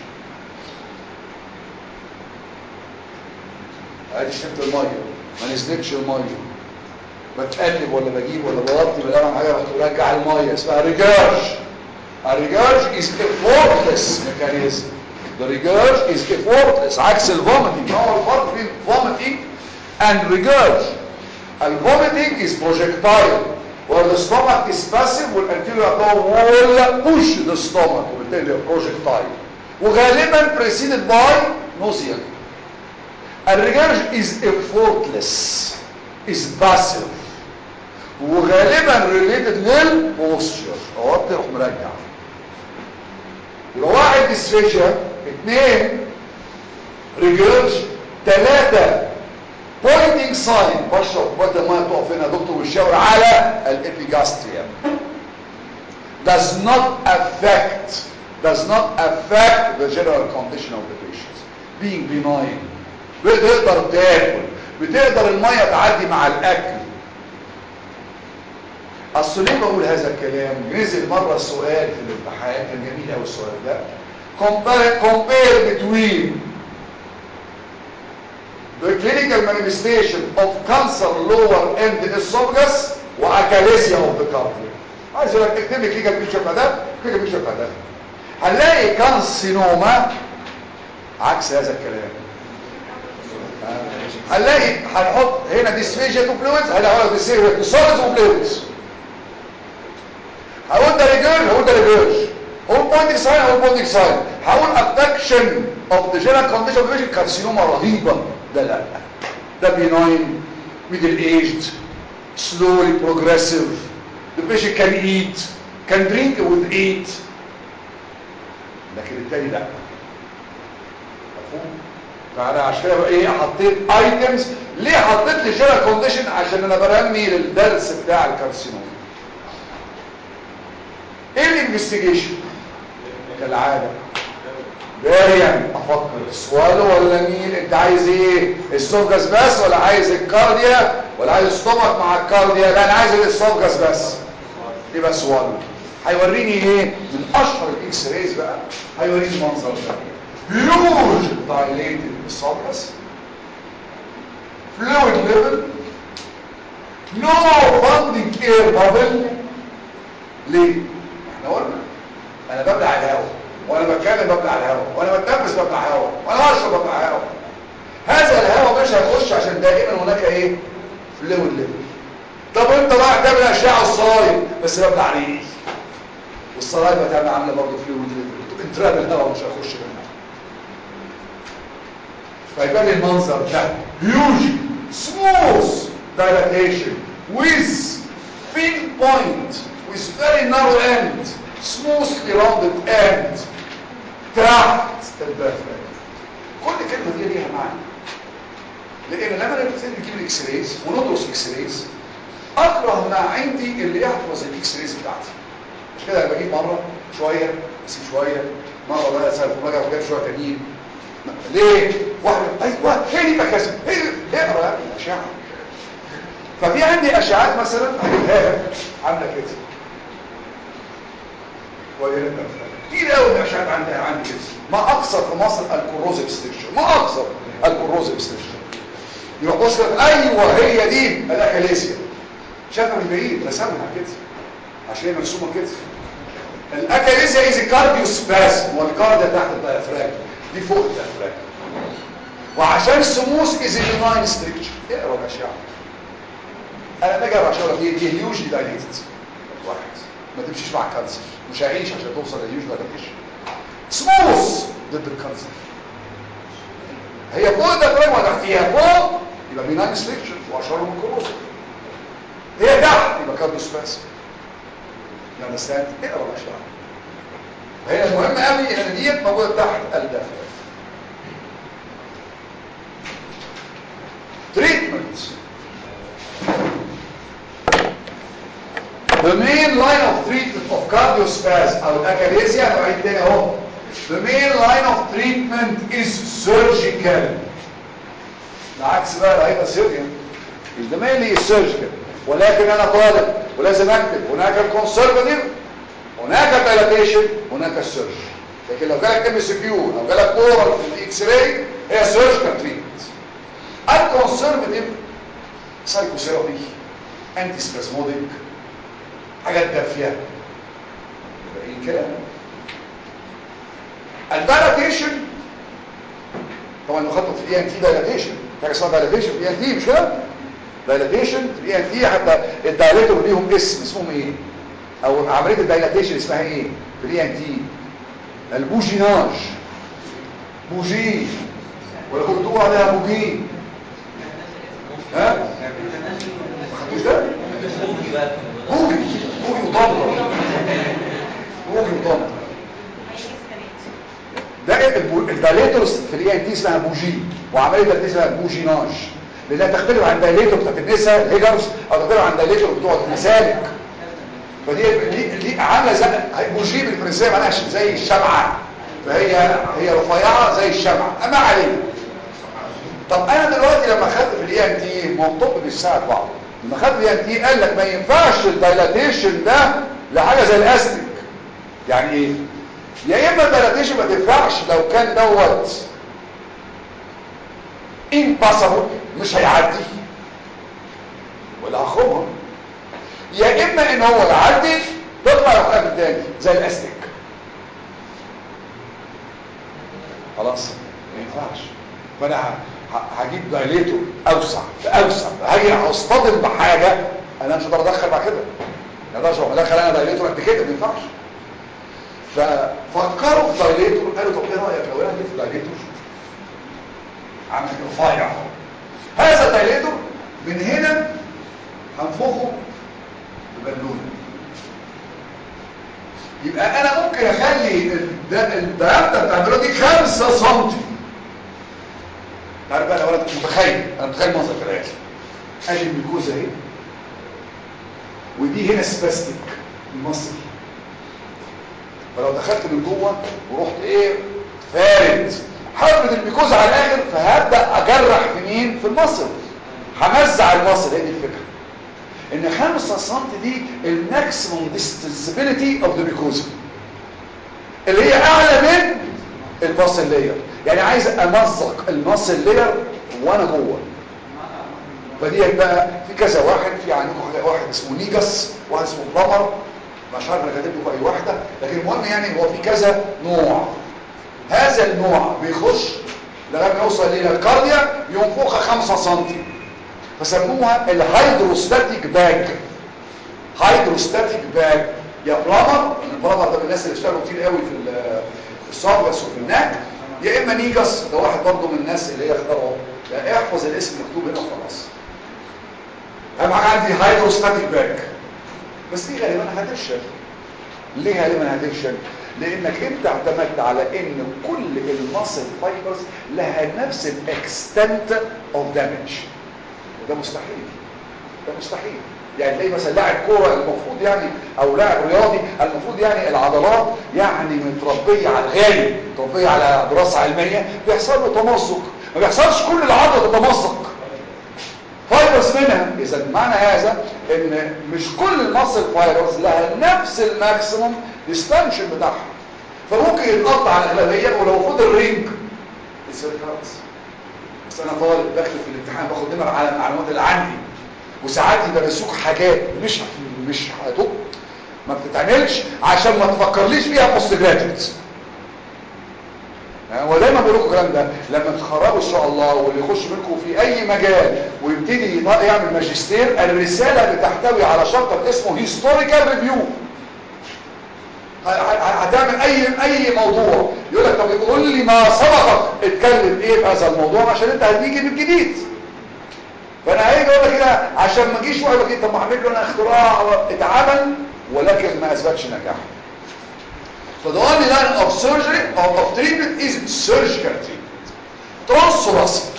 ادي شفت الميه ما نزلتش الميه بتقلب ولا بجيب ولا بغطي ولا بعمل حاجه رحت برجع الميه اسمها ريجارج الريجارج is effortless mechanism the regurg is effortless عكس الفوميتنج هو الفرق بين vomiting and regurg الفوميتنج is projectile where the stomach is passive والanterior abdominal wall push the stomach وبالتالي projectile وغالبا preceded by nausea الريجرج is effortless is passive وغالبا related للبوستشر اوطي تروح مرجع يبقى واحد ديسفيجيا اثنين ريجرج ثلاثة pointing sign بشرب بدل ما تقف هنا دكتور والشاور على الابيجاستريا does not affect does not affect the general condition of the patient being benign بتقدر تاكل بتقدر الميه تعدي مع الاكل اصل ليه بقول هذا الكلام نزل مره سؤال في الامتحان كان جميل قوي السؤال ده compare compare between the clinical manifestation of cancer lower end esophagus واكاليسيا of the cardiac عايز اقول لك اكتب لي كلينيكال بيكتشر بتاع ده كلينيكال بيكتشر بتاع ده هنلاقي كانسينوما عكس هذا الكلام هنلاقي هنحط هنا ديسفيجيا تو فلويدز هنلاقي ديسفيجيا تو سوليدز وفلويدز هقول ده ريجيرج هقول ده ريجيرج هقول بوينتنج ساين هقول بوينتنج ساين هقول افكشن اوف ذا جنرال كونديشن اوف ذا كارسينوما رهيبه ده لا ده بيناين ميدل ايجد slowly progressive the patient can eat can drink with eat لكن التاني لا مفهوم فانا عشان كده بقى ايه حطيت ايتمز ليه حطيت لي جنرال كونديشن عشان انا برمي للدرس بتاع الكارسينوما ايه الانفستيجيشن كالعاده دايما افكر سوالو ولا مين انت عايز ايه السوفجاس بس ولا عايز الكارديا ولا عايز الستومك مع الكارديا لا انا عايز السوفجاس بس يبقى سوالو هيوريني ايه من اشهر الاكس رايز بقى هيوريني المنظر ده huge dilated esophagus fluid level no funding air bubble ليه احنا قلنا انا ببلع الهواء وانا بتكلم ببلع الهواء وانا بتنفس ببلع هواء وانا بشرب ببلع هواء هذا الهواء مش هيخش عشان دائما هناك ايه فلويد ليفل طب انت رايح تعمل اشعه الصرايب بس ببلع ريقي والصرايب هتعمل عامله برضه فلويد ليفل انتراب الهواء مش هيخش منها فيبان المنظر ده huge smooth dilatation with thin point with very narrow end smoothly rounded end تحت البرفect كل كلمه دي ليها معنى لان لما نبتدي نجيب الاكس رايز وندرس اكس رايز اكره ما عندي اللي يحفظ الاكس رايز بتاعتي مش كده أنا بجيب مره شويه اسيب شويه مره بقى سالف وبرجع وجايب شويه تانيين ليه واحد ايوه هي دي كذا هي دي اقرا يا ابني الاشعه ففي عندي اشعاعات مثلا هجيبها لك عامله كده وهي كتير قوي الاشعاعات عندي عندي كده ما اكثر في مصر الكوروزيف ستيشن ما اكثر الكوروزيف ستيشن يروح بص كده، ايوه هي دي الاكاليسيا شافها من بعيد رسمها كده عشان هي مرسومه كده الاكاليسيا از كارديو سباسم والكارديا تحت الديافراجم دي فوق الديافراجم وعشان سموث از بناين ستريكشر اقرا الاشعه انا باجي اقرا اشعه دي دي هيوج دايليتد واحد ما تمشيش مع الكانسر مش هيعيش عشان توصل لهيوج دايليتيشن سموث ضد الكانسر هي فوق الديافراجم ولا تحتيها فوق يبقى بناين ستريكشر واشهرهم الكروسيف هي تحت يبقى كارديو سباسم يو اندرستاند اقرا الاشعه هي المهم قوي ان ديت موجوده تحت الداخل treatment the main line of treatment of cardiospasm او الاكاليزيا نوعين تاني اهو the main line of treatment is surgical العكس بقى لا هيبقى سيريان the mainly is surgical ولكن انا طالب ولازم اكتب هناك الكونسرفاتيف هناك الدايلاتيشن هناك السيرج لكن لو جالك ام سي كيو لو جالك اورال في الاكس راي هي سيرجيكال تريتمنت الكونسرفاتيف سايكوثيرابي انتي سبازموديك حاجات دافيه يبقى ايه الكلام الدايلاتيشن طبعا لو خدته في الاي ان تي دايلاتيشن حاجه اسمها دايلاتيشن في الاي ان تي مش كده دايلاتيشن في الاي ان تي حتى الدايلاتور ليهم اسم اسمهم ايه او عمليه الدايلاتيشن اسمها ايه في الاي ان تي البوجيناج بوجي ولا كنت تقول عليها بوجي ها ما خدتوش ده بوجي بوجي وطنطا بوجي وطنطا ده البو- الدايلاتورز في الاي ان تي اسمها بوجي وعمليه الدايلاتور اسمها بوجيناج لانها تختلف عن الدايلاتور بتاعت النساء الهيجرز او تختلف عن الدايلاتور بتوع المسالك فدي دي, دي عامله زي بوجي بالفرنسيه معناها ش- زي الشمعه فهي هي رفيعه زي الشمعه اما علينا طب انا دلوقتي لما خدت في الاي ان تي ما هو الطب بيساعد بعض لما خدت الاي ان تي قال لك ما ينفعش الدايلاتيشن ده لحاجه زي الاستيك يعني ايه يا اما الدايلاتيشن ما تنفعش لو كان دوت امباسبل مش هيعدي ولا هخرمها يا اما ان هو يعدي تطلع يوقف التاني زي الاستيك خلاص ما ينفعش فانا ه- ه- هجيب دايليتور اوسع اوسع هاجي اصطدم بحاجه انا مش هقدر ادخل بعد كده ما اقدرش اروح ادخل انا دايليتور قد كده ما ينفعش ففكروا في دايليتور قالوا طب ايه رايك لو انا جبت دايليتور عامل رفيع هذا الدايليتور من هنا هنفخه ببالونه يبقى انا ممكن اخلي الد- الدايرة بتاع البالونه دي 5 سم عارف بقى لو انا متخيل انا متخيل منظر في العيال ادي الميكوزا اهي ودي هنا سباستيك المصل فلو دخلت من جوه ورحت ايه فارد حرب الميكوزا على الاخر فهبدا اجرح في مين في المصل همزع المصل هي دي الفكره ان 5 سم دي الماكسيموم ديستنسبيليتي اوف ذا ميكوزا اللي هي اعلى من المصل لاير يعني عايز امزق المصل لاير وانا جوه فدي بقى في كذا واحد في عندكم حاجة- واحد اسمه نيجس واحد اسمه بلامر مش عارف انا كاتب لكم اي واحده لكن المهم يعني هو في كذا نوع هذا النوع بيخش لغايه ما يوصل الى الكارديا ينفخها 5 سم فسموها الهيدروستاتيك باج هيدروستاتيك باج يا بلامر البلامر ده من الناس اللي اشتغلوا كتير قوي في ال- في الصابغس وفي الناك يا اما نيجس ده واحد برضه من الناس اللي هي اخترعوا يعني احفظ الاسم مكتوب هنا وخلاص اهم حاجه عندي هيدروستاتيك باج بس دي غالبا هتفشل ليه غالبا هتفشل لانك انت اعتمدت على ان كل الماسل فايبرز لها نفس الاكستنت اوف دامج وده مستحيل ده مستحيل يعني تلاقي مثلا لاعب كوره المفروض يعني او لاعب رياضي المفروض يعني العضلات يعني متربيه على الغالب متربيه على دراسه علميه بيحصل له تمزق ما بيحصلش كل العضله تتمزق فايبرز منها اذا معنى هذا ان مش كل الماسل فايبرز لها نفس الماكسيمم ديستنشن بتاعها فممكن يتقطع الاغلبيه ولو فضل رينج يصير خلاص بس انا طالب داخل في الامتحان باخد نمر على المعلومات اللي عندي وساعات يدرسوك حاجات مش مش هتط ما بتتعملش عشان ما تفكرليش فيها بوست جراديويتس هو دايما بقول لكم الكلام ده لما تخرجوا ان شاء الله واللي يخش منكم في اي مجال ويبتدي يعمل ماجستير الرساله بتحتوي على شابتر اسمه هيستوريكال ريفيو هتعمل اي اي موضوع يقول لك طب قول لي ما سبقك اتكلم ايه في هذا الموضوع عشان انت هتيجي بالجديد فانا هيجي اقول لك كده عشان ما اجيش واحد يقول طب ما اعمل له انا اختراع اتعمل ولكن ما اثبتش نجاح So the only line of surgery or of treatment is surgical treatment. Transthoracic.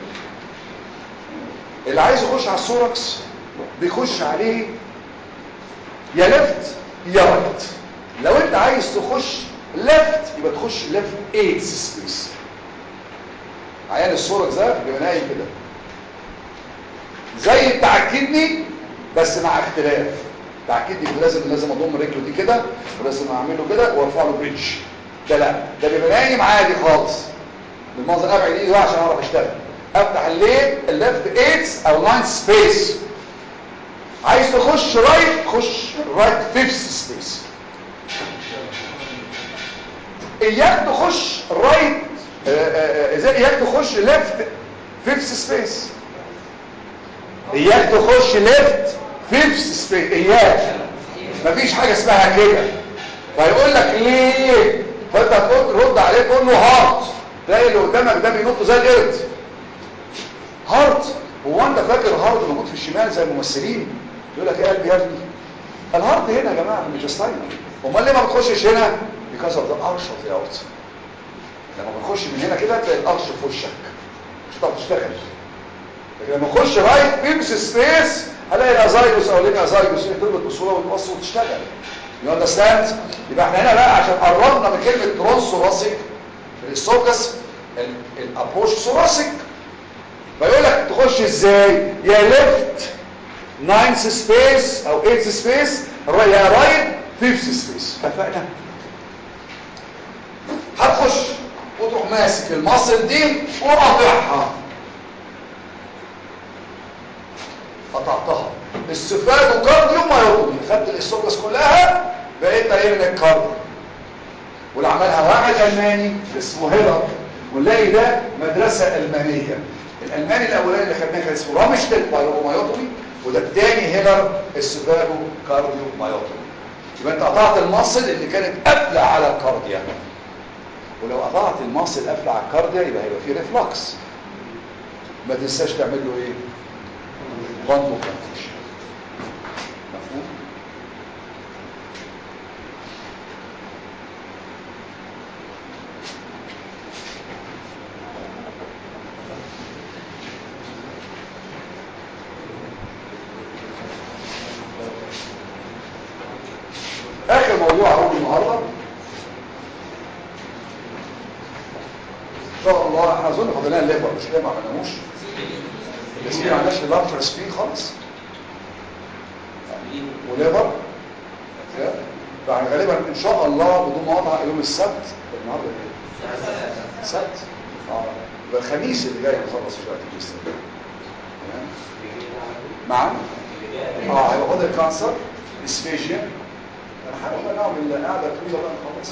اللي عايز يخش على السوركس بيخش عليه يا ليفت يا رايت لو انت عايز تخش ليفت يبقى تخش ليفت ايدز سبيس عيان السوركس ده بيبقى نايم كده زي بتاع الكدني بس مع اختلاف بتاع الكدني لازم لازم اضم رجله دي كده ولازم اعمله كده وارفع له بريدج ده لا ده بيبقى نايم عادي خالص بالمنظر ابعد ايدي بقى عشان اعرف اشتغل افتح الليل الليفت ايدز او لاين سبيس عايز تخش رايت خش رايت فيفث سبيس اياك تخش رايت ازاي اياك تخش ليفت فيفث سبيس اياك تخش ليفت فيفث سبيس اياك مفيش حاجه اسمها كده فيقول لك ليه فانت هتقول رد عليه تقول له هارت تلاقي اللي قدامك ده بينط زي القرد هارت هو انت فاكر هارت موجود في الشمال زي الممثلين يقول لك ايه قلبي يا ابني الهارت هنا يا جماعه مش ستايل امال ليه ما بتخشش هنا because of the arch of the heart لما بتخش من هنا كده تلاقي الارش في وشك مش هتعرف تشتغل لكن لما اخش رايت بيمس سبيس هلاقي الازايروس او لين ازايروس تربط بصوره وتوصل وتشتغل يو اندرستاند يبقى احنا هنا بقى عشان قربنا من كلمه ترانسوراسيك في السوكس الابروش ثوراسيك فيقول لك تخش ازاي يا ليفت ناينث سبيس او ايتث سبيس يا رايت فيفث سبيس اتفقنا هتخش وتروح ماسك المصل دي وقاطعها قطعتها استفاد كارديو ما يرضي خدت الاسوكس كلها بقيت ايه من الكارديو واللي عملها واحد الماني اسمه هيلر ونلاقي ده مدرسه المانيه الالماني الاولاني اللي خدناه كان اسمه رامشتيت بايرومايوتومي وده الثاني هيلر السفاجو كارديو مايوتومي يبقى انت قطعت المصل اللي كانت قافله على الكارديا ولو قطعت المصل قافله على الكارديا يبقى هيبقى فيه ريفلكس ما تنساش تعمل له ايه باندو كونفكشن مفهوم اخر موضوع هقوله النهارده ان شاء الله احنا اظن فاضلنا الليبر مش كده ما عملناهوش الاسمين ما عندناش اللارفر سبين خالص وليبر يعني غالبا ان شاء الله بدون مقاطعه يوم السبت النهارده ايه السبت اه يبقى الخميس اللي جاي نخلص شويه الجسم تمام معانا اه هيبقى فاضل كانسر اسفيجيا انا حاول نعمل قاعده طويله بقى نخلص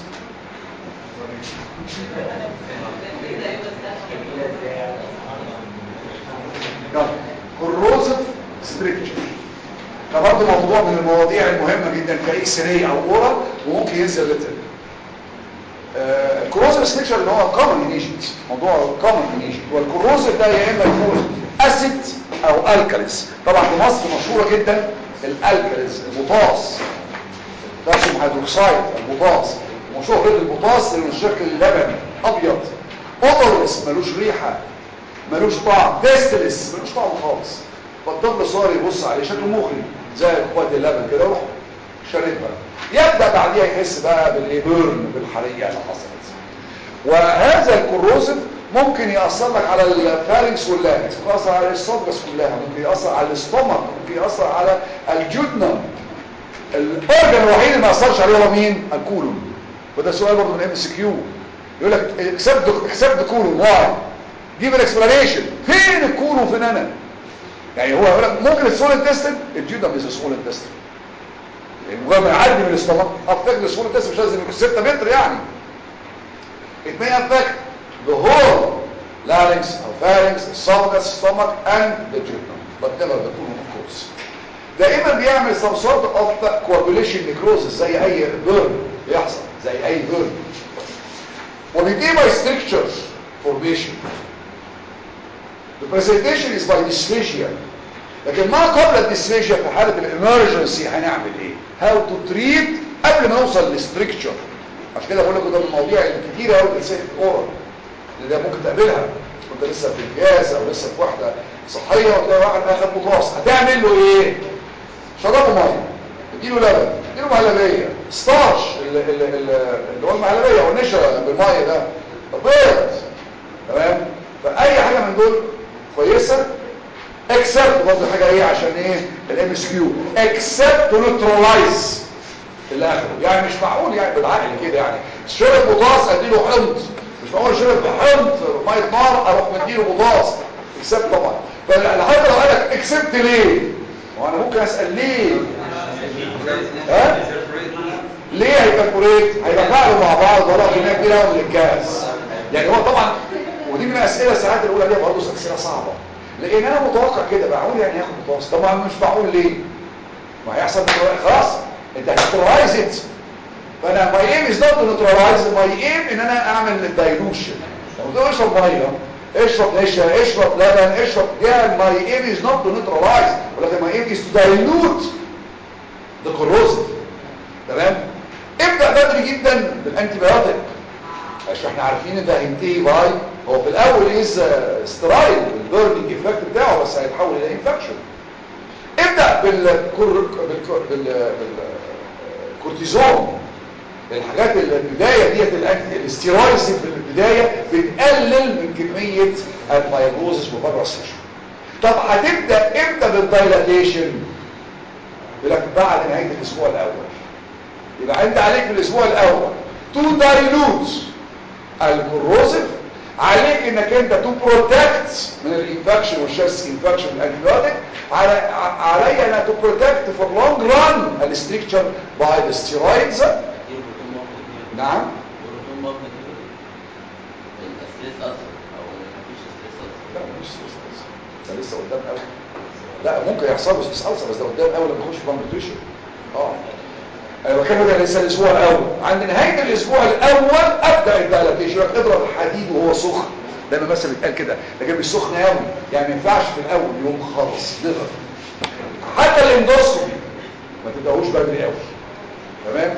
كروزف ستريكتشر ده برضه موضوع من المواضيع المهمه جدا كاكس راي او اورا وممكن ينزل ريتن الكروزف ستريكتشر اللي هو كومن ايجنت موضوع كومن ايجنت والكروزف ده يا اما يكون اسيد او الكاليز طبعا في مصر مشهوره جدا الالكاليز المطاس بوتاسيوم هيدروكسيد المطاس شهرة البطاس اللي شكل اللبن ابيض اوضرس ملوش ريحة ملوش طعم تيستلس ملوش طعم خالص فالطفل صار يبص عليه شكله مغري زي كوبايه اللبن كده يروح شاربها يبدا بعديها يحس بقى بالايبرن بالحريه اللي حصلت وهذا الكروسيف ممكن يأثر لك على الفارنكس واللارنكس ممكن يأثر على الاسوفجس كلها ممكن يأثر على الاستومك ممكن يأثر على الجدنم الاورجن الوحيد اللي ما يأثرش عليه هو مين الكولون وده سؤال برضه من ام اس كيو يقول لك اكسبت اكسبت كولون واي جيب الاكسبلانيشن فين الكولون فين انا يعني هو يقول لك ممكن السول انتستين الجدنم از سول انتستين يعني مجرد ما يعدي من الاستومك افكت السول انتستين مش لازم يكون 6 متر يعني it may affect the whole larynx or pharynx, esophagus, stomach and the duodenum but never the colon of course دائما بيعمل some sort of coagulation necrosis زي اي burn بيحصل زي اي burn وبيجي by stricture formation the presentation is by dysphagia لكن ما قبل الديسفيجيا في حالة الامرجنسي هنعمل ايه how to treat قبل ما نوصل للستريكتشر عشان كده بقول لكم ده من المواضيع الكتيرة قوي اللي في اورال اللي ده ممكن تقابلها كنت لسه في امتياز او لسه في واحدة صحية وتلاقي واحد اخد مطاس هتعمل له ايه شربه ميه اديله لبن اديله مهلبية ستارش اللي, اللي, اللي هو المهلبية او النشا بالميه ده بيض تمام فاي حاجة من دول كويسة اكسبت برضه حاجة ايه عشان ايه الام اس كيو اكسبت نيوترلايز اللي اخره يعني مش معقول يعني بالعقل كده يعني شرب بوتاس اديله حمض مش معقول شرب حمض ميه نار اروح مديله بوتاس اكسبت طبعا فلحد لو قالك اكسبت ليه وانا ممكن اسال ليه ها ليه هيكالكوليت هيتفاعلوا مع بعض ولا كميه كبيره قوي من الجاز يعني هو طبعا ودي من الاسئله ساعات الاولى دي برضه اسئله صعبه لان انا متوقع كده معقول يعني ياخد متوسط طبعا مش معقول ليه ما هيحصل خلاص انت هتنترلايز ات فانا ماي ايم از نوت نيوترلايز ماي ايم ان انا اعمل الدايلوشن لو تقول اشرب ميه اشرب نشا اشرب لبن اشرب ده ماي ايم از نوت نيوترلايز ولكن ماي ايم از تو دايلوت ذا كوروزيف تمام ابدا بدري جدا بالانتي بايوتيك عشان احنا عارفين ان ده هينتهي باي هو في الاول از سترايل البيرنينج افكت بتاعه بس هيتحول الى انفكشن ابدا بالكور بالكور بال بالكورتيزون الحاجات اللي البدايه ديت الاستيرويدز في البدايه بتقلل من كميه الفايبروزس وفايبروسيشن طب هتبدا امتى بالدايلاتيشن يقول لك بعد نهايه الاسبوع الاول يبقى انت عليك في الاسبوع الاول تو دايلوت الكوروزيف عليك انك انت تو بروتكت من الانفكشن والشاس انفكشن الانتيبيوتيك على علي انا تو بروتكت فور لونج ران الستريكتشر باي ذا ستيرويدز نعم البروتون باب ماتيريال الستريس اثر او مفيش ستريس لا اثر مش ده لسه قدام قوي لا ممكن يحصل بس مش ألسر بس ده قدام قوي لما يخش في نيوتريشن اه انا بتكلم ده لسه الاسبوع الاول عند نهايه الاسبوع الاول ابدا الدايلاتيشن يقول لك اضرب الحديد وهو سخن دايما مثلا بيتقال كده لكن مش سخن قوي يعني ما ينفعش في الاول يوم خالص نضرب حتى الاندوسكوبي ما تبداهوش بدري قوي تمام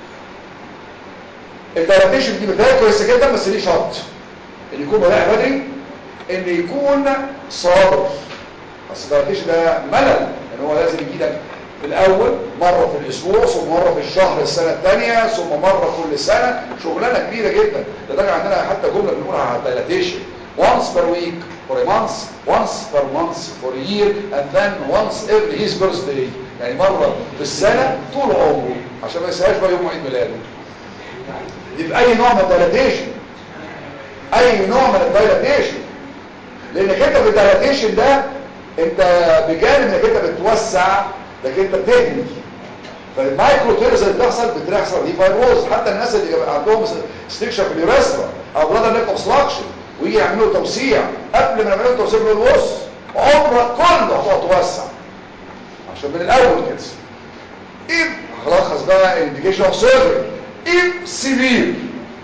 الدايلاتيشن دي بدايه كويسه جدا بس ليه شرط ان يكون بدأ بدري ان يكون صادر اصل الدايلاتيشن ده ملل ان هو لازم يجي لك في الاول مره في الاسبوع ثم مره في الشهر السنه الثانيه ثم مره كل سنه شغلانه كبيره جدا لدرجه عندنا حتى جمله بنقولها على الدايلاتيشن once per week for a month once per month for a year and then once every his birthday يعني مره في السنه طول عمره عشان ما ينساهاش بقى يوم عيد ميلاده دي في اي نوع من الدايلاتيشن اي نوع من الدايلاتيشن لانك انت في الدايلاتيشن ده انت بجانب انك انت بتوسع لكن انت بتهدم فالمايكرو تيرز اللي بتحصل بتحصل دي فايبروز حتى الناس اللي بيبقى عندهم ستيكشر في اليوريثرا او بلادر نيك اوبستراكشن ويجي يعملوا توسيع قبل ما يعملوا توسيع يقولوا بص عمرك كله هتقعد توسع عشان من الاول كده ايه هلخص بقى انديكيشن اوف سيرجري ايه سيفير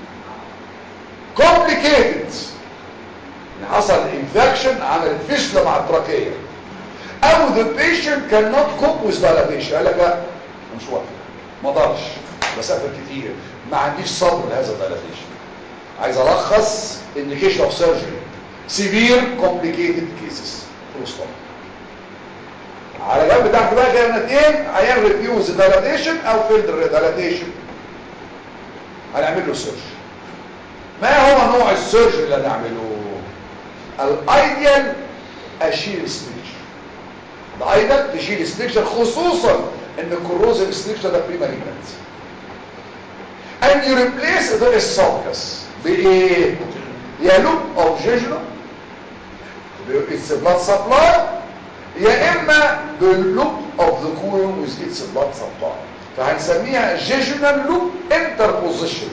complicated ان حصل انفكشن عملت فشله مع التراكيه او the patient cannot cope with dilatation قال لك لا مش واقف ما ضرش بسافر كتير ما عنديش صبر لهذا الدايلاتيشن عايز الخص indication of surgery severe complicated cases full stop على جنب تحت بقى كده اثنين عيان ريفيوز دايلاتيشن او فيلد دايلاتيشن هنعمل له سيرش ما هو نوع السيرجري اللي هنعمله الايديال اشيل ستيكشر الايديال تشيل ستيكشر خصوصا ان الكروزيف ستيكشر ده بري مالجنت and you replace the esophagus بايه يا لوب او جيجنو its blood supply يا اما باللوب اوف ذا colon with its blood supply فهنسميها جيجنال لوب انتربوزيشن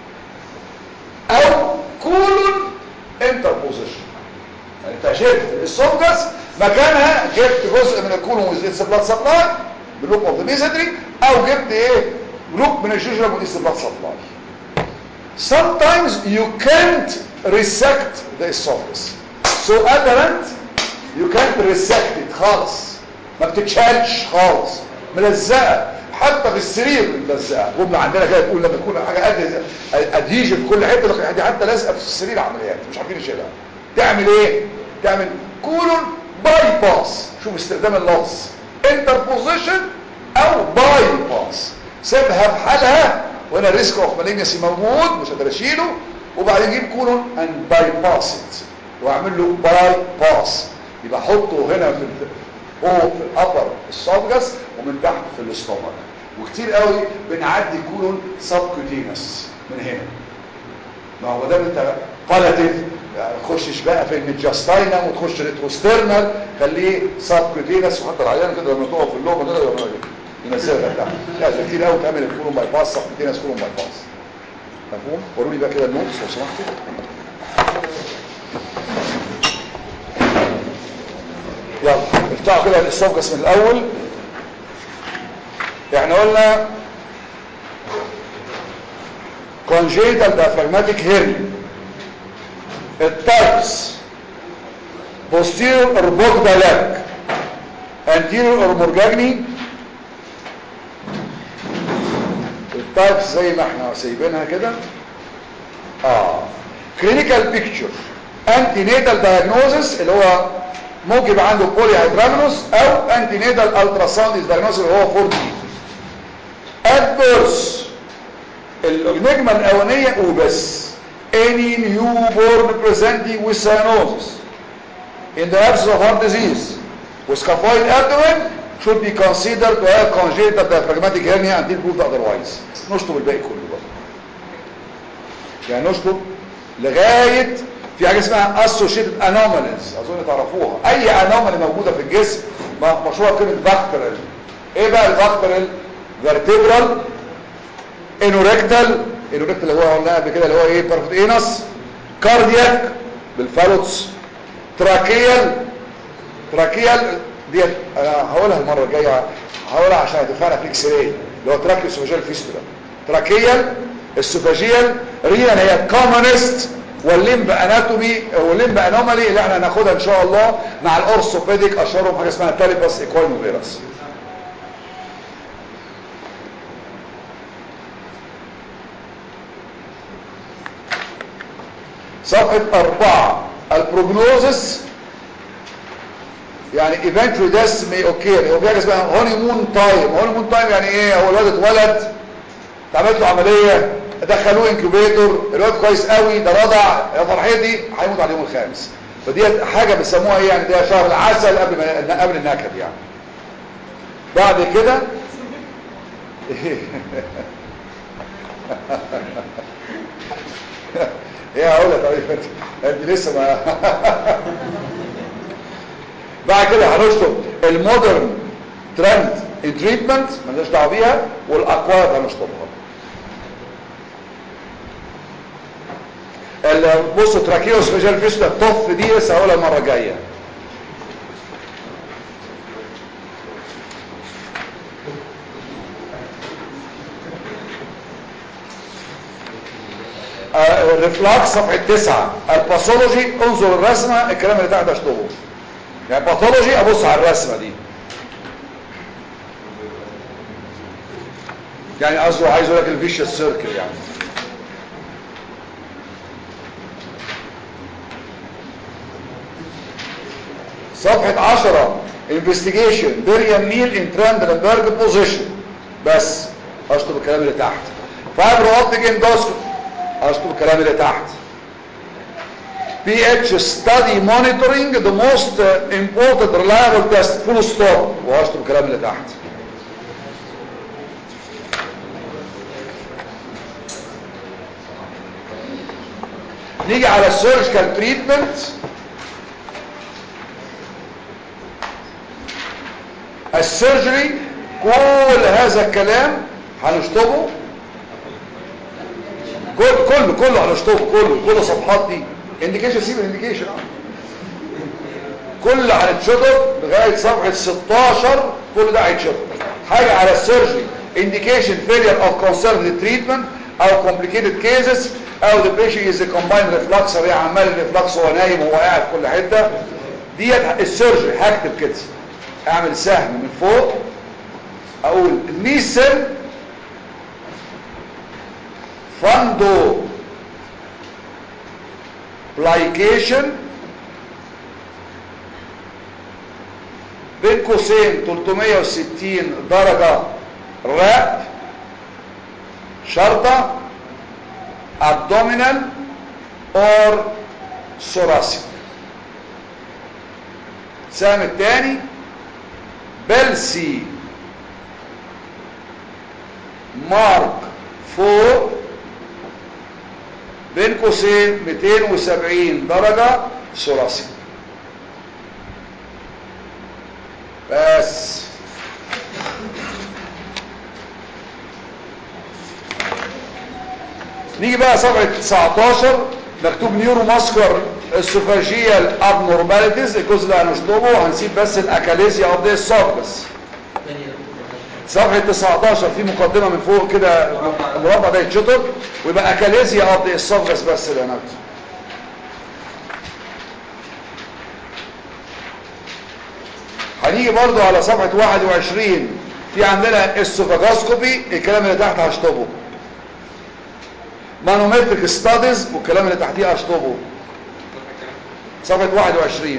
او كولون انتربوزيشن يعني انت شلت الاسوفجس مكانها جبت جزء من الكولون with its blood supply باللوب اوف ذا ميزنتري او جبت ايه لوب من الجيجنال with its blood supply sometimes you can't resect the esophagus so adherent you can't resect it خالص ما بتتشالش خالص ملزقه حتى في السرير ملزقه جمله عندنا كده تقول لما تكون حاجه قد ادهيجن في كل حته لكن دي حتى لازقه في السرير عمليات مش عارفين نشيلها تعمل ايه تعمل كولون باي باس شوف استخدام اللفظ انتربوزيشن او باي باس سيبها في حالها وهنا الريسك اوف مالجنسي موجود مش قادر اشيله وبعدين اجيب كولون اند باي باس واعمل له باي باس يبقى احطه هنا في فوق في الابر السوفجس ومن تحت في الاستومك وكتير قوي بنعدي كولون سبكوتينس من هنا ما هو ده انت بالاتيف تخشش بقى في الميدجاستاينم وتخش ريتروسترنال خليه سبكوتينس وحتى العيان كده لما تقف في اللومه كده ينزلها تحت لا كتير قوي تعمل الكولون باي باس سبكوتينس كولون باي باس مفهوم وروني بقى كده النوتس لو سمحتوا يلا افتحوا كده الاسوفجس من الاول احنا قلنا congenital diaphragmatic hernia التايبس posterior or bogdalak anterior or morgagni التايبس زي ما احنا سايبينها كده اه clinical picture antenatal diagnosis اللي هو ممكن يبقى عنده بولي هيدرامينوس او انتينيدال التراساوند دايجنوستس اللي هو 4 دي ادبرس النجمه الاولانيه وبس any newborn presenting with cyanosis in the absence of heart disease with scaphoid abdomen should be considered to have congenital diaphragmatic hernia until proved otherwise نشطب الباقي كله بقى يعني نشطب لغايه في حاجه اسمها associated anomalies اظن تعرفوها اي anomaly موجوده في الجسم مشهوره كلمه فاكتورال ايه بقى الفاكتورال vertebral انوركتال انوركتال اللي هو قلنا قبل كده اللي هو ايه بارفوت اينس كاردياك بالفالوتس تراكيال تراكيال ديت انا هقولها المره الجايه هقولها عشان ادفعنا في اكس راي اللي هو تراكيو سوفاجيال فيستولا تراكيال السوفاجيال ريال هي كومونست والليمب اناتومي والليمب انومالي اللي احنا هناخدها ان شاء الله مع الاورثوبيديك اشهرهم حاجه اسمها تاليباس ايكوينوفيروس صفحة أربعة البروجنوزس يعني eventually death may occur هو في حاجة اسمها honeymoon time honeymoon time يعني ايه هو الولد اتولد اتعملت له عملية دخلوه انكوبيتور الواد كويس قوي ده رضع يا فرحتي هيموت على اليوم الخامس فدي حاجة بيسموها ايه يعني ده شهر العسل قبل ما قبل النكد يعني بعد كده ايه هقولها طيب انت انت لسه ما بعد كده هنشطب المودرن ترند ان تريتمنت مالناش دعوه بيها والاكواد هنشطبها بصوا تراكيوس فيجال فيستولا الطف دي لسه هقولها المره الجايه الرفلاكس صفحة تسعة الباثولوجي انظر الرسمة الكلام اللي تحت اشطبه يعني باثولوجي ابص على الرسمة دي يعني قصده عايز اقول لك الفيشيوس سيركل يعني صفحة 10 investigation Miriam Neal in Trendelenburg position بس اشطب الكلام اللي تحت fiber optic endoscopy اشطب الكلام اللي تحت PH study monitoring the most uh, important reliable test full stop واشطب الكلام اللي تحت نيجي على السيرجيكال تريتمنت السيرجري كل هذا الكلام هنشطبه كل كله كله هنشطبه كله كل صفحات دي انديكيشن سيب الانديكيشن كل هنتشطب لغايه صفحه 16 كل ده هيتشطب حاجه على السيرجري indication failure of conservative treatment او complicated cases او the patient is a combined reflux هي عمال الريفلكس هو نايم وهو قاعد في كل حته ديت السيرجري هكتب كده اعمل سهم من فوق اقول نيسن فاندو بلايكيشن بين قوسين 360 درجة راب شرطة abdominal or thoracic السهم الثاني بلسي مارك فور بين قوسين 270 درجة ثلاثي بس نيجي بقى صفحة 19 مكتوب نيورو ماسكولار اسوفاجيال ابنورماليتيز الجزء اللي هنشطبه هنسيب بس الاكاليزيا اوف ذا اسوفاجس صفحة 19 في مقدمة من فوق كده المربع ده يتشطب ويبقى اكاليزيا اوف ذا اسوفاجس بس اللي هنكتب هنيجي برضو على صفحة 21 في عندنا اسوفاجاسكوبي الكلام اللي تحت هشطبه مانومتريك ستاديز والكلام اللي تحتيه هشطبه صفحة 21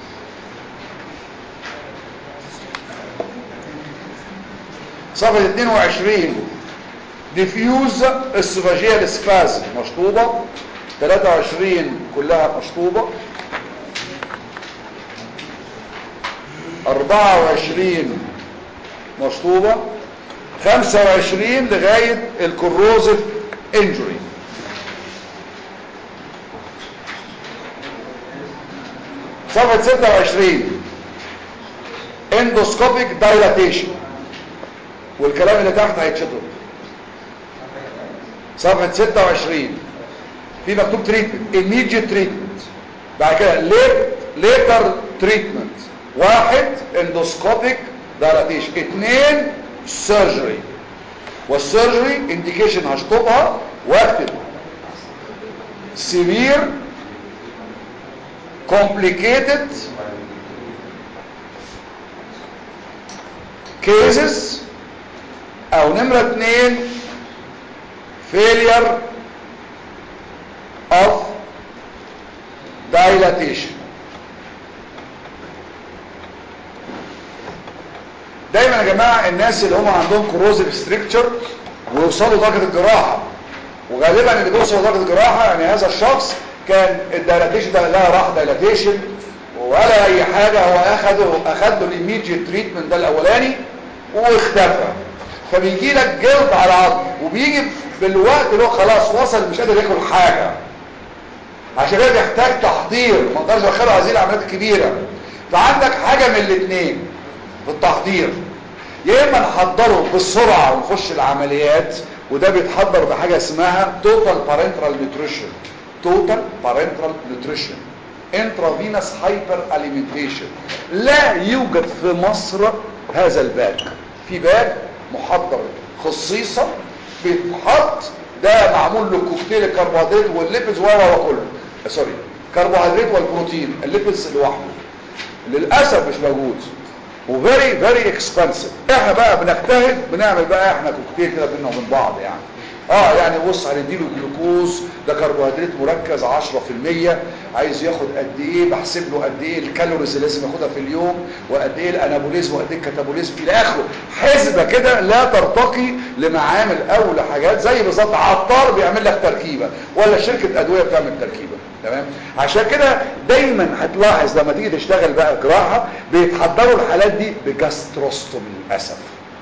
صفحة 22 ديفيوز اسوفاجيال سبازم مشطوبة 23 كلها مشطوبة 24 مشطوبة 25 لغاية الكروزيف انجري صفحة 26 اندوسكوبيك دايلاتيشن والكلام اللي تحت هيتشطب صفحة 26 في مكتوب تريتمنت immediate treatment بعد كده later treatment واحد اندوسكوبيك دايلاتيشن اثنين سيرجري والسيرجري انديكيشن هشطبها واكتب severe complicated cases او نمرة اتنين failure of dilatation دايما يا جماعة الناس اللي هم عندهم كروزيف ستريكتشر ويوصلوا درجة الجراحة وغالبا اللي بيوصل لدرجة الجراحة يعني هذا الشخص كان الدايلاتيشن ده لا راح دايلاتيشن ولا اي حاجة هو اخده اخد له الايميديت تريتمنت ده الاولاني واختفى فبيجي لك جلد على عظم وبيجي بالوقت اللي هو خلاص وصل مش قادر ياكل حاجة عشان كده بيحتاج تحضير ما اقدرش ادخله هذه العمليات الكبيرة فعندك حاجة من الاثنين في التحضير يا اما نحضره بسرعة ونخش العمليات وده بيتحضر بحاجة اسمها توتال بارنترال نيوتريشن توتال بارنترال نيوتريشن انترافينوس هايبر اليمنتيشن لا يوجد في مصر هذا الباك في باك محضر خصيصا بيتحط ده معمول له كوكتيل الكربوهيدرات والليبيدز و وكله سوري كربوهيدرات والبروتين الليبيدز لوحده للاسف مش موجود وفيري فيري اكسبنسيف احنا بقى بنجتهد بنعمل بقى احنا كوكتيل كده بينا وبين بعض يعني اه يعني بص هنديله جلوكوز ده كربوهيدرات مركز 10% عايز ياخد قد ايه بحسب له قد ايه الكالوريز اللي لازم ياخدها في اليوم وقد ايه الانابوليزم وقد ايه الكاتابوليزم الى اخره حسبه كده لا ترتقي لمعامل او لحاجات زي بالظبط عطار بيعمل لك تركيبه ولا شركه ادويه بتعمل تركيبه تمام عشان كده دايما هتلاحظ لما تيجي تشتغل بقى جراحه بيتحضروا الحالات دي بجاستروستومي للاسف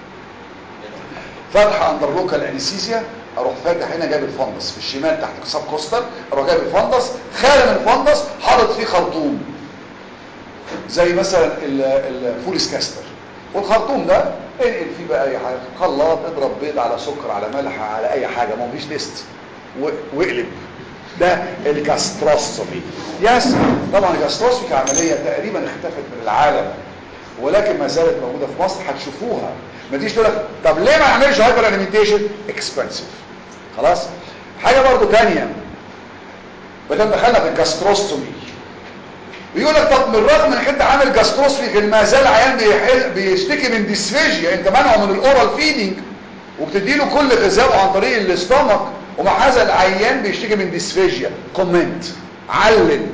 فتحه اندر لوكال انستيزيا اروح فاتح هنا جايب الفندس في الشمال تحت السب كوستال اروح جايب الفندس خالم الفندس حاطط فيه خرطوم زي مثلا ال- الفوليس كاستر والخرطوم ده انقل فيه بقى اي حاجه خلاط اضرب بيض على سكر على ملح على اي حاجه ما فيش تيست و- واقلب ده الجاستروستومي يس طبعا الجاستروستومي كعمليه تقريبا اختفت من العالم ولكن ما زالت موجوده في مصر هتشوفوها ما تيجي تقول لك طب ليه ما نعملش هايبر اليمنتيشن اكسبنسيف خلاص حاجه برضو تانية بدل دخلنا في الجاستروستومي بيقول لك طب بالرغم انك انت عامل جاستروستومي كان ما زال عيان بيحل بيشتكي من ديسفيجيا انت منعه من الاورال فيدنج وبتديله كل غذائه عن طريق الاستومك ومع هذا العيان بيشتكي من ديسفيجيا كومنت علل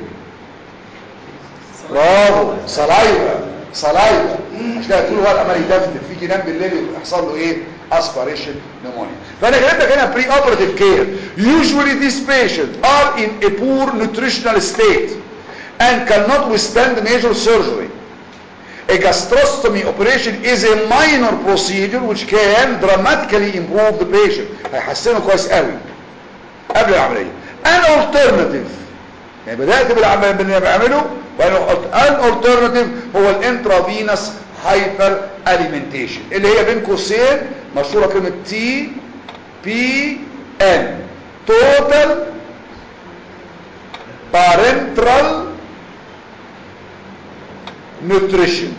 برافو سلايفا سلايفا عشان كده طول الوقت عمال يدفن في ينام بالليل يحصل له ايه اسبريشن نمونيا فانا جايب لك هنا بري اوبراتيف كير usually these patients are in a poor nutritional state and cannot withstand major surgery a gastrostomy operation is a minor procedure which can dramatically improve the patient هيحسنه كويس قوي قبل العمليه an alternative يعني بدأت بالعمل اللي بعمله الالترناتيف هو الانترافينوس هايبر اليمنتيشن اللي هي بين قوسين مشهوره كلمه تي بي ان توتال بارنترال نيوتريشن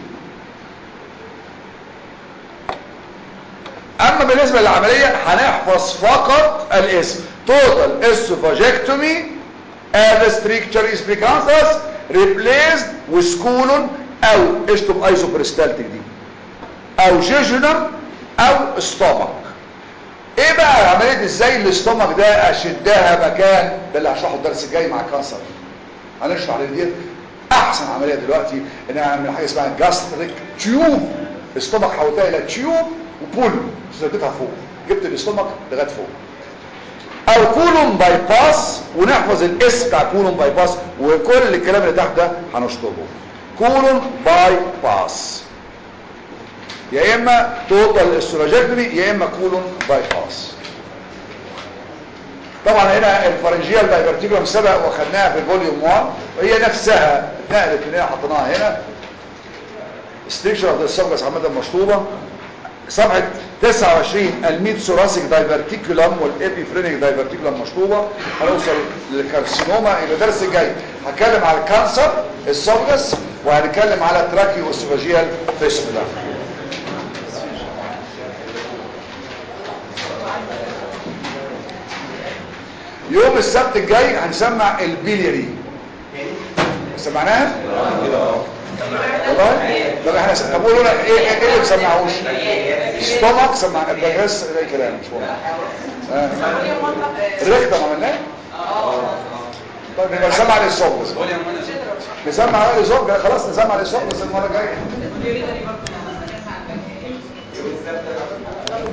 اما بالنسبه للعمليه هنحفظ فقط الاسم توتال اسوفاجيكتومي as the stricture is precancerous replaced with colon او اشطب ايزوبريستالتيك دي او جيجونم او ستومك ايه بقى عمليه ازاي الاستومك ده اشدها مكان ده اللي هشرحه الدرس الجاي مع الكانسر هنشرح دي احسن عمليه دلوقتي ان انا اعمل حاجه اسمها جاستريك تيوب الاستومك حولتها الى تيوب وبول شدتها فوق جبت الاستومك لغايه فوق او كولوم باي باس ونحفظ الاسم بتاع كولوم باي باس وكل الكلام اللي تحت ده هنشطبه كولوم باي باس يا اما توتال استروجيكتومي يا اما كولوم باي باس طبعا هنا الفرنجيال دايفرتيكولوم سبق واخدناها في فوليوم 1 وهي نفسها اتنقلت من هنا حطيناها هنا ستيكشر اوف ذا سبجس عامه مشطوبه صفحة 29 الميد ثوراسيك دايفرتيكولم والابيفرينيك دايفرتيكولم مشطوبة هنوصل للكارسينوما يبقى الدرس الجاي هتكلم على الكانسر السوفجس وهنتكلم على التراكيو اسوفاجيال فيسم ده يوم السبت الجاي هنسمع البيليري سمعناها؟ والله؟ طب احنا س- طب قولوا لنا ايه ايه إيه اللي ما سمعوش؟ ستومك سمع ده بس اي كلام مش مهم آه. الريختم عملناه؟ طيب يبقى نسمع على الصوت بس نسمع على الصوت خلاص نسمع على الصوت بس المره الجايه